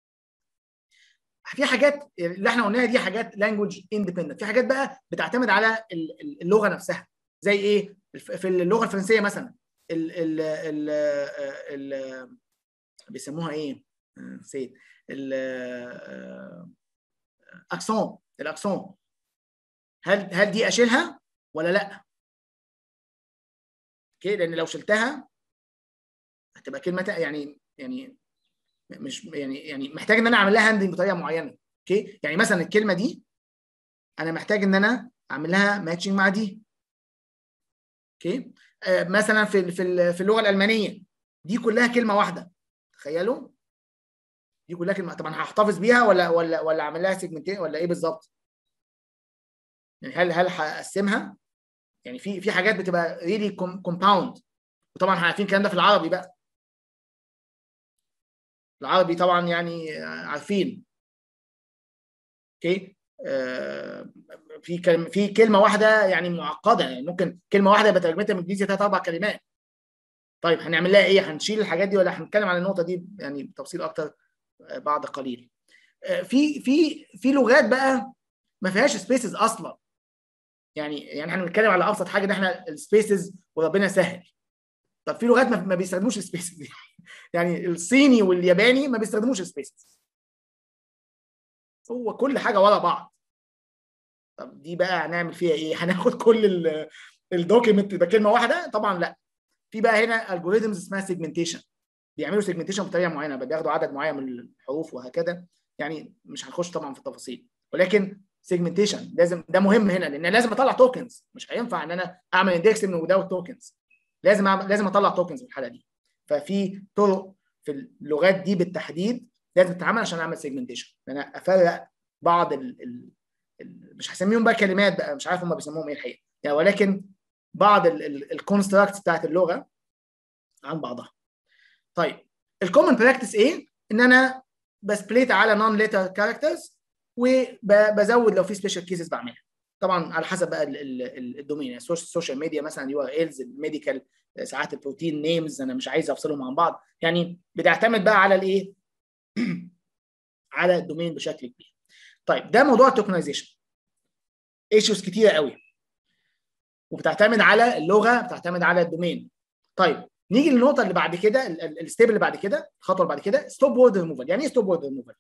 S1: في حاجات اللي احنا قلناها دي حاجات لانجوج اندبندنت في حاجات بقى بتعتمد على اللغه نفسها زي ايه في اللغه الفرنسيه مثلا ال ال ال ال بيسموها ايه نسيت الاكسون الاكسون هل هل دي اشيلها ولا لا اوكي لان لو شلتها هتبقى كلمه يعني يعني مش يعني يعني محتاج ان انا اعمل لها هاندلنج بطريقه معينه اوكي يعني مثلا الكلمه دي انا محتاج ان انا اعمل لها ماتشنج مع دي اوكي آه مثلا في في في اللغه الالمانيه دي كلها كلمه واحده تخيلوا دي كلها كلمه طب انا هحتفظ بيها ولا ولا ولا اعمل لها سيجمنتين ولا ايه بالظبط يعني هل هل هقسمها يعني في في حاجات بتبقى ريلي كومباوند وطبعا عارفين الكلام ده في العربي بقى العربي طبعا يعني عارفين اوكي آه في كلمه في كلمه واحده يعني معقده يعني ممكن كلمه واحده يبقى ترجمتها بالانجليزي ثلاث اربع كلمات طيب هنعمل لها ايه هنشيل الحاجات دي ولا هنتكلم عن النقطه دي يعني بتفصيل اكتر بعد قليل آه في في في لغات بقى ما فيهاش سبيسز اصلا يعني يعني احنا بنتكلم على ابسط حاجه ان احنا السبيسز وربنا سهل طب في لغات ما بيستخدموش السبيسز يعني الصيني والياباني ما بيستخدموش السبيسز هو كل حاجه ورا بعض طب دي بقى هنعمل فيها ايه هناخد كل الدوكيمنت تبقى كلمه واحده طبعا لا في بقى هنا الجوريزمز اسمها سيجمنتيشن بيعملوا سيجمنتيشن بطريقه معينه بياخدوا عدد معين من الحروف وهكذا يعني مش هنخش طبعا في التفاصيل ولكن سيجمنتيشن لازم ده مهم هنا لان لازم اطلع توكنز مش هينفع ان انا اعمل اندكس من وداوت توكنز لازم أعمل لازم اطلع توكنز في الحاله دي ففي طرق في اللغات دي بالتحديد لازم تتعمل عشان اعمل سيجمنتيشن ان انا افرق بعض ال ال ال مش هسميهم بقى كلمات بقى مش عارف هم بيسموهم ايه الحقيقه يعني ولكن بعض الكونستراكتس بتاعت اللغه عن بعضها طيب الكومن براكتس ايه ان انا بسبليت على نون ليتر كاركترز وبزود لو في سبيشال كيسز بعملها طبعا على حسب بقى الدومين السوشيال ميديا مثلا يو ار ايلز الميديكال ساعات البروتين نيمز انا مش عايز افصلهم عن بعض يعني بتعتمد بقى على الايه على الدومين بشكل كبير طيب ده موضوع التوكنايزيشن ايشوز كتيره قوي وبتعتمد على اللغه بتعتمد على الدومين طيب نيجي للنقطه اللي بعد كده الستيب اللي بعد كده الخطوه اللي بعد كده ستوب وورد ريموفال يعني ايه ستوب وورد ريموفال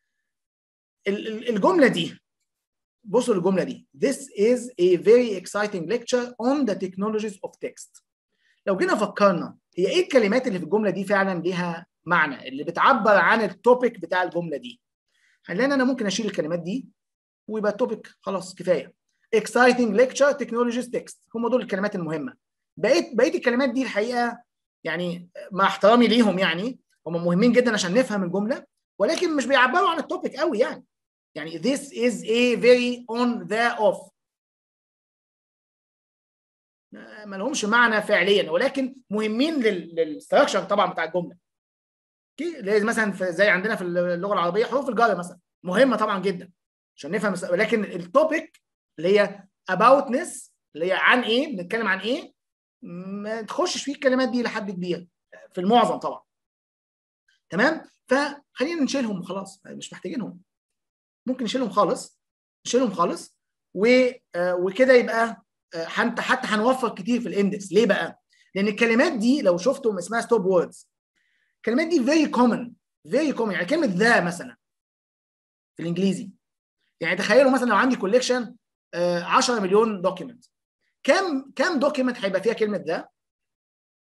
S1: الجمله دي بصوا الجمله دي This is a very exciting lecture on the technologies of text لو جينا فكرنا هي ايه الكلمات اللي في الجمله دي فعلا ليها معنى اللي بتعبر عن التوبيك بتاع الجمله دي هنلاقي انا ممكن اشيل الكلمات دي ويبقى التوبيك خلاص كفايه exciting lecture technologies text هم دول الكلمات المهمه بقيت بقيه الكلمات دي الحقيقه يعني مع احترامي ليهم يعني هم مهمين جدا عشان نفهم الجمله ولكن مش بيعبروا عن التوبيك قوي يعني يعني this is a very on the off ما لهمش معنى فعليا ولكن مهمين للستراكشر طبعا بتاع الجمله اوكي زي مثلا في زي عندنا في اللغه العربيه حروف الجر مثلا مهمه طبعا جدا عشان نفهم ولكن التوبيك اللي هي aboutness اللي هي عن ايه بنتكلم عن ايه ما تخشش فيه الكلمات دي لحد كبير في المعظم طبعا تمام فخلينا نشيلهم وخلاص مش محتاجينهم ممكن نشيلهم خالص نشيلهم خالص و... وكده يبقى حتى حتى هنوفر كتير في الاندكس ليه بقى؟ لان الكلمات دي لو شفتم اسمها ستوب ووردز الكلمات دي فيري كومن فيري كومن يعني كلمه ذا مثلا في الانجليزي يعني تخيلوا مثلا لو عندي كوليكشن 10 مليون دوكيمنت كم كم دوكيمنت هيبقى فيها كلمه ذا؟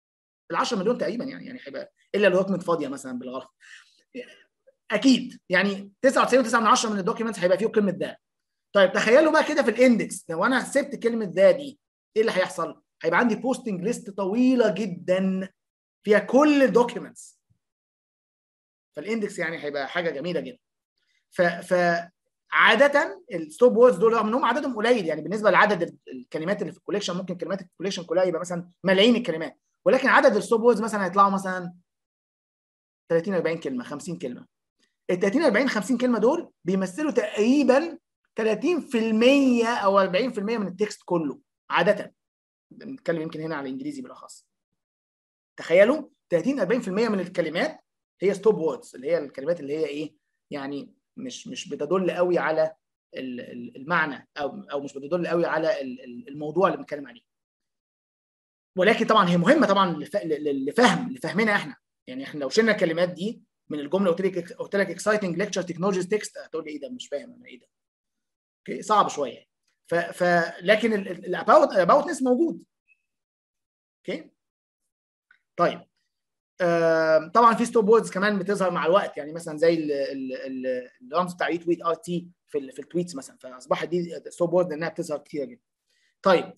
S1: ال 10 مليون تقريبا يعني يعني هيبقى الا الدوكيمنت فاضيه مثلا بالغلط اكيد يعني 99.9 من 10 من الدوكيومنتس هيبقى فيه كلمه ذا طيب تخيلوا بقى كده في الاندكس لو انا سبت كلمه ذا دي ايه اللي هيحصل؟ هيبقى عندي بوستنج ليست طويله جدا فيها كل الدوكيومنتس فالاندكس يعني هيبقى حاجه جميله جدا ف ف عاده الستوب ووردز دول رغم انهم عددهم قليل يعني بالنسبه لعدد الكلمات اللي في الكوليكشن ممكن كلمات الكوليكشن كلها يبقى مثلا ملايين الكلمات ولكن عدد الستوب ووردز مثلا هيطلعوا مثلا 30 40 كلمه 50 كلمه ال 30 40 50 كلمه دول بيمثلوا تقريبا 30% او 40% من التكست كله عاده بنتكلم يمكن هنا على الانجليزي بالاخص تخيلوا 30 40% من الكلمات هي ستوب ووردز اللي هي الكلمات اللي هي ايه يعني مش مش بتدل قوي على المعنى او او مش بتدل قوي على الموضوع اللي بنتكلم عليه ولكن طبعا هي مهمه طبعا لفهم لفهمنا احنا يعني احنا لو شلنا الكلمات دي من الجمله قلت لك قلت لك اكسايتنج ليكتشر تكنولوجيز تكست هتقول لي ايه ده مش فاهم انا ايه ده اوكي صعب شويه ف, ف لكن الاباوت الاباوتنس موجود اوكي طيب آه طبعا في ستوب ووردز كمان بتظهر مع الوقت يعني مثلا زي الرمز بتاع ريتويت ار تي في في التويتس مثلا فاصبحت دي ستوب وورد لانها بتظهر كتير جدا طيب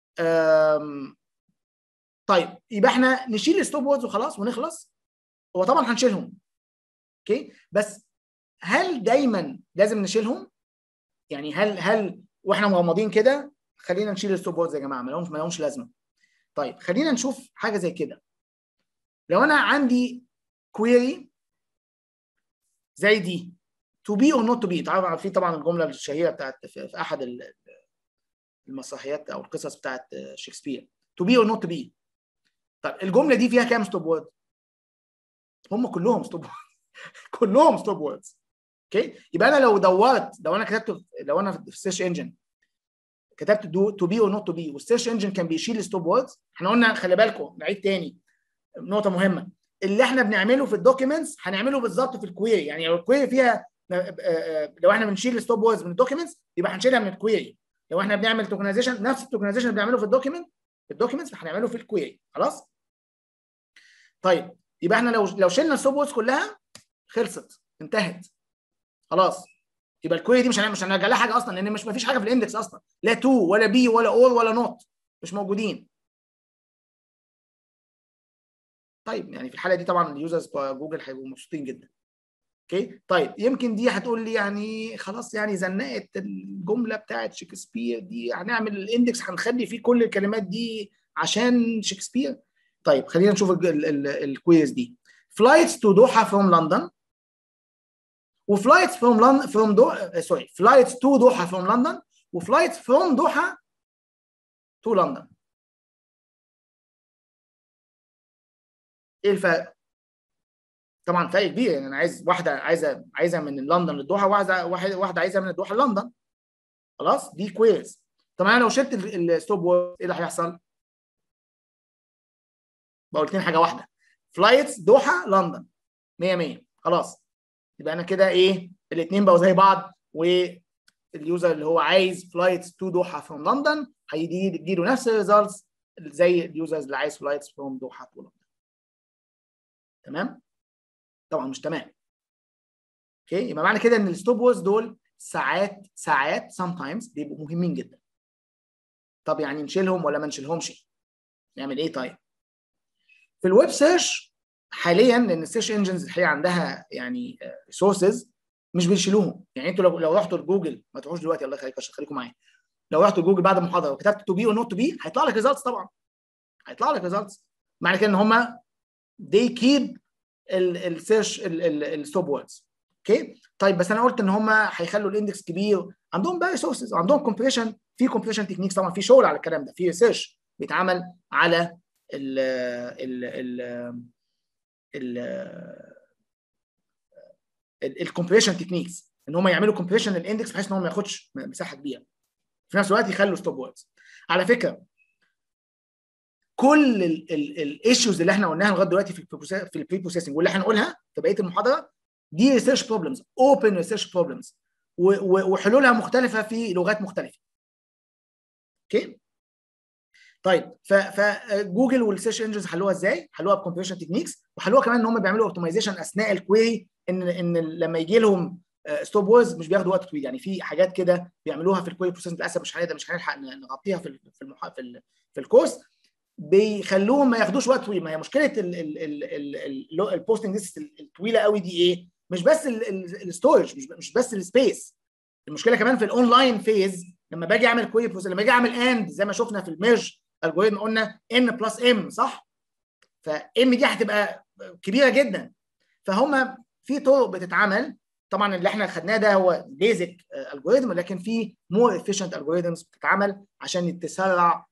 S1: طيب يبقى احنا نشيل الستوب ووردز وخلاص ونخلص هو طبعا هنشيلهم اوكي بس هل دايما لازم نشيلهم يعني هل هل واحنا مغمضين كده خلينا نشيل الستوب ووردز يا جماعه ما لهمش ما لهمش لازمه طيب خلينا نشوف حاجه زي كده لو انا عندي كويري زي دي to be or not to be طبعا في طبعا الجمله الشهيره بتاعت في احد المسرحيات او القصص بتاعت شكسبير to be or not to be طب الجمله دي فيها كام ستوب وورد؟ هم كلهم ستوب كلهم ستوب ووردز اوكي يبقى انا لو دورت لو انا كتبت لو انا في السيرش انجن كتبت دو تو بي اور نوت تو بي والسيرش انجن كان بيشيل الستوب ووردز احنا قلنا خلي بالكم نعيد تاني نقطه مهمه اللي احنا بنعمله في الدوكيومنتس هنعمله بالظبط في الكويري يعني لو الكويري فيها لو احنا بنشيل الستوب ووردز من الدوكيومنتس يبقى هنشيلها من الكويري لو احنا بنعمل توكنايزيشن نفس التوكنايزيشن اللي بنعمله في الدوكيومنت في الدوكيومنتس هنعمله في الكويري خلاص طيب يبقى احنا لو لو شلنا الستوب ووردز كلها خلصت انتهت خلاص يبقى الكويري دي مش مش هنرجع لها حاجه اصلا لان مش مفيش حاجه في الاندكس اصلا لا تو ولا بي ولا اور ولا نوت مش موجودين طيب يعني في الحاله دي طبعا اليوزرز بتوع جوجل هيبقوا مبسوطين جدا اوكي طيب يمكن دي هتقول لي يعني خلاص يعني زنقت الجمله بتاعت شكسبير دي هنعمل الاندكس هنخلي فيه كل الكلمات دي عشان شكسبير طيب خلينا نشوف الكويز دي فلايتس تو دوحه فروم لندن وفلايتس فروم لندن فروم دو سوري فلايتس تو دوحه فروم لندن وفلايتس فروم دوحه تو لندن ايه الفرق؟ طبعا فرق كبير يعني انا عايز واحده عايزه عايزه من لندن للدوحه واحده واحده عايزه من الدوحه لندن خلاص دي كويز طب انا لو شلت الستوب وورد ايه اللي هيحصل؟ بقول اتنين حاجه واحده فلايتس دوحه لندن 100 100 خلاص يبقى انا كده ايه الاثنين بقوا زي بعض واليوزر اللي هو عايز فلايتس تو دوحه فروم لندن هيجي يجيله نفس الريزلتس زي اليوزرز اللي عايز فلايتس فروم دوحه تو لندن تمام طبعا مش تمام اوكي يبقى معنى كده ان الستوب وورز دول ساعات ساعات sometimes بيبقوا مهمين جدا طب يعني نشيلهم ولا ما نشيلهمش نعمل ايه طيب في الويب سيرش حاليا لان السيرش انجنز الحقيقه عندها يعني ريسورسز مش بيشيلوهم يعني انتوا لو لو رحتوا لجوجل ما تروحوش دلوقتي الله يخليكم خليكم معايا لو رحتوا لجوجل بعد المحاضره وكتبت تو بي اور نوت تو بي هيطلع لك ريزلتس طبعا هيطلع لك ريزلتس معنى كده ان هم they keep السيرش الستوب ووردز اوكي طيب بس انا قلت ان هم هيخلوا الاندكس كبير عندهم بقى ريسورسز عندهم كومبريشن في كومبريشن تكنيكس طبعا في شغل على الكلام ده في ريسيرش بيتعمل على ال ال ال ال الكومبريشن تكنيكس ان هم يعملوا كومبريشن للاندكس بحيث ان هو ما ياخدش مساحه كبيره في نفس الوقت يخلوا ستوب ووردز على فكره كل الايشوز اللي احنا قلناها لغايه دلوقتي في في البري بروسيسنج واللي هنقولها في بقيه المحاضره دي ريسيرش بروبلمز اوبن ريسيرش بروبلمز وحلولها مختلفه في لغات مختلفه اوكي طيب فجوجل والسيرش انجنز حلوها ازاي؟ حلوها بكومبريشن تكنيكس وحلوها كمان ان هم بيعملوا اوبتمايزيشن اثناء الكويري ان ان لما يجي لهم ستوب وورز مش بياخدوا وقت طويل يعني في حاجات كده بيعملوها في الكويري بروسيس للاسف مش هنقدر مش هنلحق نغطيها في في المحا... في, ال... في الكورس بيخلوهم ما ياخدوش وقت طويل ما هي مشكله البوستنج ليست الطويله قوي دي ايه؟ مش بس الستورج مش مش بس السبيس المشكله كمان في الاونلاين فيز لما باجي اعمل كويري بروسيس لما باجي اعمل اند زي ما شفنا في الميرج الجوريزم قلنا ان بلس ام صح؟ فام دي هتبقى كبيره جدا فهم في طرق بتتعمل طبعا اللي احنا خدناه ده هو بيزك الجوريزم لكن في مور افيشنت الجوريزمز بتتعمل عشان تسرع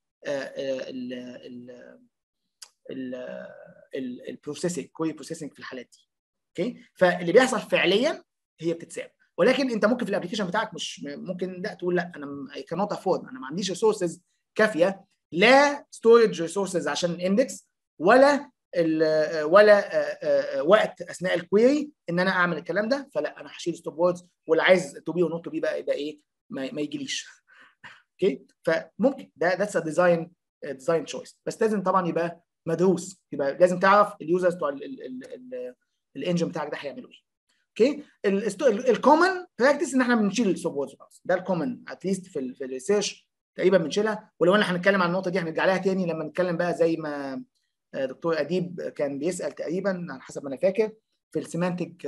S1: البروسيسنج كويري بروسيسنج في الحالات دي اوكي فاللي بيحصل فعليا هي بتتساب ولكن انت ممكن في الابلكيشن بتاعك مش ممكن لا تقول لا انا اي كانوت افورد انا ما عنديش ريسورسز كافيه لا ستورج ريسورسز عشان الاندكس ولا ال ولا وقت اثناء الكويري ان انا اعمل الكلام ده فلا انا هشيل ستوب ووردز واللي عايز تو بي ونوت تو بي بقى يبقى ايه ما, ما يجيليش اوكي فممكن ده ذاتس ا ديزاين ديزاين تشويس بس لازم طبعا يبقى مدروس يبقى لازم تعرف اليوزرز بتوع الانجن بتاعك ده هيعملوا ايه اوكي الكومن براكتس ان احنا بنشيل الستوب ووردز ده الكومن اتليست في في الريسيرش تقريبا بنشيلها ولو احنا هنتكلم عن النقطه دي هنرجع لها تاني لما نتكلم بقى زي ما دكتور اديب كان بيسال تقريبا على حسب ما انا فاكر في السيمانتك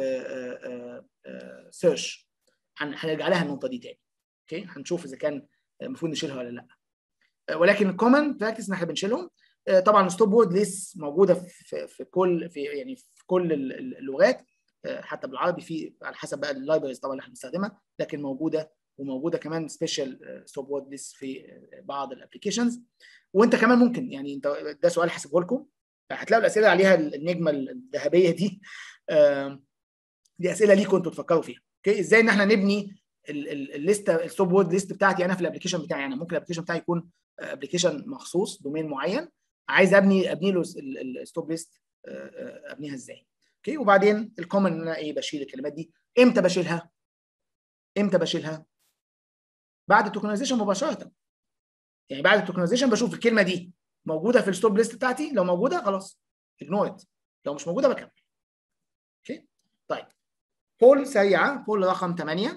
S1: سيرش هنرجع لها النقطه دي تاني اوكي هنشوف اذا كان المفروض نشيلها ولا لا ولكن الكومن براكتس ان احنا بنشيلهم طبعا الستوب وورد ليس موجوده في في كل في يعني في كل اللغات حتى بالعربي في على حسب بقى اللايبرز طبعا اللي احنا بنستخدمها لكن موجوده وموجوده كمان سبيشال ستوب وورد ليست في بعض الابلكيشنز وانت كمان ممكن يعني انت ده سؤال هسيبه لكم هتلاقوا الاسئله عليها النجمه الذهبيه دي دي اسئله ليكم انتوا تفكروا فيها اوكي ازاي ان احنا نبني الليسته الستوب وورد ليست بتاعتي انا في الابلكيشن بتاعي انا ممكن الابلكيشن بتاعي يكون ابلكيشن مخصوص دومين معين عايز ابني ابني له الستوب ليست ابنيها ازاي اوكي وبعدين الكومن ان انا ايه بشيل الكلمات دي امتى بشيلها امتى بشيلها بعد التوكنايزيشن مباشره يعني بعد التوكنايزيشن بشوف الكلمه دي موجوده في الستوب ليست بتاعتي لو موجوده خلاص اجنور لو مش موجوده بكمل اوكي طيب بول سريعه بول رقم 8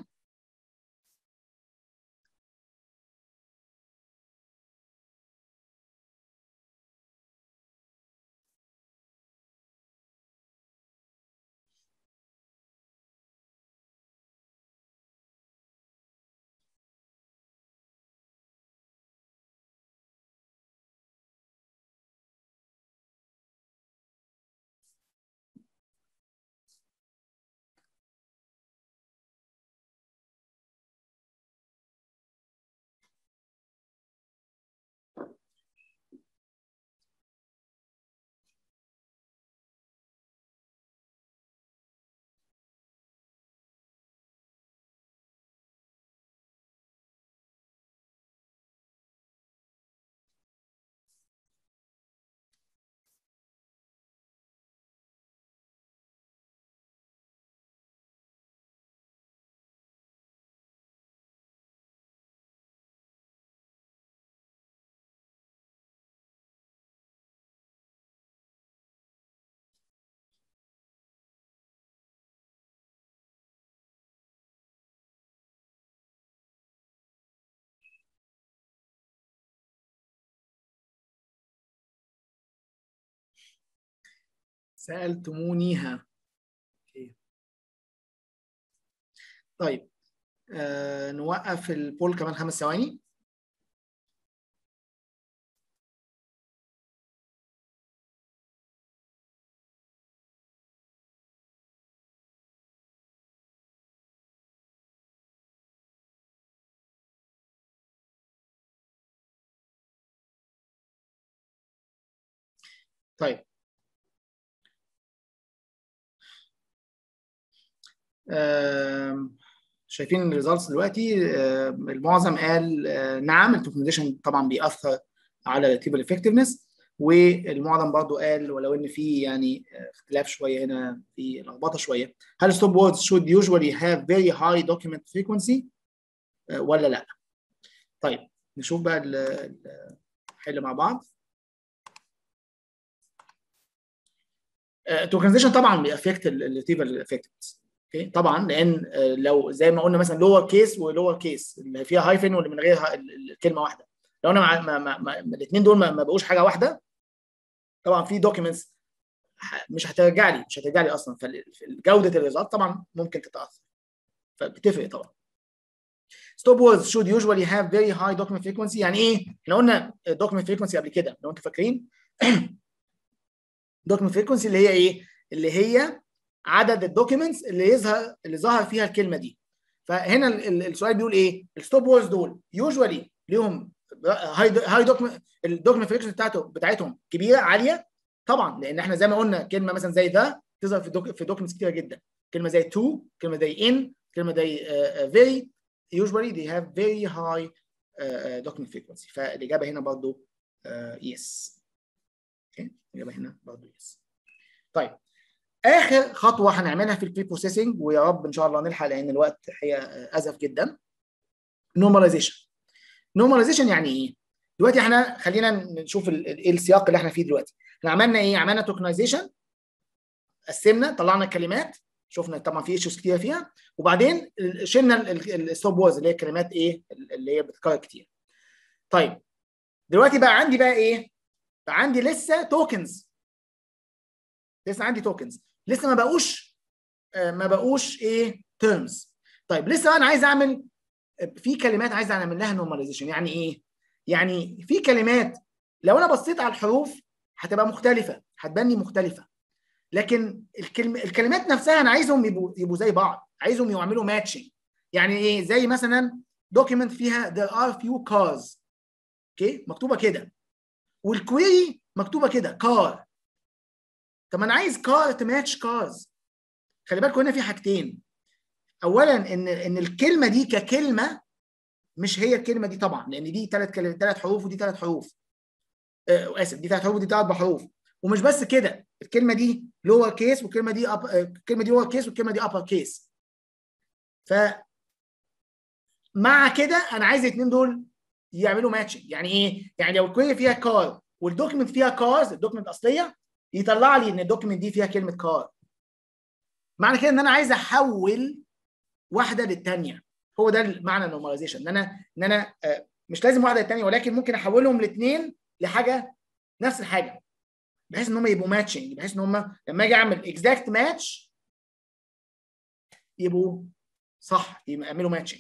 S1: سألتمونيها طيب آه نوقف البول كمان خمس ثواني طيب شايفين الريزلتس دلوقتي المعظم قال نعم التوكنايزيشن طبعا بيأثر على الريتريفال افكتفنس والمعظم برضو قال ولو ان في يعني اختلاف شويه هنا في لخبطه شويه هل ستوب ووردز should usually have very high document frequency ولا لا؟ طيب نشوف بقى نحل مع بعض توكنزيشن طبعا بيأفكت الريتريفال افكتس اوكي طبعا لان لو زي ما قلنا مثلا لور كيس ولور كيس اللي فيها هايفن واللي من غير الكلمه واحده لو انا مع ما ما ما الاثنين دول ما, ما بقوش حاجه واحده طبعا في دوكيومنتس مش هترجع لي مش هترجع لي اصلا فجوده الريزلت طبعا ممكن تتاثر فبتفرق طبعا ستوب ووردز should usually have very high document frequency يعني ايه؟ احنا قلنا document frequency قبل كده لو انتوا فاكرين document frequency اللي هي ايه؟ اللي هي عدد الدوكيومنتس اللي يظهر اللي ظهر فيها الكلمه دي فهنا السؤال بيقول ايه؟ الستوب ووردز دول يوجوالي ليهم هاي هاي دوكيمنت الدوكيمنت فريكشن بتاعته بتاعتهم كبيره عاليه طبعا لان احنا زي ما قلنا كلمه مثلا زي ذا تظهر في دوك في دوكيمنتس كتيره جدا كلمه زي تو كلمه زي ان كلمه زي فيري usually they have very high uh, document frequency فالاجابه هنا برضو uh, yes okay. الاجابه هنا برضو yes طيب اخر خطوه هنعملها في البري بروسيسنج ويا رب ان شاء الله نلحق لان الوقت هي ازف جدا نورماليزيشن نورماليزيشن يعني ايه دلوقتي احنا خلينا نشوف ايه السياق اللي احنا فيه دلوقتي احنا عملنا ايه عملنا توكنايزيشن قسمنا طلعنا الكلمات شفنا طبعا في ايشوز كتير فيها وبعدين شلنا الستوب وورز اللي هي الكلمات ايه اللي هي بتتكرر كتير طيب دلوقتي بقى عندي بقى ايه بقى عندي لسه توكنز لسه عندي توكنز لسه ما بقوش ما بقوش ايه تيرمز طيب لسه انا عايز اعمل في كلمات عايز اعمل لها نورماليزيشن يعني ايه يعني في كلمات لو انا بصيت على الحروف هتبقى مختلفه هتبني مختلفه لكن الكلم... الكلمات نفسها انا عايزهم يبقوا يبقوا زي بعض عايزهم يعملوا ماتشنج يعني ايه زي مثلا دوكيمنت فيها there are few cars اوكي مكتوبه كده والكويري مكتوبه كده كار طب انا عايز كار تماتش كارز خلي بالكم هنا في حاجتين اولا ان ان الكلمه دي ككلمه مش هي الكلمه دي طبعا لان دي ثلاث كلمات ثلاث حروف ودي ثلاث حروف آه اسف دي ثلاث حروف ودي ثلاث حروف ومش بس كده الكلمه دي لور كيس والكلمه دي أب... الكلمه دي لور كيس والكلمه دي ابر كيس ف مع كده انا عايز الاثنين دول يعملوا ماتشنج يعني ايه يعني لو الكويري فيها كار والدوكيمنت فيها كارز الدوكيمنت الاصليه يطلع لي ان الدوكيمنت دي فيها كلمه كار معنى كده ان انا عايز احول واحده للثانيه هو ده معنى النورماليزيشن ان انا ان انا مش لازم واحده للثانيه ولكن ممكن احولهم الاثنين لحاجه نفس الحاجه بحيث ان هم يبقوا ماتشنج بحيث ان هم لما اجي اعمل اكزاكت ماتش يبقوا صح يعملوا ماتشنج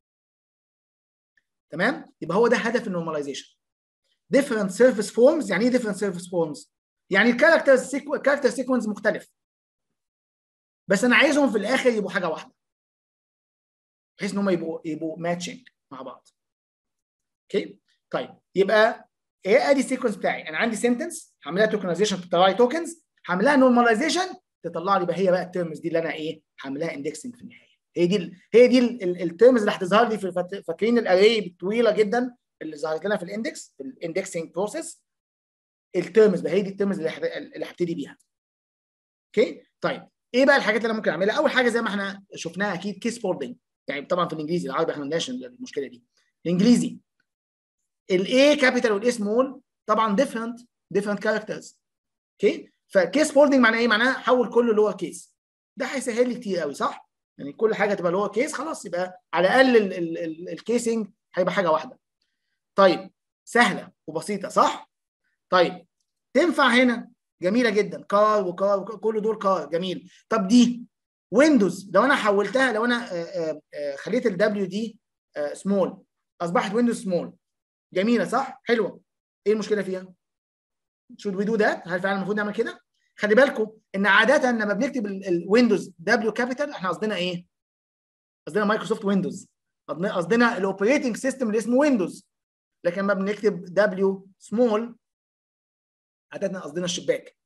S1: تمام يبقى هو ده هدف النورماليزيشن different surface forms يعني ايه different surface forms يعني الكاركتر الكاركتر سيكونس مختلف بس انا عايزهم في الاخر يبقوا حاجه واحده بحيث ان هم يبقوا يبقوا ماتشنج مع بعض اوكي طيب يبقى ايه ادي السيكونس بتاعي انا عندي سنتنس هعملها توكنايزيشن تطلع لي توكنز هعملها نورماليزيشن تطلع لي بقى هي بقى الترمز دي اللي انا ايه هعملها اندكسنج في النهايه هي دي ال هي دي الترمز اللي هتظهر لي في فاكرين الاري الطويله جدا اللي ظهرت لنا في الاندكس في الاندكسنج بروسيس الترمز بقى هي دي الترمز اللي اللي هبتدي بيها اوكي طيب ايه بقى الحاجات اللي انا ممكن اعملها اول حاجه زي ما احنا شفناها اكيد كيس فوردنج يعني طبعا في الانجليزي العربي احنا ما عندناش المشكله دي الانجليزي الاي كابيتال والاي سمول طبعا ديفرنت ديفرنت كاركترز اوكي فكيس فولدنج معناه ايه معناه حول كله لور كيس ده هيسهل لي كتير قوي صح يعني كل حاجه تبقى لور كيس خلاص يبقى على الاقل الكيسنج هيبقى حاجه واحده طيب سهله وبسيطه صح طيب تنفع هنا جميله جدا كار وكار, وكار كل دول كار جميل طب دي ويندوز لو انا حولتها لو انا آآ آآ خليت الدبليو دي سمول اصبحت ويندوز سمول جميله صح حلوه ايه المشكله فيها should we do that هل فعلا المفروض نعمل كده خلي بالكم ان عاده لما بنكتب الويندوز دبليو كابيتال احنا قصدنا ايه قصدنا مايكروسوفت ويندوز قصدنا الاوبريتنج سيستم اللي اسمه ويندوز لكن لما بنكتب دبليو سمول عاده قصدنا الشباك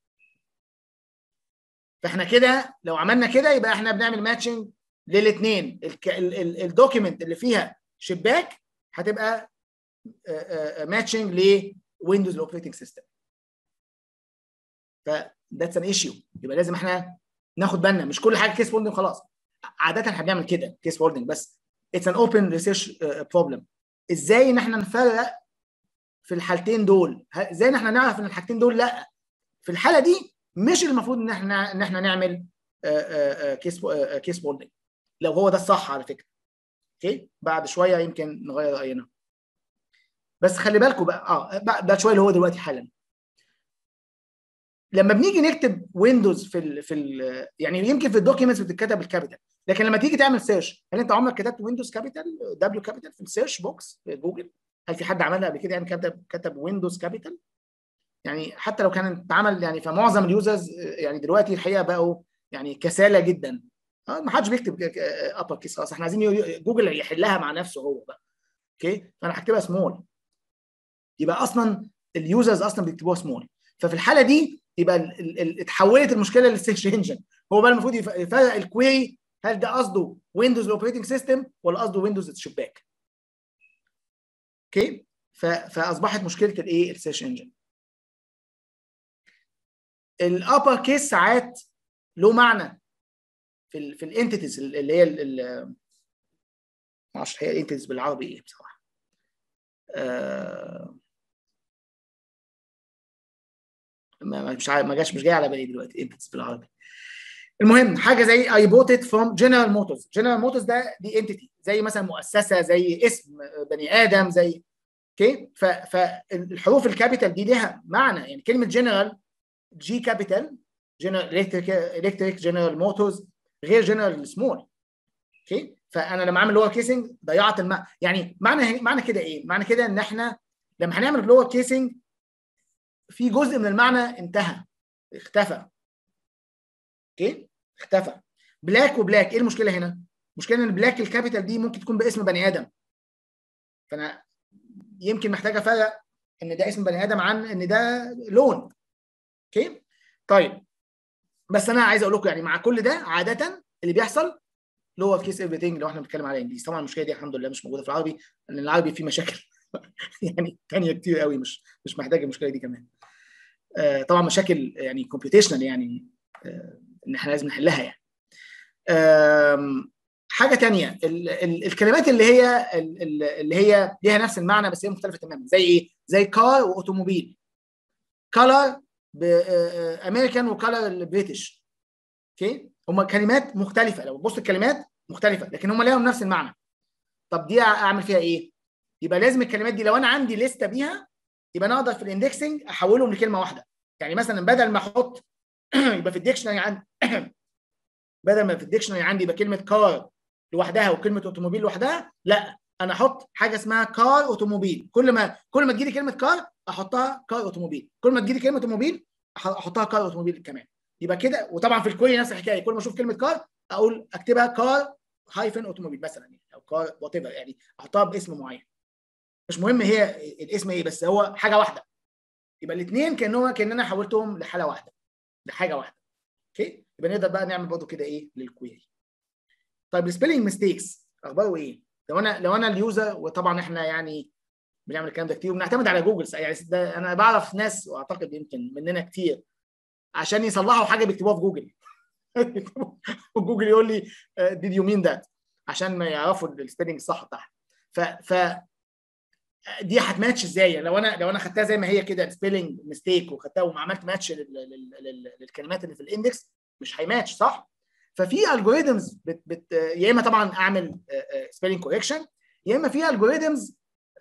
S1: فاحنا كده لو عملنا كده يبقى احنا بنعمل ماتشنج للاثنين الدوكيمنت اللي فيها شباك هتبقى ماتشنج لويندوز الاوبريتنج سيستم فذاتس ان ايشيو يبقى لازم احنا ناخد بالنا مش كل حاجه كيس فولدنج خلاص عاده احنا بنعمل كده كيس فولدنج بس اتس ان اوبن ريسيرش بروبلم ازاي ان احنا نفرق في الحالتين دول ازاي احنا نعرف ان الحاجتين دول لا في الحاله دي مش المفروض ان احنا ان احنا نعمل كيس كيس بولدنج لو هو ده الصح على فكره اوكي بعد شويه يمكن نغير راينا بس خلي بالكم بقى اه بعد شويه اللي هو دلوقتي حالا لما بنيجي نكتب ويندوز في ال في ال يعني يمكن في الدوكيومنتس بتتكتب الكابيتال لكن لما تيجي تعمل سيرش هل انت عمرك كتبت ويندوز كابيتال دبليو كابيتال في السيرش بوكس في جوجل هل في حد عملها قبل كده يعني كتب كتب ويندوز كابيتال يعني حتى لو كان اتعمل يعني فمعظم اليوزرز يعني دلوقتي الحقيقه بقوا يعني كسالى جدا اه ما حدش بيكتب ابر كيس خلاص احنا عايزين جوجل يحلها مع نفسه هو بقى اوكي فانا هكتبها سمول يبقى اصلا اليوزرز اصلا بيكتبوها سمول ففي الحاله دي يبقى ال ال اتحولت المشكله للسيرش انجن هو بقى المفروض يفرق الكويري هل ده قصده ويندوز الاوبريتنج سيستم ولا قصده ويندوز الشباك اوكي فاصبحت مشكله الايه السيرش انجن الابر كيس ساعات له معنى في ال في الانتيتيز اللي هي ما اعرفش هي الانتيتيز بالعربي ايه بصراحه آه مش عارف ما جاش مش جاي على بالي دلوقتي انتيتيز بالعربي المهم حاجه زي اي بوت ات فروم جنرال موتورز جنرال موتورز ده دي انتيتي زي مثلا مؤسسه زي اسم بني ادم زي اوكي فالحروف الكابيتال دي ليها معنى يعني كلمه جنرال جي كابيتال جنرال الكتريك الكتريك جنرال موتورز غير جنرال سمول اوكي فانا لما اعمل لور كيسنج ضيعت المعنى يعني معنى معنى كده ايه؟ معنى كده ان احنا لما هنعمل لور كيسنج في جزء من المعنى انتهى اختفى اوكي اختفى بلاك وبلاك ايه المشكله هنا؟ المشكله ان بلاك الكابيتال دي ممكن تكون باسم بني ادم فانا يمكن محتاج افرق ان ده اسم بني ادم عن ان ده لون اوكي طيب بس انا عايز اقول لكم يعني مع كل ده عاده اللي بيحصل لور كيس ايفريثينج لو احنا بنتكلم على انجليزي طبعا المشكله دي الحمد لله مش موجوده في العربي لان العربي فيه مشاكل يعني ثانيه كتير قوي مش مش محتاج المشكله دي كمان آه طبعا مشاكل يعني كومبيوتيشنال يعني آه ان احنا لازم نحلها يعني حاجه ثانيه ال ال الكلمات اللي هي اللي هي ليها نفس المعنى بس هي مختلفه تماما زي ايه زي كار واوتوموبيل كلر امريكان وكلر البريتش اوكي هما كلمات مختلفه لو تبص الكلمات مختلفه لكن هما ليهم نفس المعنى طب دي اعمل فيها ايه يبقى لازم الكلمات دي لو انا عندي لسته بيها يبقى انا اقدر في الاندكسنج احولهم لكلمه واحده يعني مثلا بدل ما احط يبقى في الديكشنري عندي بدل ما في الديكشنري عندي يبقى كلمه كار لوحدها وكلمه اوتوموبيل لوحدها لا انا احط حاجه اسمها كار اوتوموبيل كل ما كل ما تجيلي كلمه كار احطها كار اوتوموبيل كل ما تجيلي كلمه اوتوموبيل احطها كار اوتوموبيل كمان يبقى كده وطبعا في الكويري نفس الحكايه كل ما اشوف كلمه كار اقول اكتبها كار هايفن اوتوموبيل مثلا يعني او كار وات ايفر يعني احطها باسم معين مش مهم هي الاسم ايه بس هو حاجه واحده يبقى الاثنين كانهم كان انا حولتهم لحاله واحده لحاجه واحده اوكي يبقى نقدر بقى نعمل برضه كده ايه للكويري طيب السبيلنج ميستيكس اخباره ايه لو انا لو انا اليوزر وطبعا احنا يعني بنعمل الكلام ده كتير وبنعتمد على جوجل يعني ده انا بعرف ناس واعتقد يمكن مننا كتير عشان يصلحوا حاجه بيكتبوها في جوجل وجوجل يقول لي ديد يو مين ذات عشان ما يعرفوا السبيلنج الصح بتاعها ف ف دي هتماتش ازاي لو انا لو انا خدتها زي ما هي كده سبيلنج ميستيك وخدتها وما عملت ماتش للكلمات اللي في الاندكس مش هيماتش صح ففي الجوريزمز بت بت يا اما طبعا اعمل سبيلنج كوريكشن يا اما في الجوريزمز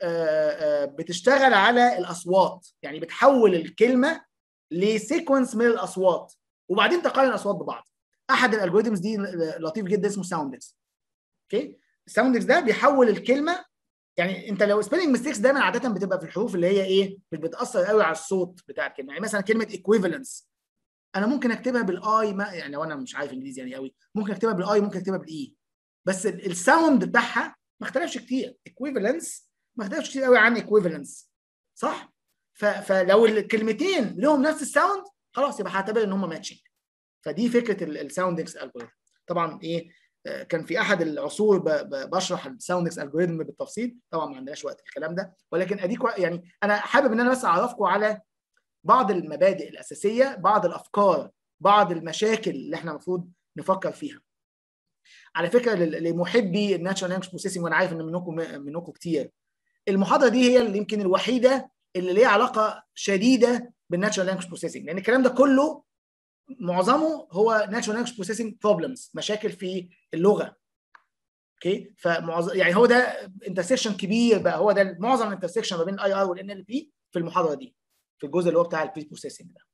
S1: بتشتغل على الاصوات يعني بتحول الكلمه لسيكونس من الاصوات وبعدين تقارن الاصوات ببعض احد الالجوريزمز دي لطيف جدا اسمه ساوندكس اوكي الساوندكس ده بيحول الكلمه يعني انت لو سبيلنج ميستيكس دايما عاده بتبقى في الحروف اللي هي ايه بتاثر قوي على الصوت بتاع الكلمه يعني مثلا كلمه ايكويفالنس انا ممكن اكتبها بالاي ما يعني لو انا مش عارف انجليزي يعني قوي ممكن اكتبها بالاي ممكن اكتبها بالاي بس الساوند بتاعها ما اختلفش كتير ايكويفالنس ما اختلفش كتير قوي عن ايكويفالنس صح فلو الكلمتين لهم نفس الساوند خلاص يبقى هعتبر ان هم ماتشنج فدي فكره الساوندكس الجوريثم طبعا ايه كان في احد العصور بشرح الساوندكس الجوريثم بالتفصيل طبعا ما عندناش وقت الكلام ده ولكن اديك يعني انا حابب ان انا بس اعرفكم على بعض المبادئ الاساسيه بعض الافكار بعض المشاكل اللي احنا المفروض نفكر فيها على فكره لمحبي الناتشرال لانجوج بروسيسنج وانا عارف ان منكم منكم كتير المحاضره دي هي اللي يمكن الوحيده اللي ليه علاقه شديده بالناتشورال لانجوج بروسيسنج لان الكلام ده كله معظمه هو ناتشورال لانجوج بروسيسنج بروبلمز مشاكل في اللغه اوكي فمعظم يعني هو ده انترسكشن كبير بقى هو ده معظم الانترسكشن ما بين الاي ار والان ال بي في المحاضره دي في الجزء اللي هو بتاع البري بروسيسنج ده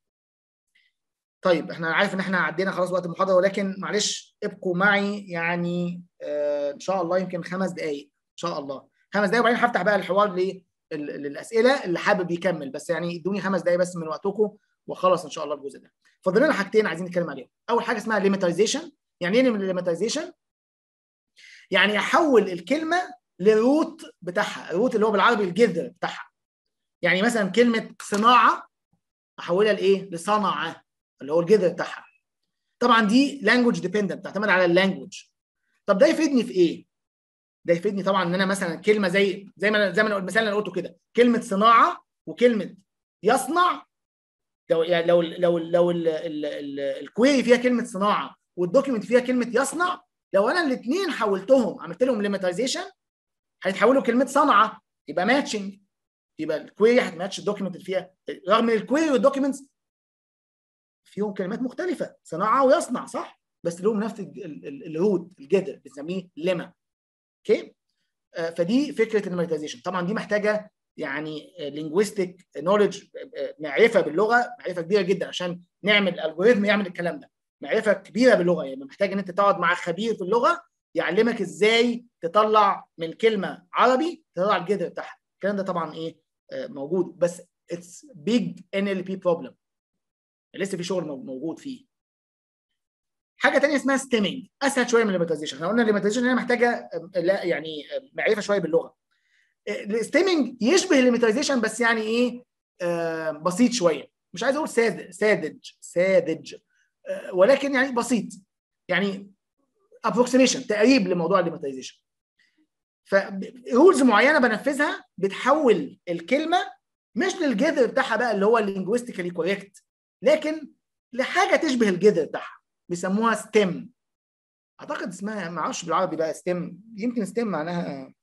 S1: طيب احنا عارف ان احنا عدينا خلاص وقت المحاضره ولكن معلش ابقوا معي يعني آه ان شاء الله يمكن خمس دقائق ان شاء الله خمس دقائق وبعدين هفتح بقى الحوار للاسئله اللي حابب يكمل بس يعني ادوني خمس دقائق بس من وقتكم واخلص ان شاء الله الجزء ده فاضل لنا حاجتين عايزين نتكلم عليهم اول حاجه اسمها ليميتايزيشن يعني ايه ليميتايزيشن يعني احول الكلمه للروت بتاعها الروت اللي هو بالعربي الجذر بتاعها يعني مثلا كلمه صناعه احولها لايه لصنعه اللي هو الجذر بتاعها طبعا دي لانجوج ديبندنت تعتمد على اللانجوج طب ده يفيدني في ايه ده يفيدني طبعا ان انا مثلا كلمه زي زي ما زي ما المثال اللي انا قلته كده كلمه صناعه وكلمه يصنع لو يعني لو لو لو الكويري فيها كلمه صناعه والدوكيمنت فيها كلمه يصنع لو انا الاثنين حولتهم عملت لهم ليميتايزيشن هيتحولوا كلمه صنعه يبقى ماتشنج يبقى الكويري هتماتش الدوكيمنت اللي فيها رغم ان الكويري والدوكيمنتس فيهم كلمات مختلفه صناعه ويصنع صح بس لهم نفس الروت الجذر بنسميه ليما اوكي فدي فكره المونيتايزيشن طبعا دي محتاجه يعني لينجويستيك نولج معرفه باللغه معرفه كبيره جدا عشان نعمل الجوريثم يعمل الكلام ده معرفه كبيره باللغه يعني محتاج ان انت تقعد مع خبير في اللغه يعلمك ازاي تطلع من كلمه عربي تطلع الجذر بتاعها الكلام ده طبعا ايه موجود بس اتس بيج ان ال بي بروبلم لسه في شغل موجود فيه حاجه ثانيه اسمها ستيمنج اسهل شويه من الليميتايزيشن احنا قلنا الليميتايزيشن هنا محتاجه لا يعني معرفه شويه باللغه الستيمنج يشبه الليميتايزيشن بس يعني ايه آه بسيط شويه مش عايز اقول ساذج ساذج ساذج آه ولكن يعني بسيط يعني ابروكسيميشن تقريب لموضوع الليميتايزيشن فرولز معينه بنفذها بتحول الكلمه مش للجذر بتاعها بقى اللي هو اللينجويستيكالي كوريكت لكن لحاجه تشبه الجذر بتاعها بيسموها ستيم اعتقد اسمها ما اعرفش بالعربي بقى ستيم يمكن ستيم معناها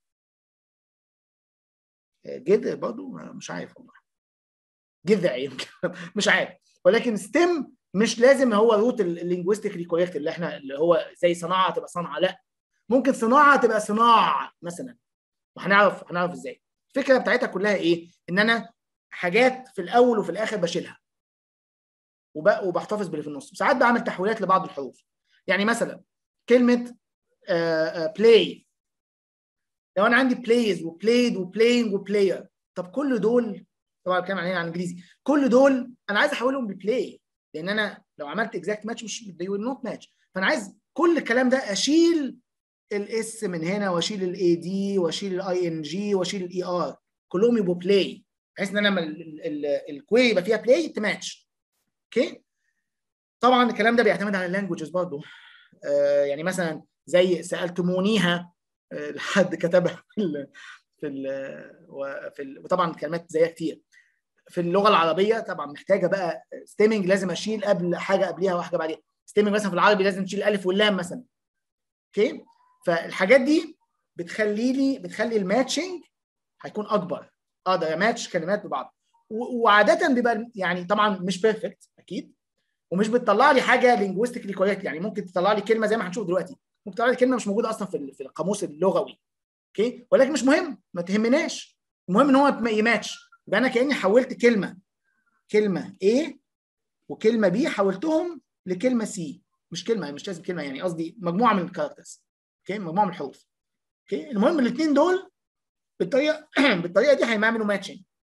S1: جذع برضه مش عارف والله جذع يمكن مش عارف ولكن ستيم مش لازم هو روت اللينجويستيكلي كوريكت اللي احنا اللي هو زي صناعه تبقى صنعه لا ممكن صناعه تبقى صناع مثلا وهنعرف هنعرف ازاي الفكره بتاعتها كلها ايه ان انا حاجات في الاول وفي الاخر بشيلها وبحتفظ باللي في النص ساعات بعمل تحويلات لبعض الحروف يعني مثلا كلمه بلاي لو انا عندي بلايز وبلايد وبلاينج وبلاير طب كل دول طبعا بتكلم عليها عن انجليزي كل دول انا عايز احولهم لبلاي لان انا لو عملت اكزاكت ماتش مش they will not match فانا عايز كل الكلام ده اشيل الاس من هنا واشيل الاي دي واشيل الاي ان جي واشيل الاي ار كلهم يبقوا بلاي بحيث ان انا الكويري يبقى فيها بلاي تماتش اوكي طبعا الكلام ده بيعتمد على اللانجوجز برضه آه يعني مثلا زي سالتمونيها آه حد كتبها في ال في ال وفي ال وطبعا كلمات زيها كتير في اللغه العربيه طبعا محتاجه بقى ستيمنج لازم اشيل قبل حاجه قبليها وحاجه بعديها ستيمنج مثلا في العربي لازم تشيل الالف واللام مثلا اوكي فالحاجات دي بتخلي لي بتخلي الماتشنج هيكون اكبر اقدر اماتش كلمات ببعض وعاده بيبقى يعني طبعا مش بيرفكت اكيد ومش بتطلع لي حاجه لينجويستيكلي كوريكت يعني ممكن تطلع لي كلمه زي ما هنشوف دلوقتي ممكن تطلع لي كلمه مش موجوده اصلا في في القاموس اللغوي اوكي ولكن مش مهم ما تهمناش المهم ان هو يماتش يبقى انا كاني حولت كلمه كلمه A وكلمه B حولتهم لكلمه C مش كلمه مش لازم كلمه يعني قصدي مجموعه من الكاركترز اوكي مجموعه من الحروف اوكي المهم الاثنين دول بالطريقه بالطريقه دي هيعملوا ماتشنج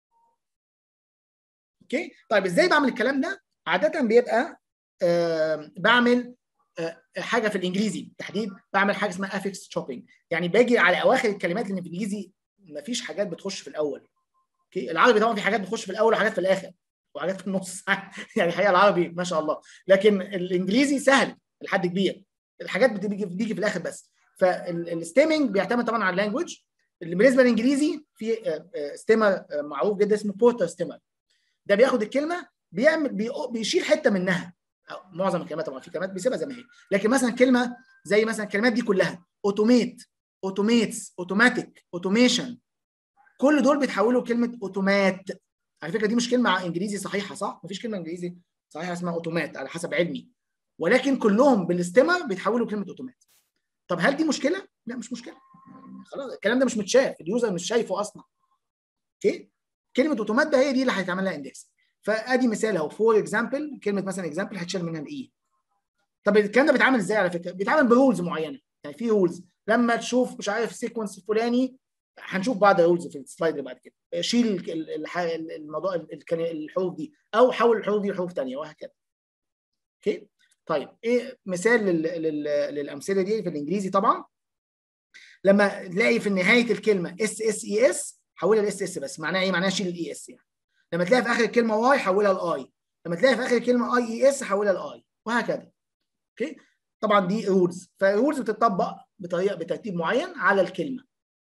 S1: اوكي طيب ازاي بعمل الكلام ده عاده بيبقى آه بعمل آه حاجه في الانجليزي بالتحديد بعمل حاجه اسمها افكس شوبينج يعني باجي على اواخر الكلمات لان في الانجليزي مفيش حاجات بتخش في الاول اوكي العربي طبعا في حاجات بتخش في الاول وحاجات في الاخر وحاجات في النص يعني الحقيقه العربي ما شاء الله لكن الانجليزي سهل لحد كبير الحاجات بتيجي بتيجي في الاخر بس فالستيمنج بيعتمد طبعا على اللانجوج اللي بالنسبه للانجليزي في ستيمر معروف جدا اسمه بورتر ستيمر ده بياخد الكلمه بيعمل بيشيل حته منها معظم الكلمات طبعا في كلمات بيسيبها زي ما هي لكن مثلا كلمه زي مثلا الكلمات دي كلها اوتوميت اوتوميتس اوتوماتيك اوتوميشن كل دول بيتحولوا لكلمه اوتومات على فكره دي مش كلمه انجليزي صحيحه صح مفيش كلمه انجليزي صحيحه اسمها اوتومات على حسب علمي ولكن كلهم بالاستمر بيتحولوا لكلمه اوتومات طب هل دي مشكله لا مش مشكله خلاص الكلام ده مش متشاف اليوزر مش شايفه اصلا اوكي كلمه اوتومات ده هي دي اللي هيتعمل لها اندكس فادي مثال اهو فور اكزامبل كلمه مثلا اكزامبل هتشيل منها الاي طب الكلام ده بيتعمل ازاي على فكره بيتعمل برولز معينه يعني في رولز لما تشوف مش عارف السيكونس الفلاني هنشوف بعض الرولز في السلايد اللي بعد كده شيل الموضوع الحروف دي او حول الحروف دي لحروف ثانيه وهكذا اوكي طيب ايه مثال لل... لل... للامثله دي في الانجليزي طبعا لما تلاقي في نهايه الكلمه اس اس اي اس حولها لاس اس بس معناها ايه معناها شيل الاي اس يعني لما تلاقي في اخر الكلمه واي حولها لاي لما تلاقي في اخر الكلمه اي اي اس حولها لاي وهكذا اوكي طبعا دي رولز فالرولز بتطبق بطريقه بترتيب معين على الكلمه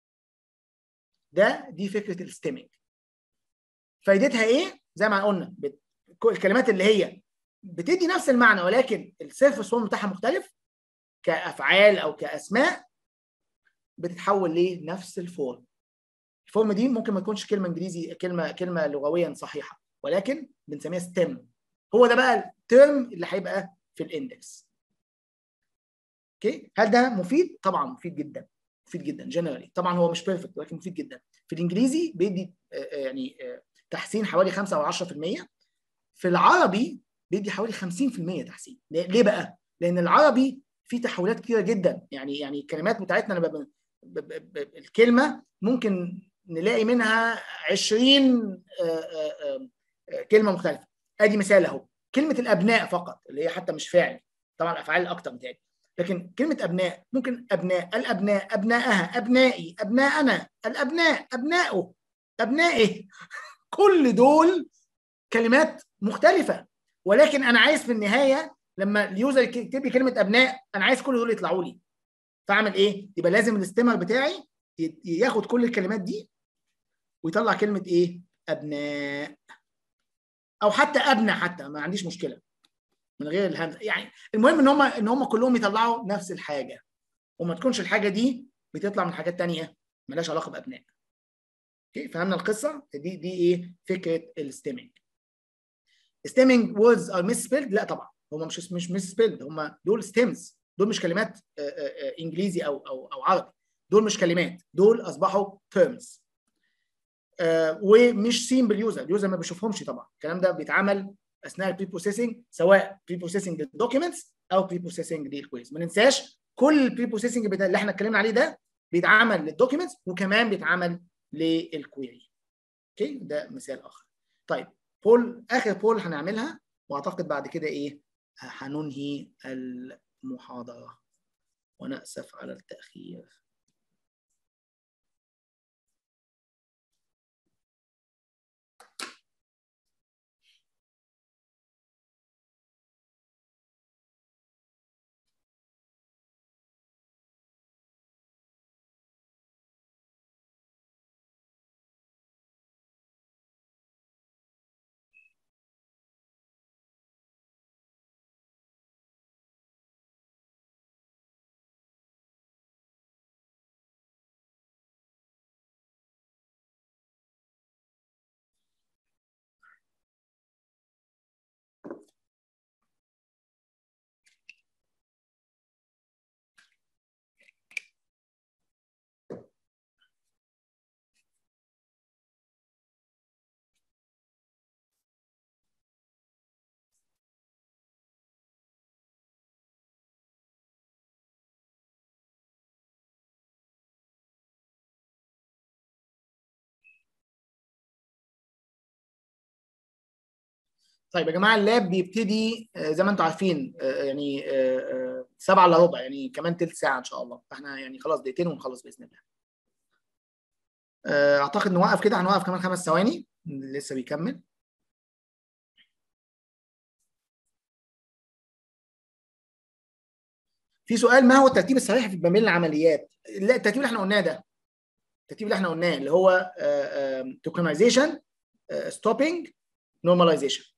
S1: ده دي فكره الستيمنج فايدتها ايه زي ما قلنا بت... الكلمات اللي هي بتدي نفس المعنى ولكن السيرفس فورم بتاعها مختلف كافعال او كاسماء بتتحول لنفس الفورم الفورم دي ممكن ما تكونش كلمه انجليزي كلمه كلمه لغويا صحيحه ولكن بنسميها ستيم هو ده بقى الترم اللي هيبقى في الاندكس اوكي هل ده مفيد طبعا مفيد جدا مفيد جدا جنرالي طبعا هو مش بيرفكت ولكن مفيد جدا في الانجليزي بيدي يعني تحسين حوالي 5 او 10% في العربي بيدي حوالي 50% تحسين ليه بقى لان العربي فيه تحولات كتيره جدا يعني يعني الكلمات بتاعتنا انا ب... ب... ب... الكلمه ممكن نلاقي منها 20 كلمه مختلفه ادي مثال اهو كلمه الابناء فقط اللي هي حتى مش فاعل طبعا افعال اكتر متهيألي لكن كلمه ابناء ممكن ابناء الابناء ابنائها ابنائي ابناءنا الابناء ابنائه ابنائه كل دول كلمات مختلفه ولكن انا عايز في النهايه لما اليوزر يكتب لي كلمه ابناء انا عايز كل دول يطلعوا لي فاعمل ايه يبقى لازم الاستمر بتاعي ياخد كل الكلمات دي ويطلع كلمه ايه ابناء او حتى ابنى حتى ما عنديش مشكله من غير الهمزه يعني المهم ان هم ان هم كلهم يطلعوا نفس الحاجه وما تكونش الحاجه دي بتطلع من حاجات ثانيه مالهاش علاقه بابناء اوكي فهمنا القصه دي دي ايه فكره الستيمنج ستيمنج ووردز ار ميس سبيلد لا طبعا هم مش مش ميس سبيلد هم دول ستيمز دول مش كلمات انجليزي او او او عربي دول مش كلمات دول اصبحوا تيرمز ومش سين باليوزر اليوزر ما بيشوفهمش طبعا الكلام ده بيتعمل اثناء البري بروسيسنج سواء بري بروسيسنج للدوكيومنتس او بري بروسيسنج للكويز ما ننساش كل البري بروسيسنج اللي احنا اتكلمنا عليه ده بيتعمل للدوكيومنتس وكمان بيتعمل للكويري اوكي ده مثال اخر طيب بول اخر بول هنعملها واعتقد بعد كده ايه هننهي المحاضره وناسف على التاخير طيب يا جماعه اللاب بيبتدي زي ما انتم عارفين يعني سبعة الا ربع يعني كمان تلت ساعه ان شاء الله فاحنا يعني خلاص دقيقتين ونخلص باذن الله اعتقد نوقف كده هنوقف كمان خمس ثواني لسه بيكمل في سؤال ما هو الترتيب الصحيح في بين العمليات لا الترتيب اللي احنا قلناه ده الترتيب اللي احنا قلناه اللي هو توكنايزيشن ستوبنج نورماليزيشن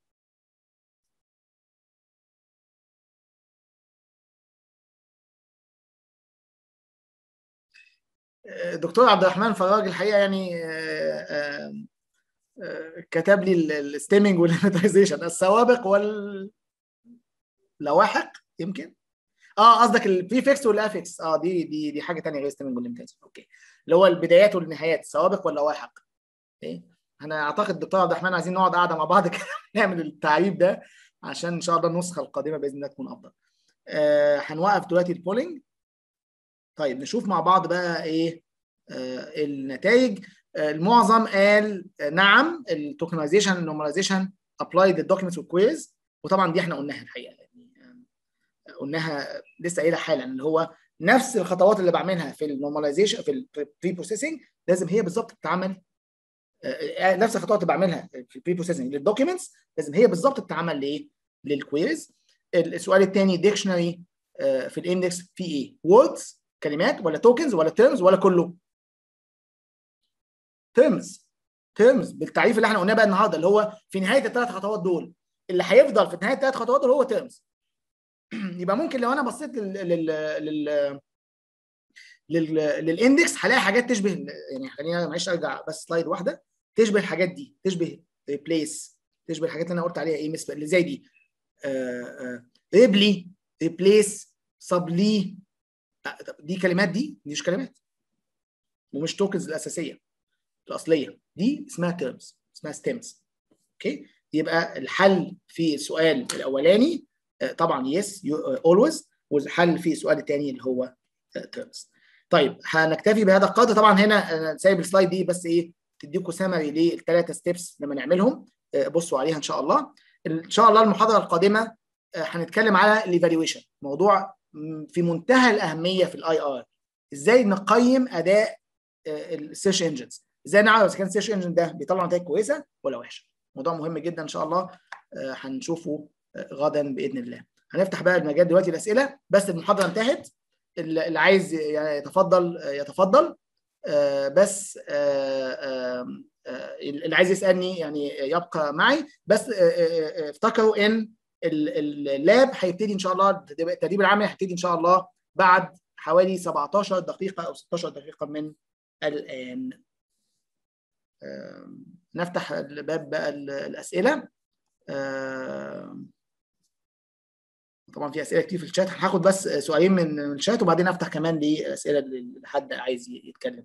S1: دكتور عبد الرحمن فراج الحقيقه يعني كتب لي الستيمنج والليميتايزيشن السوابق وال لواحق يمكن اه قصدك البريفكس والافكس اه دي دي دي حاجه ثانيه غير ستيمنج والليميتايزيشن اوكي اللي هو البدايات والنهايات السوابق واللواحق اوكي انا اعتقد دكتور عبد الرحمن عايزين نقعد قاعده مع بعض كده نعمل التعريف ده عشان ان شاء الله النسخه القادمه باذن الله تكون افضل آه هنوقف دلوقتي البولينج طيب نشوف مع بعض بقى ايه آه النتائج آه المعظم قال آه نعم التوكنايزيشن النورماليزيشن ابلايد الدوكيومنتس والكويز وطبعا دي احنا قلناها الحقيقه يعني قلناها لسه قايلها حالا اللي هو نفس الخطوات اللي بعملها في النورماليزيشن في البري بروسيسنج لازم هي بالظبط تتعمل نفس الخطوات اللي بعملها في البري بروسيسنج للدوكيومنتس لازم هي بالظبط تتعمل لايه؟ للكويريز السؤال الثاني ديكشنري في الاندكس في ايه؟ ووردز كلمات ولا توكنز ولا تيرمز ولا كله؟ تيرمز تيرمز بالتعريف اللي احنا قلناه بقى النهارده اللي هو في نهايه الثلاث خطوات دول اللي هيفضل في نهايه الثلاث خطوات دول هو تيرمز يبقى ممكن لو انا بصيت لل لل لل لل للاندكس هلاقي حاجات تشبه يعني خلينا معلش ارجع بس سلايد واحده تشبه الحاجات دي تشبه ريبليس تشبه الحاجات اللي انا قلت عليها ايه مثل اللي زي دي ريبلي ريبليس سبلي دي كلمات دي مش كلمات ومش توكنز الاساسيه الاصليه دي اسمها تيرمز اسمها ستيمز اوكي يبقى الحل في السؤال الاولاني طبعا يس اولويز والحل في السؤال الثاني اللي هو تيرمز طيب هنكتفي بهذا القدر طبعا هنا انا سايب السلايد دي بس ايه تديكم سمري للثلاثه ستيبس لما نعملهم بصوا عليها ان شاء الله ان شاء الله المحاضره القادمه هنتكلم على الايفالويشن موضوع في منتهى الاهميه في الاي ار ازاي نقيم اداء السيرش انجنز ازاي نعرف اذا كان السيرش انجن ده بيطلع نتائج كويسه ولا وحشه موضوع مهم جدا ان شاء الله هنشوفه غدا باذن الله هنفتح بقى المجال دلوقتي الاسئله بس المحاضره انتهت اللي عايز يتفضل يتفضل بس اللي عايز يسالني يعني يبقى معي بس افتكروا ان اللاب هيبتدي ان شاء الله التدريب العملي هيبتدي ان شاء الله بعد حوالي 17 دقيقه او 16 دقيقه من الان نفتح الباب بقى الاسئله طبعا في اسئله كتير في الشات هاخد بس سؤالين من الشات وبعدين افتح كمان لاسئله لحد عايز يتكلم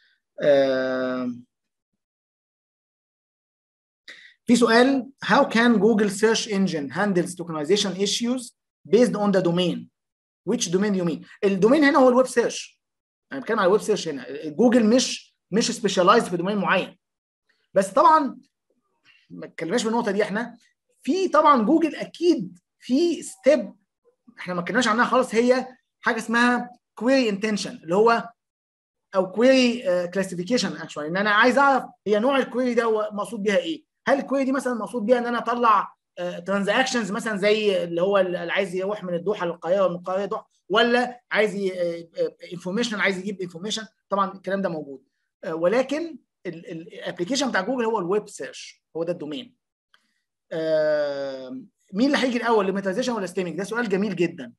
S1: في سؤال how can Google search engine handles tokenization issues based on the domain which domain you mean الدومين هنا هو الويب سيرش انا بتكلم على الويب سيرش هنا جوجل مش مش سبيشاليزد في دومين معين بس طبعا ما اتكلمناش في النقطه دي احنا في طبعا جوجل اكيد في ستيب احنا ما اتكلمناش عنها خالص هي حاجه اسمها كويري انتنشن اللي هو او كويري كلاسيفيكيشن اكشوالي ان انا عايز اعرف هي نوع الكويري ده مقصود بيها ايه هل الكويري دي مثلا مقصود بيها ان انا اطلع ترانزاكشنز مثلا زي اللي هو اللي عايز يروح من الدوحه للقاهره ومن القاهره للدوحه ولا عايز انفورميشن عايز يجيب انفورميشن طبعا الكلام ده موجود ولكن الابلكيشن بتاع جوجل هو الويب سيرش هو ده الدومين مين اللي هيجي الاول ليميتايزيشن ولا ستيمنج ده سؤال جميل جدا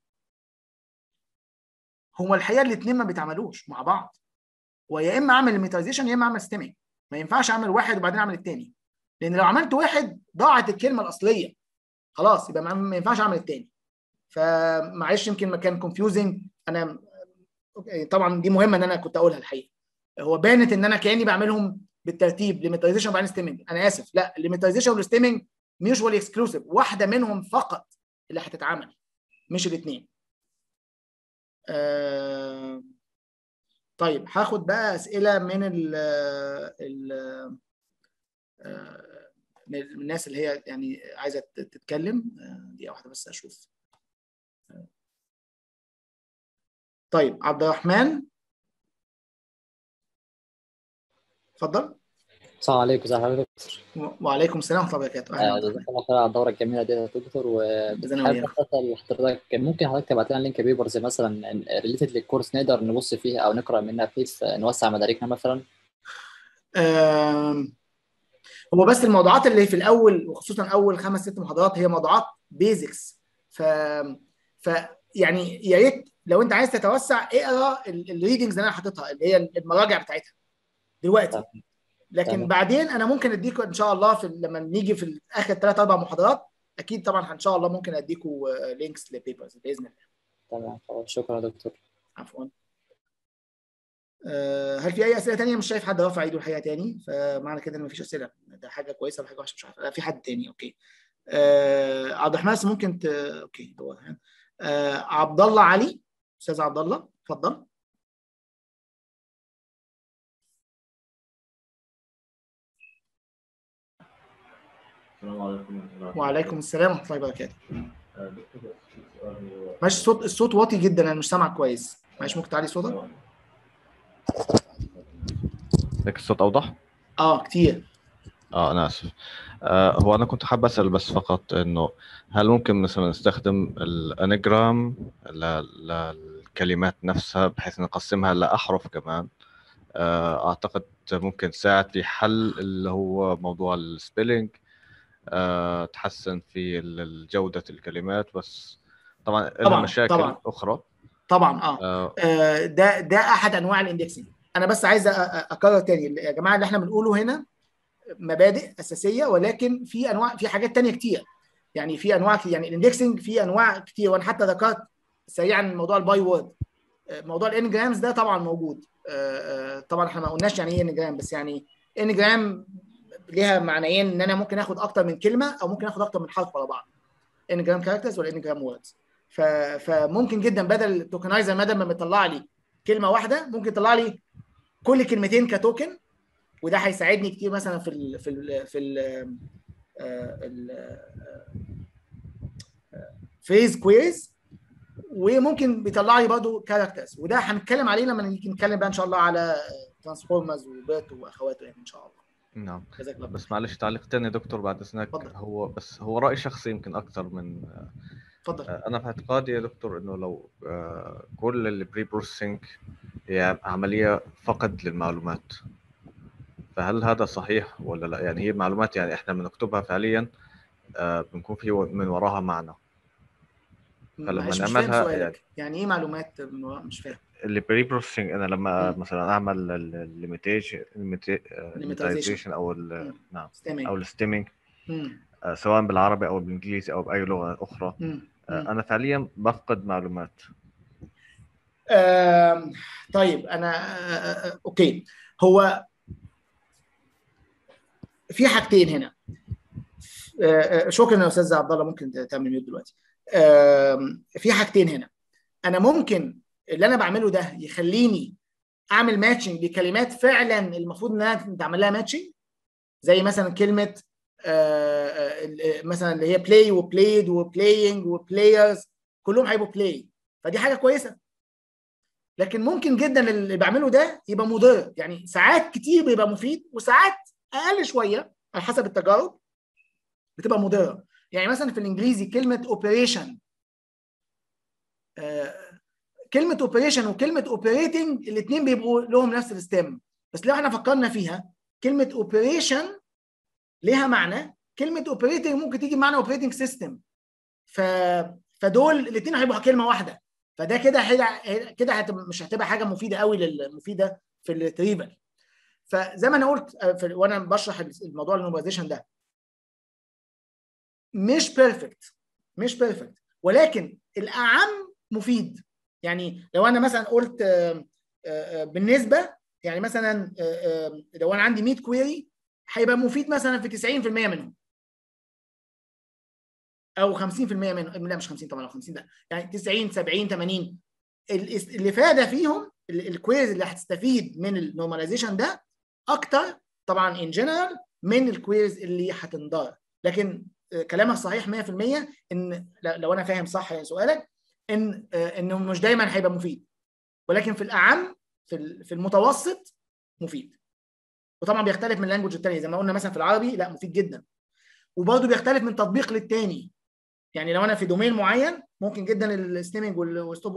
S1: هو الحقيقه الاثنين ما بيتعملوش مع بعض ويا اما اعمل ليميتايزيشن يا اما اعمل ستيمنج ما ينفعش اعمل واحد وبعدين اعمل الثاني لان لو عملت واحد ضاعت الكلمه الاصليه خلاص يبقى ما ينفعش اعمل الثاني فمعلش يمكن ما كان كونفيوزنج انا طبعا دي مهمه ان انا كنت اقولها الحقيقه هو بانت ان انا كاني بعملهم بالترتيب ليميتايزيشن وبعدين ستيمنج انا اسف لا الليميتايزيشن والستيمنج ميوشوالي اكسكلوسيف واحده منهم فقط اللي هتتعمل مش الاثنين آه طيب هاخد بقى اسئله من ال ال آه من الناس اللي هي يعني عايزه تتكلم دقيقه واحده بس اشوف طيب عبد الرحمن اتفضل
S5: السلام عليكم ازي حضرتك
S1: وعليكم السلام ورحمه الله وبركاته
S5: جزاك الله خير على الدوره الجميله دي يا دكتور وحابب اسال حضرتك ممكن حضرتك تبعت لنا لينك بيبرز مثلا ريليتد للكورس نقدر نبص فيها او نقرا منها بحيث نوسع مداركنا مثلا
S1: هو بس الموضوعات اللي في الاول وخصوصا اول خمس ست محاضرات هي موضوعات بيزكس ف ف يعني يا ريت لو انت عايز تتوسع اقرا الريدنجز اللي انا حاططها اللي هي المراجع بتاعتها دلوقتي لكن
S5: تمام.
S1: بعدين انا ممكن اديكم ان شاء الله في لما نيجي في اخر ثلاث اربع محاضرات اكيد طبعا ان شاء الله ممكن اديكم لينكس لبيبرز باذن الله
S5: تمام خلاص شكرا يا دكتور
S1: عفوا آه، هل في اي اسئله تانية مش شايف حد رافع ايده الحقيقه تاني فمعنى كده ان مفيش اسئله ده حاجه كويسه ولا حاجه وحشه مش عارف لا في حد تاني اوكي آه، عبد الرحمن بس ممكن ت... اوكي هو آه، عبد الله علي استاذ عبد الله اتفضل
S6: السلام عليكم ورحمة الله
S1: وعليكم السلام ورحمه الله وبركاته
S6: آه، دكتور بس في سؤال هو
S1: ماشي الصوت الصوت واطي جدا انا مش سامعك كويس ماشي ممكن تعلي صوتك
S7: لك الصوت اوضح؟
S1: اه كتير
S7: اه انا اسف آه هو انا كنت حابب اسال بس فقط انه هل ممكن مثلا نستخدم الانجرام للكلمات نفسها بحيث نقسمها لاحرف كمان آه اعتقد ممكن تساعد في حل اللي هو موضوع السبيلينج آه تحسن في ال- جودة الكلمات بس طبعا لها
S1: طبعاً،
S7: مشاكل
S1: طبعاً.
S7: اخرى
S1: طبعا اه
S7: آه
S1: آه، ده ده احد انواع الاندكسنج انا بس عايز أ- أ- اكرر تاني يا جماعه اللي احنا بنقوله هنا مبادئ اساسيه ولكن في انواع في حاجات تانية كتير يعني في انواع كتير يعني الاندكسنج في انواع كتير وانا حتى ذكرت سريعا موضوع الباي وورد آه، موضوع الانجرامز ده طبعا موجود آه، آه، طبعا احنا ما قلناش يعني ايه انجرام بس يعني انجرام ليها معنيين ان انا ممكن اخد اكتر من كلمه او ممكن اخد اكتر من حرف ورا بعض انجرام كاركترز ولا انجرام ووردز فممكن جدا بدل التوكنايزر بدل ما بيطلع لي كلمه واحده ممكن يطلع لي كل كلمتين كتوكن وده هيساعدني كتير مثلا في ال في ال في ال فريز كويز وممكن بيطلع لي برضه كاركترز وده هنتكلم عليه لما نيجي نتكلم بقى ان شاء الله على ترانسفورمرز وبيرت واخواته يعني ان شاء الله
S7: نعم
S1: جزاك الله خير.
S7: بس معلش تعليق تاني دكتور بعد اذنك
S1: اتفضل.
S7: هو بس هو راي شخصي يمكن اكثر من
S1: اتفضل
S7: انا في اعتقادي يا دكتور انه لو آه، كل البري بروسيسنج هي عمليه فقد للمعلومات فهل هذا صحيح ولا لا يعني هي معلومات يعني احنا بنكتبها فعليا آه، بنكون في من وراها معنى فلما
S1: معلش مش
S7: نعملها
S1: فاهم سؤالك
S7: يعني-
S1: يعني ايه معلومات من وراء؟ مش فاهم
S7: البري بروسيسنج انا لما
S1: مم.
S7: مثلا اعمل الليميتيشن او ال-
S1: مم.
S7: نعم
S1: استمع
S7: او الستيمينج
S1: مم.
S7: سواء بالعربي او بالانجليزي او باي لغه اخرى
S1: مم.
S7: آه،
S1: مم.
S7: انا فعليا بفقد معلومات
S1: آم، طيب انا آه، آه، اوكي هو في حاجتين هنا آه، آه، شكرا يا استاذ عبد الله ممكن تعمل ميوت دلوقتي آم، في حاجتين هنا انا ممكن اللي انا بعمله ده يخليني اعمل ماتشنج لكلمات فعلا المفروض انها تعمل لها ماتشنج زي مثلا كلمه آه، آه، ال- مثلا اللي هي بلاي وبلايد وبلاينج وبلايرز كلهم هيبقوا بلاي فدي حاجه كويسه لكن ممكن جدا اللي بعمله ده يبقى مضر يعني ساعات كتير بيبقى مفيد وساعات اقل شويه على حسب التجارب بتبقى مضره يعني مثلا في الانجليزي كلمه اوبريشن كلمه اوبريشن وكلمه اوبريتنج الاثنين بيبقوا لهم نفس الستيم بس لو احنا فكرنا فيها كلمه اوبريشن ليها معنى كلمه اوبريتنج ممكن تيجي بمعنى اوبريتنج سيستم ف فدول الاثنين هيبقوا كلمه واحده فده كده هي- كده هتبقى مش هتبقى حاجه مفيده قوي للمفيده في الريتريفل فزي ما انا قلت آه، في وانا بشرح الموضوع النومرايزيشن ده مش بيرفكت مش بيرفكت ولكن الاعم مفيد يعني لو انا مثلا قلت آه، آه، آه، بالنسبه يعني مثلا آه، آه، لو انا عندي 100 كويري هيبقى مفيد مثلا في 90% منهم او 50% منهم لا مش 50 طبعا لو 50 ده يعني 90 70 80 الاس- الافاده فيهم ال- الكويز اللي هتستفيد من النورماليزيشن ده اكتر طبعا ان جنرال من الكويز اللي هتنضر لكن آه، كلامك صحيح 100% ان ل- لو انا فاهم صح يعني سؤالك ان آه، انه مش دايما هيبقى مفيد ولكن في الاعم في ال- في المتوسط مفيد وطبعا بيختلف من لانجوج الثانيه زي ما قلنا مثلا في العربي لا مفيد جدا وبرضه بيختلف من تطبيق للتاني يعني لو انا في دومين معين ممكن جدا الستيمنج والستوب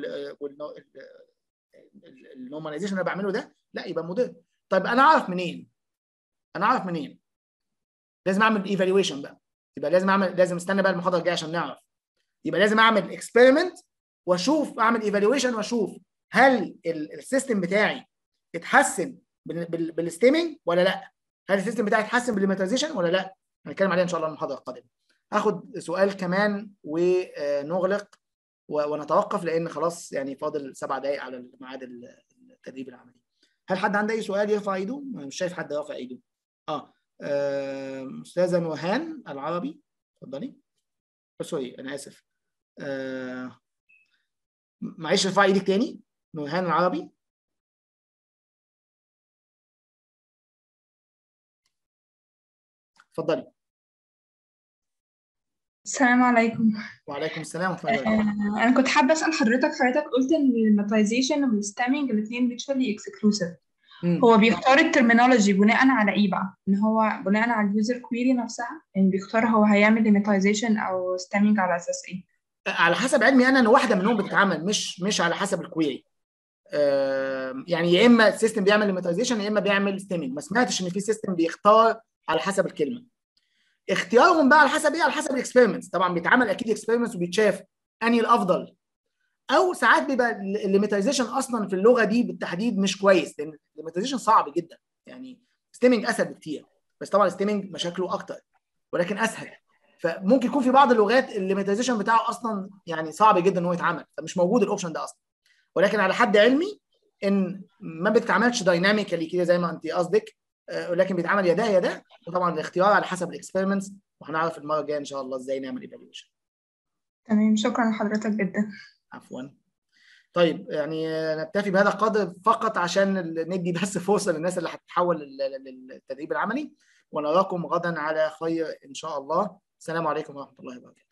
S1: والنورماليزيشن اللي بعمله ده لا يبقى مضر طيب انا اعرف منين؟ انا اعرف منين؟ لازم اعمل ايفالويشن بقى يبقى لازم اعمل لازم استنى بقى المحاضره الجايه عشان نعرف يبقى لازم اعمل اكسبيرمنت واشوف اعمل ايفالويشن واشوف هل السيستم بتاعي اتحسن بالستيمنج ولا لا هل السيستم بتاعي اتحسن بالليماتيزيشن ولا لا هنتكلم عليها ان شاء الله المحاضره القادمه هاخد سؤال كمان ونغلق ونتوقف لان خلاص يعني فاضل سبع دقائق على ميعاد التدريب العملي هل حد عنده اي سؤال يرفع ايده مش شايف حد رافع ايده اه استاذه نوهان العربي اتفضلي سوري انا اسف آه معلش ارفعي ايدك تاني نورهان العربي اتفضلي
S8: السلام عليكم
S1: وعليكم السلام ورحمه الله وبركاته
S8: انا كنت حابه اسال حضرتك حضرتك قلت ان الماتيزيشن والستامينج الاثنين ميوتشوالي اكسكلوسيف هو بيختار الترمينولوجي بناء على ايه بقى؟ ان هو بناء على اليوزر كويري نفسها يعني بيختار هو هيعمل ليميتايزيشن او ستامينج على اساس ايه؟
S1: على حسب علمي انا ان واحده منهم بتتعمل مش مش على حسب الكويري آه يعني يا اما السيستم بيعمل ليميتايزيشن يا اما بيعمل ستيمنج ما سمعتش ان في سيستم بيختار على حسب الكلمه اختيارهم بقى على حسب ايه على حسب الاكسبيرمنتس طبعا بيتعمل اكيد اكسبيرمنتس وبيتشاف انهي الافضل او ساعات بيبقى الليميتايزيشن اصلا في اللغه دي بالتحديد مش كويس لان الليميتايزيشن صعب جدا يعني ستيمنج اسهل بكتير بس طبعا الستيمنج مشاكله اكتر ولكن اسهل فممكن يكون في بعض اللغات الليميتايزيشن بتاعه اصلا يعني صعب جدا ان هو يتعمل فمش موجود الاوبشن ده اصلا ولكن على حد علمي ان ما بتتعملش دايناميكالي كده زي ما انت قصدك ولكن بيتعمل يا ده يا ده وطبعا الاختيار على حسب الاكسبيرمنتس وهنعرف المره الجايه ان شاء الله ازاي نعمل ايفالويشن
S8: تمام شكرا لحضرتك جدا
S1: عفوا طيب يعني نكتفي بهذا القدر فقط عشان ندي بس فرصه للناس اللي هتتحول للتدريب العملي ونراكم غدا على خير ان شاء الله السلام عليكم ورحمه الله وبركاته